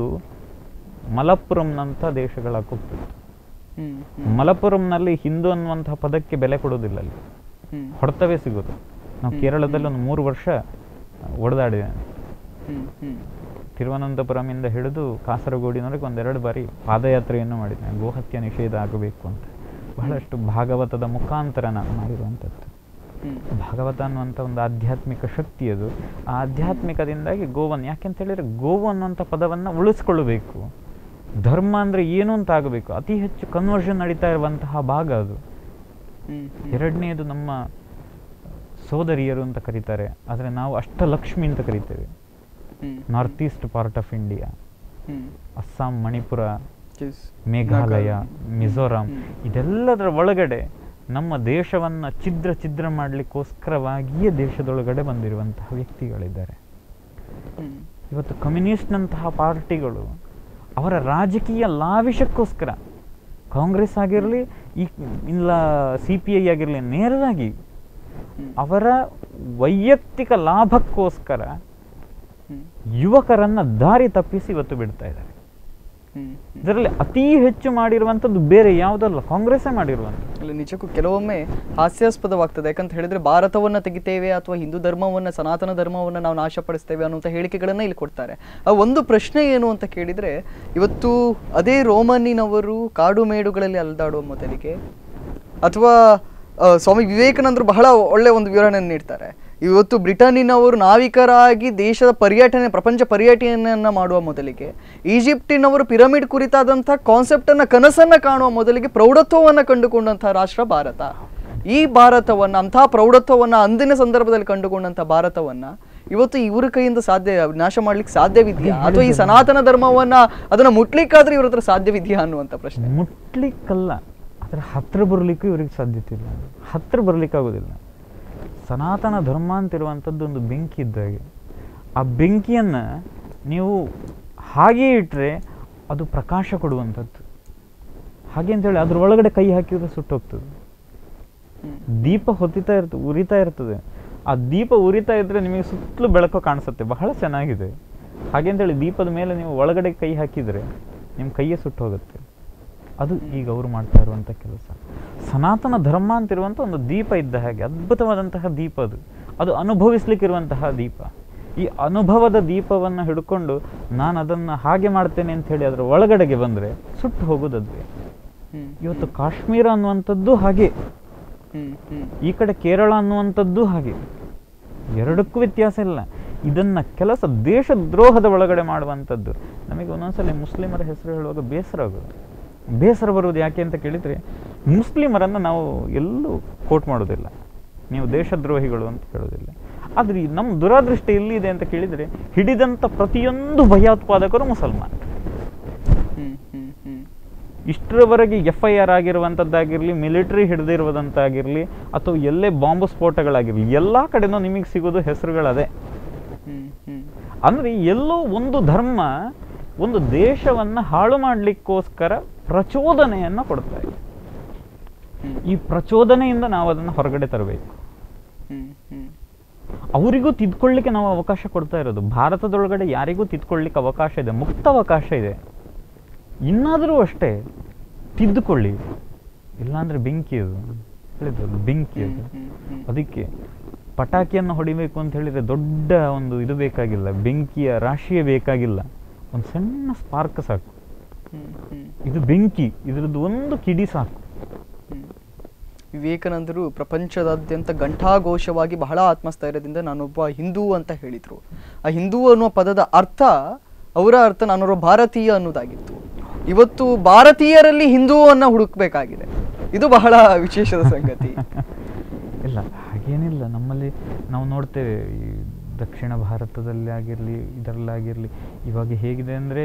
ಮಲಪ್ಪುರಂನಂಥ ದೇಶಗಳಾಗೋಗ್ತಿತ್ತು ಹ್ಮ್, ಹ್ಮ್, ಮಲಪ್ಪುರಂನಲ್ಲಿ ಹಿಂದೂ ಅನ್ನುವಂಥ ಪದಕ್ಕೆ ಬೆಲೆ ಕೊಡೋದಿಲ್ಲ ಅಲ್ಲಿ ಹ್ಮ್, ಹೊಡೆತವೇ ಸಿಗೋದು ನಾವು ಹ್ಮ್, ಕೇರಳದಲ್ಲಿ ಒಂದು ಮೂರು ವರ್ಷ ಒಡೆದಾಡಿದೆ ಹ್ಮ್, ಹ್ಮ್, ತಿರುವನಂತಪುರಮಿಂದ ಹಿಡಿದು ಕಾಸರಗೋಡಿನವರೆಗೆ ಒಂದೆರಡು ಬಾರಿ ಪಾದಯಾತ್ರೆಯನ್ನು ಮಾಡಿದ್ದೇನೆ ಗೋಹತ್ಯೆ ನಿಷೇಧ ಆಗಬೇಕು ಅಂತ ಬಹಳಷ್ಟು ಭಾಗವತದ ಮುಖಾಂತರ ನಾನು ಮಾಡಿರುವಂಥದ್ದು ಹ್ಮ್, ಭಾಗವತ ಅನ್ನುವಂಥ ಒಂದು ಆಧ್ಯಾತ್ಮಿಕ ಶಕ್ತಿ ಅದು ಆ ಆಧ್ಯಾತ್ಮಿಕದಿಂದಾಗಿ ಗೋವನ್ನು ಯಾಕೆಂತ ಹೇಳಿದ್ರೆ ಗೋವು ಅನ್ನುವಂಥ ಪದವನ್ನು ಉಳಿಸ್ಕೊಳ್ಳಬೇಕು ಧರ್ಮ ಅಂದರೆ ಏನು ಅಂತ ಆಗಬೇಕು ಅತಿ ಹೆಚ್ಚು ಕನ್ವರ್ಷನ್ ನಡೀತಾ ಇರುವಂತಹ ಭಾಗ ಅದು ಹ್ಮ್, ಹ್ಮ್, ಎರಡನೇದು ನಮ್ಮ ಸೋದರಿಯರು ಅಂತ ಕರೀತಾರೆ ಆದರೆ ನಾವು ಅಷ್ಟಲಕ್ಷ್ಮಿ ಅಂತ ಕರಿತೇವೆ ಹ್ಮ್, north east part of India ಹ್ಮ್, ಅಸ್ಸಾಂ ಮಣಿಪುರ yes. ಮೇಘಾಲಯ ನಾಗಾ- ಮಿಜೋರಾಂ ಹ್ಮ್. ಇದೆಲ್ಲದರ ಒಳಗಡೆ ನಮ್ಮ ದೇಶವನ್ನು ಛಿದ್ರ ಛಿದ್ರ ಮಾಡಲಿಕ್ಕೋಸ್ಕರವಾಗಿಯೇ ದೇಶದೊಳಗಡೆ ಬಂದಿರುವಂತಹ ವ್ಯಕ್ತಿಗಳಿದ್ದಾರೆ ಹ್ಮ್, ಇವತ್ತು ಕಮ್ಯುನಿಸ್ಟ್ನಂತಹ ಪಾರ್ಟಿಗಳು ಅವರ ರಾಜಕೀಯ ಲಾವಿಷಕ್ಕೋಸ್ಕರ ಕಾಂಗ್ರೆಸ್ ಆಗಿರಲಿ ಈ ಇಲ್ಲ ಸಿ ಪಿ ಐ ಆಗಿರಲಿ ನೇರವಾಗಿ ಹ್ಮ್, ಅವರ ವೈಯಕ್ತಿಕ ಲಾಭಕ್ಕೋಸ್ಕರ ಹ್ಮ್, ಯುವಕರನ್ನ ದಾರಿ ತಪ್ಪಿಸಿ ಇವತ್ತು ಬಿಡ್ತಾ ಇದ್ದಾರೆ ಹ್ಮ್ ಇದರಲ್ಲಿ ಅತಿ ಹೆಚ್ಚು ಮಾಡಿರುವಂಥದ್ದು ಬೇರೆ ಯಾವುದಲ್ಲ ಕಾಂಗ್ರೆಸ್ಸೇ ಮಾಡಿರುವಂಥದ್ದು ಅಲ್ಲಿ ನಿಜಕ್ಕೂ ಕೆಲವೊಮ್ಮೆ ಹಾಸ್ಯಾಸ್ಪದವಾಗ್ತದೆ ಯಾಕಂತ ಹೇಳಿದ್ರೆ ಭಾರತವನ್ನ ತೆಗಿತೇವೆ ಅಥವಾ ಹಿಂದೂ ಧರ್ಮವನ್ನ ಸನಾತನ ಧರ್ಮವನ್ನ ನಾವು ನಾಶಪಡಿಸ್ತೇವೆ ಅನ್ನುವಂಥ ಹೇಳಿಕೆಗಳನ್ನ ಇಲ್ಲಿ ಕೊಡ್ತಾರೆ ಆ ಒಂದು ಪ್ರಶ್ನೆ ಏನು ಅಂತ ಕೇಳಿದ್ರೆ ಇವತ್ತು ಅದೇ ರೋಮನ್ನಿನವರು ಕಾಡು ಮೇಡುಗಳಲ್ಲಿ ಅಲ್ದಾಡುವ ಮೊದಲಿಗೆ ಅಥವಾ ಆ, ಸ್ವಾಮಿ ವಿವೇಕಾನಂದರು ಬಹಳ ಒಳ್ಳೆ ಒಂದು ವಿವರಣೆಯನ್ನು ನೀಡ್ತಾರೆ ಇವತ್ತು ಬ್ರಿಟನ್ನಿನವರು ನಾವಿಕರಾಗಿ ದೇಶದ ಪರ್ಯಟನೆ ಪ್ರಪಂಚ ಪರ್ಯಟನೆಯನ್ನ ಮಾಡುವ ಮೊದಲಿಗೆ ಈಜಿಪ್ಟಿನವರು ಪಿರಮಿಡ್ ಕುರಿತಾದಂಥ ಕಾನ್ಸೆಪ್ಟನ್ನು ಕನಸನ್ನ ಕಾಣುವ ಮೊದಲಿಗೆ ಪ್ರೌಢತ್ವವನ್ನು ಕಂಡುಕೊಂಡಂತಹ ರಾಷ್ಟ್ರ ಭಾರತ ಈ ಭಾರತವನ್ನ ಅಂತಹ ಪ್ರೌಢತ್ವವನ್ನ ಅಂದಿನ ಸಂದರ್ಭದಲ್ಲಿ ಕಂಡುಕೊಂಡಂಥ ಭಾರತವನ್ನ ಇವತ್ತು ಇವ್ರ ಕೈಯಿಂದ ಸಾಧ್ಯ ನಾಶ ಮಾಡ್ಲಿಕ್ಕೆ ಸಾಧ್ಯವಿದೆಯಾ ಅಥವಾ ಈ ಸನಾತನ ಧರ್ಮವನ್ನ ಅದನ್ನ ಮುಟ್ಲಿಕ್ಕಾದ್ರೆ ಇವ್ರ ಹತ್ರ ಸಾಧ್ಯವಿದೆಯಾ ಅನ್ನುವಂಥ ಪ್ರಶ್ನೆ ಮುಟ್ಲಿಕ್ಕಲ್ಲ ಅದರ ಹತ್ರ ಬರಲಿಕ್ಕೂ ಇವ್ರಿಗೆ ಸಾಧ್ಯತೆ ಇಲ್ಲ ಹತ್ರ ಬರಲಿಕ್ಕಾಗೋದಿಲ್ಲ ಸನಾತನ ಧರ್ಮ ಅಂತಿರುವಂಥದ್ದು ಒಂದು ಬೆಂಕಿ ಇದ್ದಾಗೆ ಆ ಬೆಂಕಿಯನ್ನು ನೀವು ಹಾಗೆ ಇಟ್ಟರೆ ಅದು ಪ್ರಕಾಶ ಕೊಡುವಂಥದ್ದು ಹಾಗೆ ಅಂತೇಳಿ ಅದ್ರ ಒಳಗಡೆ ಕೈ ಹಾಕಿದ್ರೆ ಸುಟ್ಟೋಗ್ತದೆ ಹ್ಮ್. ದೀಪ ಹೊತ್ತಿತಾ ಇರ್ತದೆ ಉರಿತಾ ಇರ್ತದೆ ಆ ದೀಪ ಉರಿತಾ ಇದ್ರೆ ನಿಮಗೆ ಸುತ್ತಲೂ ಬೆಳಕು ಕಾಣಿಸುತ್ತೆ ಬಹಳ ಚೆನ್ನಾಗಿದೆ ಹಾಗೆ ಅಂತೇಳಿ ದೀಪದ ಮೇಲೆ ನೀವು ಒಳಗಡೆ ಕೈ ಹಾಕಿದರೆ ನಿಮ್ಮ ಕೈಯೇ ಸುಟ್ಟು ಹೋಗುತ್ತೆ ಅದು ಈಗ ಅವರು ಮಾಡ್ತಾ ಇರುವಂಥ ಕೆಲಸ ಸನಾತನ ಧರ್ಮ ಅಂತಿರುವಂಥ ಒಂದು ದೀಪ ಇದ್ದ ಹಾಗೆ ಅದ್ಭುತವಾದಂತಹ ದೀಪ ಅದು ಅದು ಅನುಭವಿಸ್ಲಿಕ್ಕಿರುವಂತಹ ದೀಪ ಈ ಅನುಭವದ ದೀಪವನ್ನು ಹಿಡ್ಕೊಂಡು ನಾನು ಅದನ್ನು ಹಾಗೆ ಮಾಡ್ತೇನೆ ಅಂತ ಹೇಳಿ ಅದರ ಒಳಗಡೆಗೆ ಬಂದರೆ ಸುಟ್ಟು ಹೋಗೋದದ್ದೇ ಹ್ಮ್ ಇವತ್ತು ಕಾಶ್ಮೀರ ಅನ್ನುವಂಥದ್ದು ಹಾಗೆ ಹ್ಮ್ ಹ್ಮ್ ಈ ಕಡೆ ಕೇರಳ ಅನ್ನುವಂಥದ್ದು ಹಾಗೆ ಎರಡಕ್ಕೂ ವ್ಯತ್ಯಾಸ ಇಲ್ಲ ಇದನ್ನ ಕೆಲಸ ದೇಶದ್ರೋಹದ ಒಳಗಡೆ ಮಾಡುವಂಥದ್ದು ನಮಗೆ ಒಂದೊಂದ್ಸಲಿ ಮುಸ್ಲಿಮರ ಹೆಸರು ಹೇಳುವಾಗ ಬೇಸರ ಆಗೋದು ಬೇಸರ ಬರುವುದು ಯಾಕೆ ಅಂತ ಕೇಳಿದರೆ ಮುಸ್ಲಿಮರನ್ನು ನಾವು ಎಲ್ಲೂ ಕೋಟ್ ಮಾಡೋದಿಲ್ಲ ನೀವು ದೇಶದ್ರೋಹಿಗಳು ಅಂತ ಹೇಳೋದಿಲ್ಲ ಆದರೆ ಈ ನಮ್ಮ ದುರಾದೃಷ್ಟ ಎಲ್ಲಿದೆ ಅಂತ ಕೇಳಿದರೆ ಹಿಡಿದಂಥ ಪ್ರತಿಯೊಂದು ಭಯೋತ್ಪಾದಕರು ಮುಸಲ್ಮಾನ್ ಹ್ಮ್ ಹ್ಮ್ ಹ್ಮ್ ಇಷ್ಟರವರೆಗೆ ಎಫ್ ಐ ಆರ್ ಆಗಿರುವಂಥದ್ದಾಗಿರಲಿ ಮಿಲಿಟರಿ ಹಿಡಿದಿರುವುದಂತಾಗಿರಲಿ ಅಥವಾ ಎಲ್ಲೇ ಬಾಂಬ್ ಸ್ಫೋಟಗಳಾಗಿರಲಿ ಎಲ್ಲ ಕಡೆನೂ ನಿಮಗೆ ಸಿಗೋದು ಹೆಸರುಗಳದೇ ಹ್ಮ್ ಹ್ಮ್ ಅಂದರೆ ಎಲ್ಲೋ ಒಂದು ಧರ್ಮ ಒಂದು ದೇಶವನ್ನು ಹಾಳು ಮಾಡಲಿಕ್ಕೋಸ್ಕರ ಪ್ರಚೋದನೆಯನ್ನು ಕೊಡ್ತಾ ಇದೆ ಹ್ಮ್ ಈ ಪ್ರಚೋದನೆಯಿಂದ ನಾವು ಅದನ್ನು ಹೊರಗಡೆ ತರಬೇಕು ಹ್ಮ್ ಹ್ಮ್ ಅವರಿಗೂ ತಿದ್ಕೊಳ್ಳಿಕ್ಕೆ ನಾವು ಅವಕಾಶ ಕೊಡ್ತಾ ಇರೋದು ಭಾರತದೊಳಗಡೆ ಯಾರಿಗೂ ತಿದ್ಕೊಳ್ಳಿಕ್ಕೆ ಅವಕಾಶ ಇದೆ ಮುಕ್ತ ಅವಕಾಶ ಇದೆ ಇನ್ನಾದರೂ ಅಷ್ಟೇ ತಿದ್ದುಕೊಳ್ಳಿ ಇಲ್ಲಾಂದ್ರೆ ಬೆಂಕಿ ಅದು ಹೇಳಿದ್ರು ಬೆಂಕಿ ಅದು ಹ್ಮ್ ಹ್ಮ್ ಅದಕ್ಕೆ ಪಟಾಕಿಯನ್ನು ಹೊಡಿಬೇಕು ಅಂತ ಹೇಳಿದ್ರೆ ದೊಡ್ಡ ಒಂದು ಇದು ಬೇಕಾಗಿಲ್ಲ ಬೆಂಕಿಯ ರಾಶಿಯೇ ಬೇಕಾಗಿಲ್ಲ ಒಂದು ಸಣ್ಣ ಸ್ಪಾರ್ಕ್ ಸಾಕು ಹ್ಮ್ ಹ್ಮ್ ಇದು ಬೆಂಕಿ ಇದ್ರದ್ದು ಒಂದು ಕಿಡಿ ಸಾಕು ಹ್ಮ್. ವಿವೇಕಾನಂದರು ಪ್ರಪಂಚದಾದ್ಯಂತ ಘಂಟಾಘೋಷವಾಗಿ ಬಹಳ ಆತ್ಮಸ್ಥೈರ್ಯದಿಂದ ನಾನೊಬ್ಬ ಹಿಂದೂ ಅಂತ ಹೇಳಿದ್ರು ಆ ಹಿಂದೂ ಅನ್ನುವ ಪದದ ಅರ್ಥ ಅವರ ಅರ್ಥ ನಾನೊಬ್ಬ ಭಾರತೀಯ ಅನ್ನೋದಾಗಿತ್ತು ಇವತ್ತು ಭಾರತೀಯರಲ್ಲಿ ಹಿಂದೂವನ್ನ ಹುಡುಕ್ಬೇಕಾಗಿದೆ ಇದು ಬಹಳ ವಿಶೇಷದ ಸಂಗತಿ ಇಲ್ಲ ಹಾಗೇನಿಲ್ಲ ನಮ್ಮಲ್ಲಿ ನಾವು ನೋಡ್ತೇವೆ ಈ ದಕ್ಷಿಣ ಭಾರತದಲ್ಲಿ ಆಗಿರಲಿ ಇದರಲ್ಲಾಗಿರಲಿ ಇವಾಗ ಹೇಗಿದೆ ಅಂದರೆ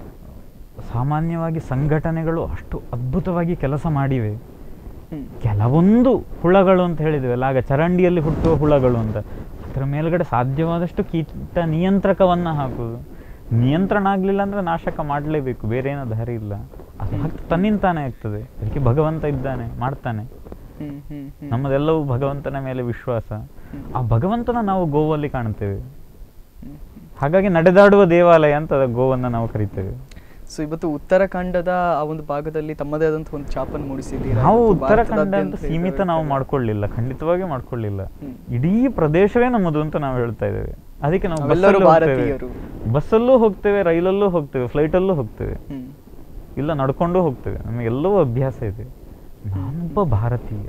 ಸಾಮಾನ್ಯವಾಗಿ ಸಂಘಟನೆಗಳು ಅಷ್ಟು ಅದ್ಭುತವಾಗಿ ಕೆಲಸ ಮಾಡಿವೆ ಹ್ಮ್. ಕೆಲವೊಂದು ಹುಳಗಳು ಅಂತ ಹೇಳಿದ್ವಲ್ಲ ಆಗ ಚರಂಡಿಯಲ್ಲಿ ಹುಟ್ಟುವ ಹುಳಗಳು ಅಂತ ಅದರ ಮೇಲ್ಗಡೆ ಸಾಧ್ಯವಾದಷ್ಟು ಕೀಟ ನಿಯಂತ್ರಕವನ್ನು ಹಾಕುವುದು ನಿಯಂತ್ರಣ ಆಗಲಿಲ್ಲ ಅಂದರೆ ನಾಶಕ ಮಾಡಲೇಬೇಕು ಬೇರೆ ಏನೋ ದಾರಿ ಇಲ್ಲ ಅದು ಹತ್ತು ತನ್ನಿಂತಾನೆ ಆಗ್ತದೆ ಅದಕ್ಕೆ ಭಗವಂತ ಇದ್ದಾನೆ ಮಾಡ್ತಾನೆ ಹ್ಮ್ ಹ್ಮ್ ಹ್ಮ್ ನಮ್ಮದೆಲ್ಲವೂ ಭಗವಂತನ ಮೇಲೆ ವಿಶ್ವಾಸ ಆ ಭಗವಂತನ ನಾವು ಗೋವಲ್ಲಿ ಕಾಣ್ತೇವೆ ಹ್ಮ್. ಹಾಗಾಗಿ ನಡೆದಾಡುವ ದೇವಾಲಯ ಅಂತ ಅದ ಗೋವನ್ನು ನಾವು ಕರಿತೇವೆ ಸೊ ಇವತ್ತು ಉತ್ತರಾಖಂಡದ ಆ ಒಂದು ಭಾಗದಲ್ಲಿ ತಮ್ಮದೇ ಆದಂತಹ ಒಂದು ಛಾಪನ್ನು ಮೂಡಿಸಿದ್ದೀರಾ ನಾವು ಇವತ್ತು ಉತ್ತರಾಖಂಡ ಭಾರತದಾದ್ಯಂತ ಅಂತ ಸೀಮಿತ ನಾವು ಇರ್ತವೆ. ಮಾಡ್ಕೊಳ್ಳಿಲ್ಲ ಖಂಡಿತವಾಗಿ ಮಾಡ್ಕೊಳ್ಳಿಲ್ಲ ಹ್ಮ್. ಇಡೀ ಪ್ರದೇಶವೇ ನಮ್ಮದು ಅಂತ ನಾವು ಹೇಳ್ತಾ ಇದ್ದೇವೆ ಅದಕ್ಕೆ ನಾವು ನಾವೆಲ್ಲರೂ ಬಸ್ಸಲ್ಲೂ ಹೋಗ್ತೇವೆ. ಭಾರತೀಯರು. ಬಸ್ಸಲ್ಲೂ ಹೋಗ್ತೇವೆ ರೈಲಲ್ಲೂ ಹೋಗ್ತೇವೆ ಫ್ಲೈಟಲ್ಲೂ ಹೋಗ್ತೇವೆ ಹ್ಮ್ ಇಲ್ಲ ನಡ್ಕೊಂಡು ಹೋಗ್ತೇವೆ ನಮಗೆಲ್ಲವೂ ಅಭ್ಯಾಸ ಇದೆ ನಾನೊಬ್ಬ ಭಾರತೀಯ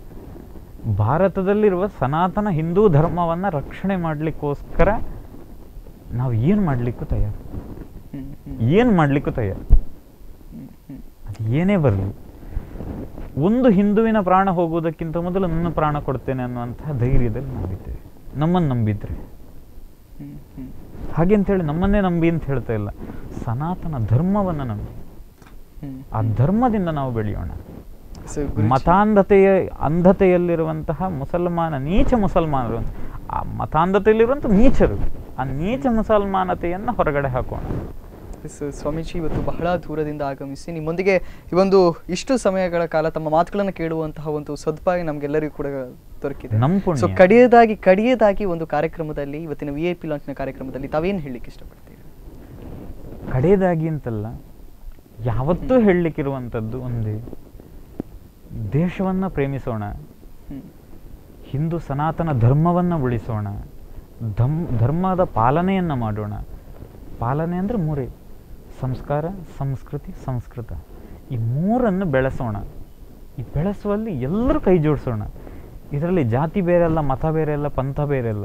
ಭಾರತದಲ್ಲಿರುವ ಸನಾತನ ಹಿಂದೂ ಧರ್ಮವನ್ನು ರಕ್ಷಣೆ ಮಾಡಲಿಕ್ಕೋಸ್ಕರ ನಾವು ಏನು ಮಾಡಲಿಕ್ಕೂ ತಯಾರು ಹ್ಮ್ ಹ್ಮ್ ಏನು ಮಾಡಲಿಕ್ಕೂ ತಯಾರು ಹ್ಮ್ ಹ್ಮ್ ಅದು ಏನೇ ಬರಲಿ ಒಂದು ಹಿಂದುವಿನ ಪ್ರಾಣ ಹೋಗುವುದಕ್ಕಿಂತ ಮೊದಲು ನನ್ನ ಪ್ರಾಣ ಕೊಡ್ತೇನೆ ಅನ್ನುವಂತಹ ಧೈರ್ಯದಲ್ಲಿ ನಾವಿದ್ದೇವೆ ನಮ್ಮನ್ನು ನಂಬಿದ್ರೆ ಹ್ಮ್ ಹ್ಮ್ ಹಾಗೆ ಅಂತೇಳಿ ನಮ್ಮನ್ನೇ ನಂಬಿ ಅಂತ ಹೇಳ್ತಾ ಇಲ್ಲ ಸನಾತನ ಧರ್ಮವನ್ನು ನಂಬಿ ಹ್ಮ್ ಆ ಧರ್ಮದಿಂದ ನಾವು ಬೆಳೆಯೋಣ ಸೊ ಗುರೂಜಿ- ಮತಾಂಧತೆಯ ಅಂಧತೆಯಲ್ಲಿರುವಂತಹ ಮುಸಲ್ಮಾನ ನೀಚ ಮುಸಲ್ಮಾನರು ಆ ಮತಾಂಧತೆಯಲ್ಲಿರುವಂಥ ನೀಚರು ಆ ನೀಚ ಮುಸಲ್ಮಾನತೆಯನ್ನು ಹೊರಗಡೆ ಹಾಕೋಣ ಎಸ್, ಸ್ವಾಮೀಜಿ ಇವತ್ತು ಬಹಳ ದೂರದಿಂದ ಆಗಮಿಸಿ ನಿಮ್ಮೊಂದಿಗೆ ಈ ಒಂದು ಇಷ್ಟು ಸಮಯಗಳ ಕಾಲ ತಮ್ಮ ಮಾತುಗಳನ್ನು ಕೇಳುವಂತಹ ಒಂದು ಸದುಪಾಯ ನಮ್ಗೆಲ್ಲರಿಗೂ ಕೂಡ ದೊರಕಿದೆ ನಮ್ಮ ಸೊ ಪುಣ್ಯ ಕಡೆಯದಾಗಿ ಕಡೆಯದಾಗಿ ಒಂದು ಕಾರ್ಯಕ್ರಮದಲ್ಲಿ ಇವತ್ತಿನ ವಿ ಐ ಪಿ ಲಾಂಚ್ನ ಕಾರ್ಯಕ್ರಮದಲ್ಲಿ ತಾವೇನು ಹೇಳಲಿಕ್ಕೆ ಇಷ್ಟಪಡ್ತೀರಿ ಕಡೆಯದಾಗಿ ಅಂತಲ್ಲ ಯಾವತ್ತೂ ಹೇಳಲಿಕ್ಕಿರುವಂಥದ್ದು ಒಂದೇ ದೇಶವನ್ನು ಪ್ರೇಮಿಸೋಣ ಹ್ಮ್. ಹಿಂದೂ ಸನಾತನ ಧರ್ಮವನ್ನು ಉಳಿಸೋಣ ಧಮ್ ಧರ್ಮದ ಪಾಲನೆಯನ್ನು ಮಾಡೋಣ ಪಾಲನೆ ಅಂದರೆ ಮೂರೇ ಸಂಸ್ಕಾರ ಸಂಸ್ಕೃತಿ ಸಂಸ್ಕೃತ ಈ ಮೂರನ್ನು ಬೆಳೆಸೋಣ ಈ ಬೆಳೆಸುವಲ್ಲಿ ಎಲ್ಲರೂ ಕೈ ಜೋಡಿಸೋಣ ಇದರಲ್ಲಿ ಜಾತಿ ಬೇರೆಲ್ಲ ಮತ ಬೇರೆಲ್ಲ ಪಂಥ ಬೇರೆಲ್ಲ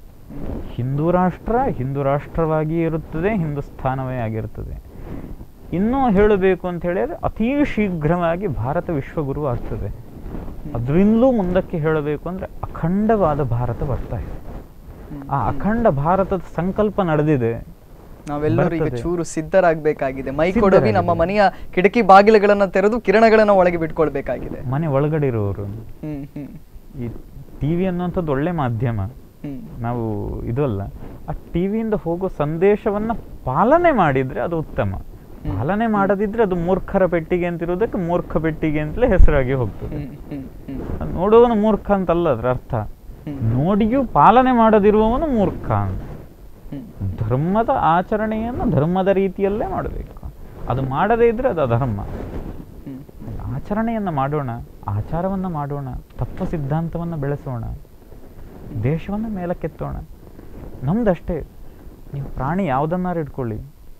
ಹಿಂದೂ ರಾಷ್ಟ್ರ ಹಿಂದೂ ರಾಷ್ಟ್ರವಾಗಿಯೇ ಇರುತ್ತದೆ ಹಿಂದೂಸ್ಥಾನವೇ ಆಗಿರುತ್ತದೆ ಇನ್ನೂ ಹೇಳಬೇಕು ಅಂತ ಹೇಳಿದ್ರೆ ಅತೀ ಶೀಘ್ರವಾಗಿ ಭಾರತ ವಿಶ್ವಗುರು ಆಗ್ತದೆ ಅದರಿಂದಲೂ ಮುಂದಕ್ಕೆ ಹೇಳಬೇಕು ಅಂದರೆ ಅಖಂಡವಾದ ಭಾರತ ಬರ್ತಾ ಇದೆ ಹ್ಮ್. ಆ ಅಖಂಡ ಭಾರತದ ಸಂಕಲ್ಪ ನಡೆದಿದೆ ನಾವೆಲ್ಲರೂ ಈಗ ಬರ್ತದೆ. ಚೂರು ಸಿದ್ಧರಾಗಬೇಕಾಗಿದೆ ಮೈ ಕೊಡವಿ ಸಿದ್ಧರಾಗಿದೆ. ನಮ್ಮ ಮನೆಯ ಕಿಟಕಿ ಬಾಗಿಲುಗಳನ್ನ ತೆರೆದು ಕಿರಣಗಳನ್ನ ಒಳಗೆ ಬಿಟ್ಕೊಳ್ಬೇಕಾಗಿದೆ ಮನೆ ಒಳಗಡೆ ಇರುವವರು ಹ್ಮ್ ಹ್ಮ್ ಈ ಟಿ ವಿ ಅನ್ನುವಂಥದ್ದು ಒಳ್ಳೆ ಮಾಧ್ಯಮ ಹ್ಮ್ ನಾವು ಇದು ಅಲ್ಲ ಆ ಟಿ ವಿಯಿಂದ ಹೋಗೋ ಸಂದೇಶವನ್ನು ಪಾಲನೆ ಮಾಡಿದರೆ ಅದು ಉತ್ತಮ ಹ್ಮ್. ಪಾಲನೆ ಮಾಡದಿದ್ರೆ ಅದು ಮೂರ್ಖರ ಪೆಟ್ಟಿಗೆ ಅಂತಿರೋದಕ್ಕೆ ಮೂರ್ಖ ಪೆಟ್ಟಿಗೆ ಅಂತಲೇ ಹೆಸರಾಗಿ ಹೋಗ್ತದೆ ಹ್ಮ್ ಹ್ಮ್ ಹ್ಮ್ ಅದ್ ನೋಡುವವನು ಮೂರ್ಖ ಅಂತಲ್ಲ ಅದರ ಅರ್ಥ ಹ್ಮ್. ನೋಡಿಯೂ ಪಾಲನೆ ಮಾಡದಿರುವವನು ಮೂರ್ಖ ಅಂತ ಹ್ಮ್ ಧರ್ಮದ ಆಚರಣೆಯನ್ನು ಧರ್ಮದ ರೀತಿಯಲ್ಲೇ ಮಾಡಬೇಕು ಅದು ಮಾಡದೇ ಇದ್ರೆ ಅದು ಅಧರ್ಮ ಹ್ಮ್ ಆಚರಣೆಯನ್ನು ಮಾಡೋಣ ಆಚಾರವನ್ನು ಮಾಡೋಣ ತತ್ವ ಸಿದ್ಧಾಂತವನ್ನು ಬೆಳೆಸೋಣ ದೇಶವನ್ನು ಮೇಲಕ್ಕೆತ್ತೋಣ ನಮ್ದಷ್ಟೇ ನೀವು ಪ್ರಾಣಿ ಯಾವುದನ್ನಾರು ಇಟ್ಕೊಳ್ಳಿ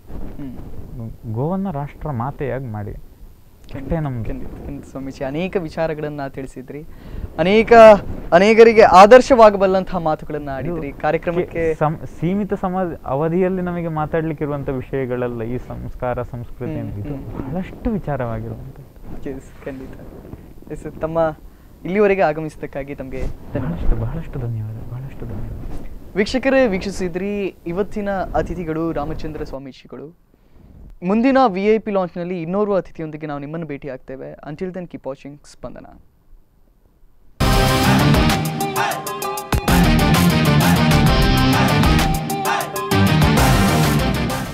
ಹ್ಮ್ ಗೋವನ್ನು ರಾಷ್ಟ್ರ ಮಾತೆಯಾಗಿ ಮಾಡಿ ಅಷ್ಟೇ ನಮ್ದು ಖಂಡಿತ ಖಂಡಿತ ಸ್ವಾಮೀಜಿ ಅನೇಕ ವಿಚಾರಗಳನ್ನ ತಿಳಿಸಿದ್ರಿ ಅನೇಕ ಅನೇಕರಿಗೆ ಆದರ್ಶವಾಗಬಲ್ಲಂತಹ ಮಾತುಗಳನ್ನ ಆಡಿದ್ರಿ ಇದು ಕಾರ್ಯಕ್ರಮಕ್ಕೆ ಕೆ- ಸಮ್- ಸೀಮಿತ ಸಮ ಅವಧಿಯಲ್ಲಿ ನಮಗೆ ಮಾತಾಡ್ಲಿಕ್ಕಿರುವಂತ ವಿಷಯಗಳೆಲ್ಲ ಈ ಸಂಸ್ಕಾರ ಸಂಸ್ಕೃತಿ ಹ್ಮ್, ಇದು ಹ್ಮ್. ಬಹಳಷ್ಟು ವಿಚಾರವಾಗಿರುವಂಥದ್ದು Yes, ಖಂಡಿತ ಎಸ್ ತಮ್ಮ ಇಲ್ಲಿವರೆಗೆ ಆಗಮಿಸಿದ್ದಕ್ಕಾಗಿ ತಮಗೆ ಧನ್ಯವಾದ ಬಹಳಷ್ಟು ಬಹಳಷ್ಟು ಧನ್ಯವಾದ ಬಹಳಷ್ಟು ಧನ್ಯವಾದ ವೀಕ್ಷಕರೇ ವೀಕ್ಷಿಸಿದ್ರಿ ಇವತ್ತಿನ ಅತಿಥಿಗಳು ರಾಮಚಂದ್ರ ಸ್ವಾಮೀಜಿಗಳು ಮುಂದಿನ ವಿ ಐ ಪಿ ಲಾಂಚ್ನಲ್ಲಿ ಇನ್ನೋರ್ವ ಅತಿಥಿಯೊಂದಿಗೆ ನಾವು ನಿಮ್ಮನ್ನು ಭೇಟಿ ಆಗ್ತೇವೆ ಅಂಟಿಲ್ ದೆನ್ ಕೀಪ್ ವಾಚಿಂಗ್ ಸ್ಪಂದನ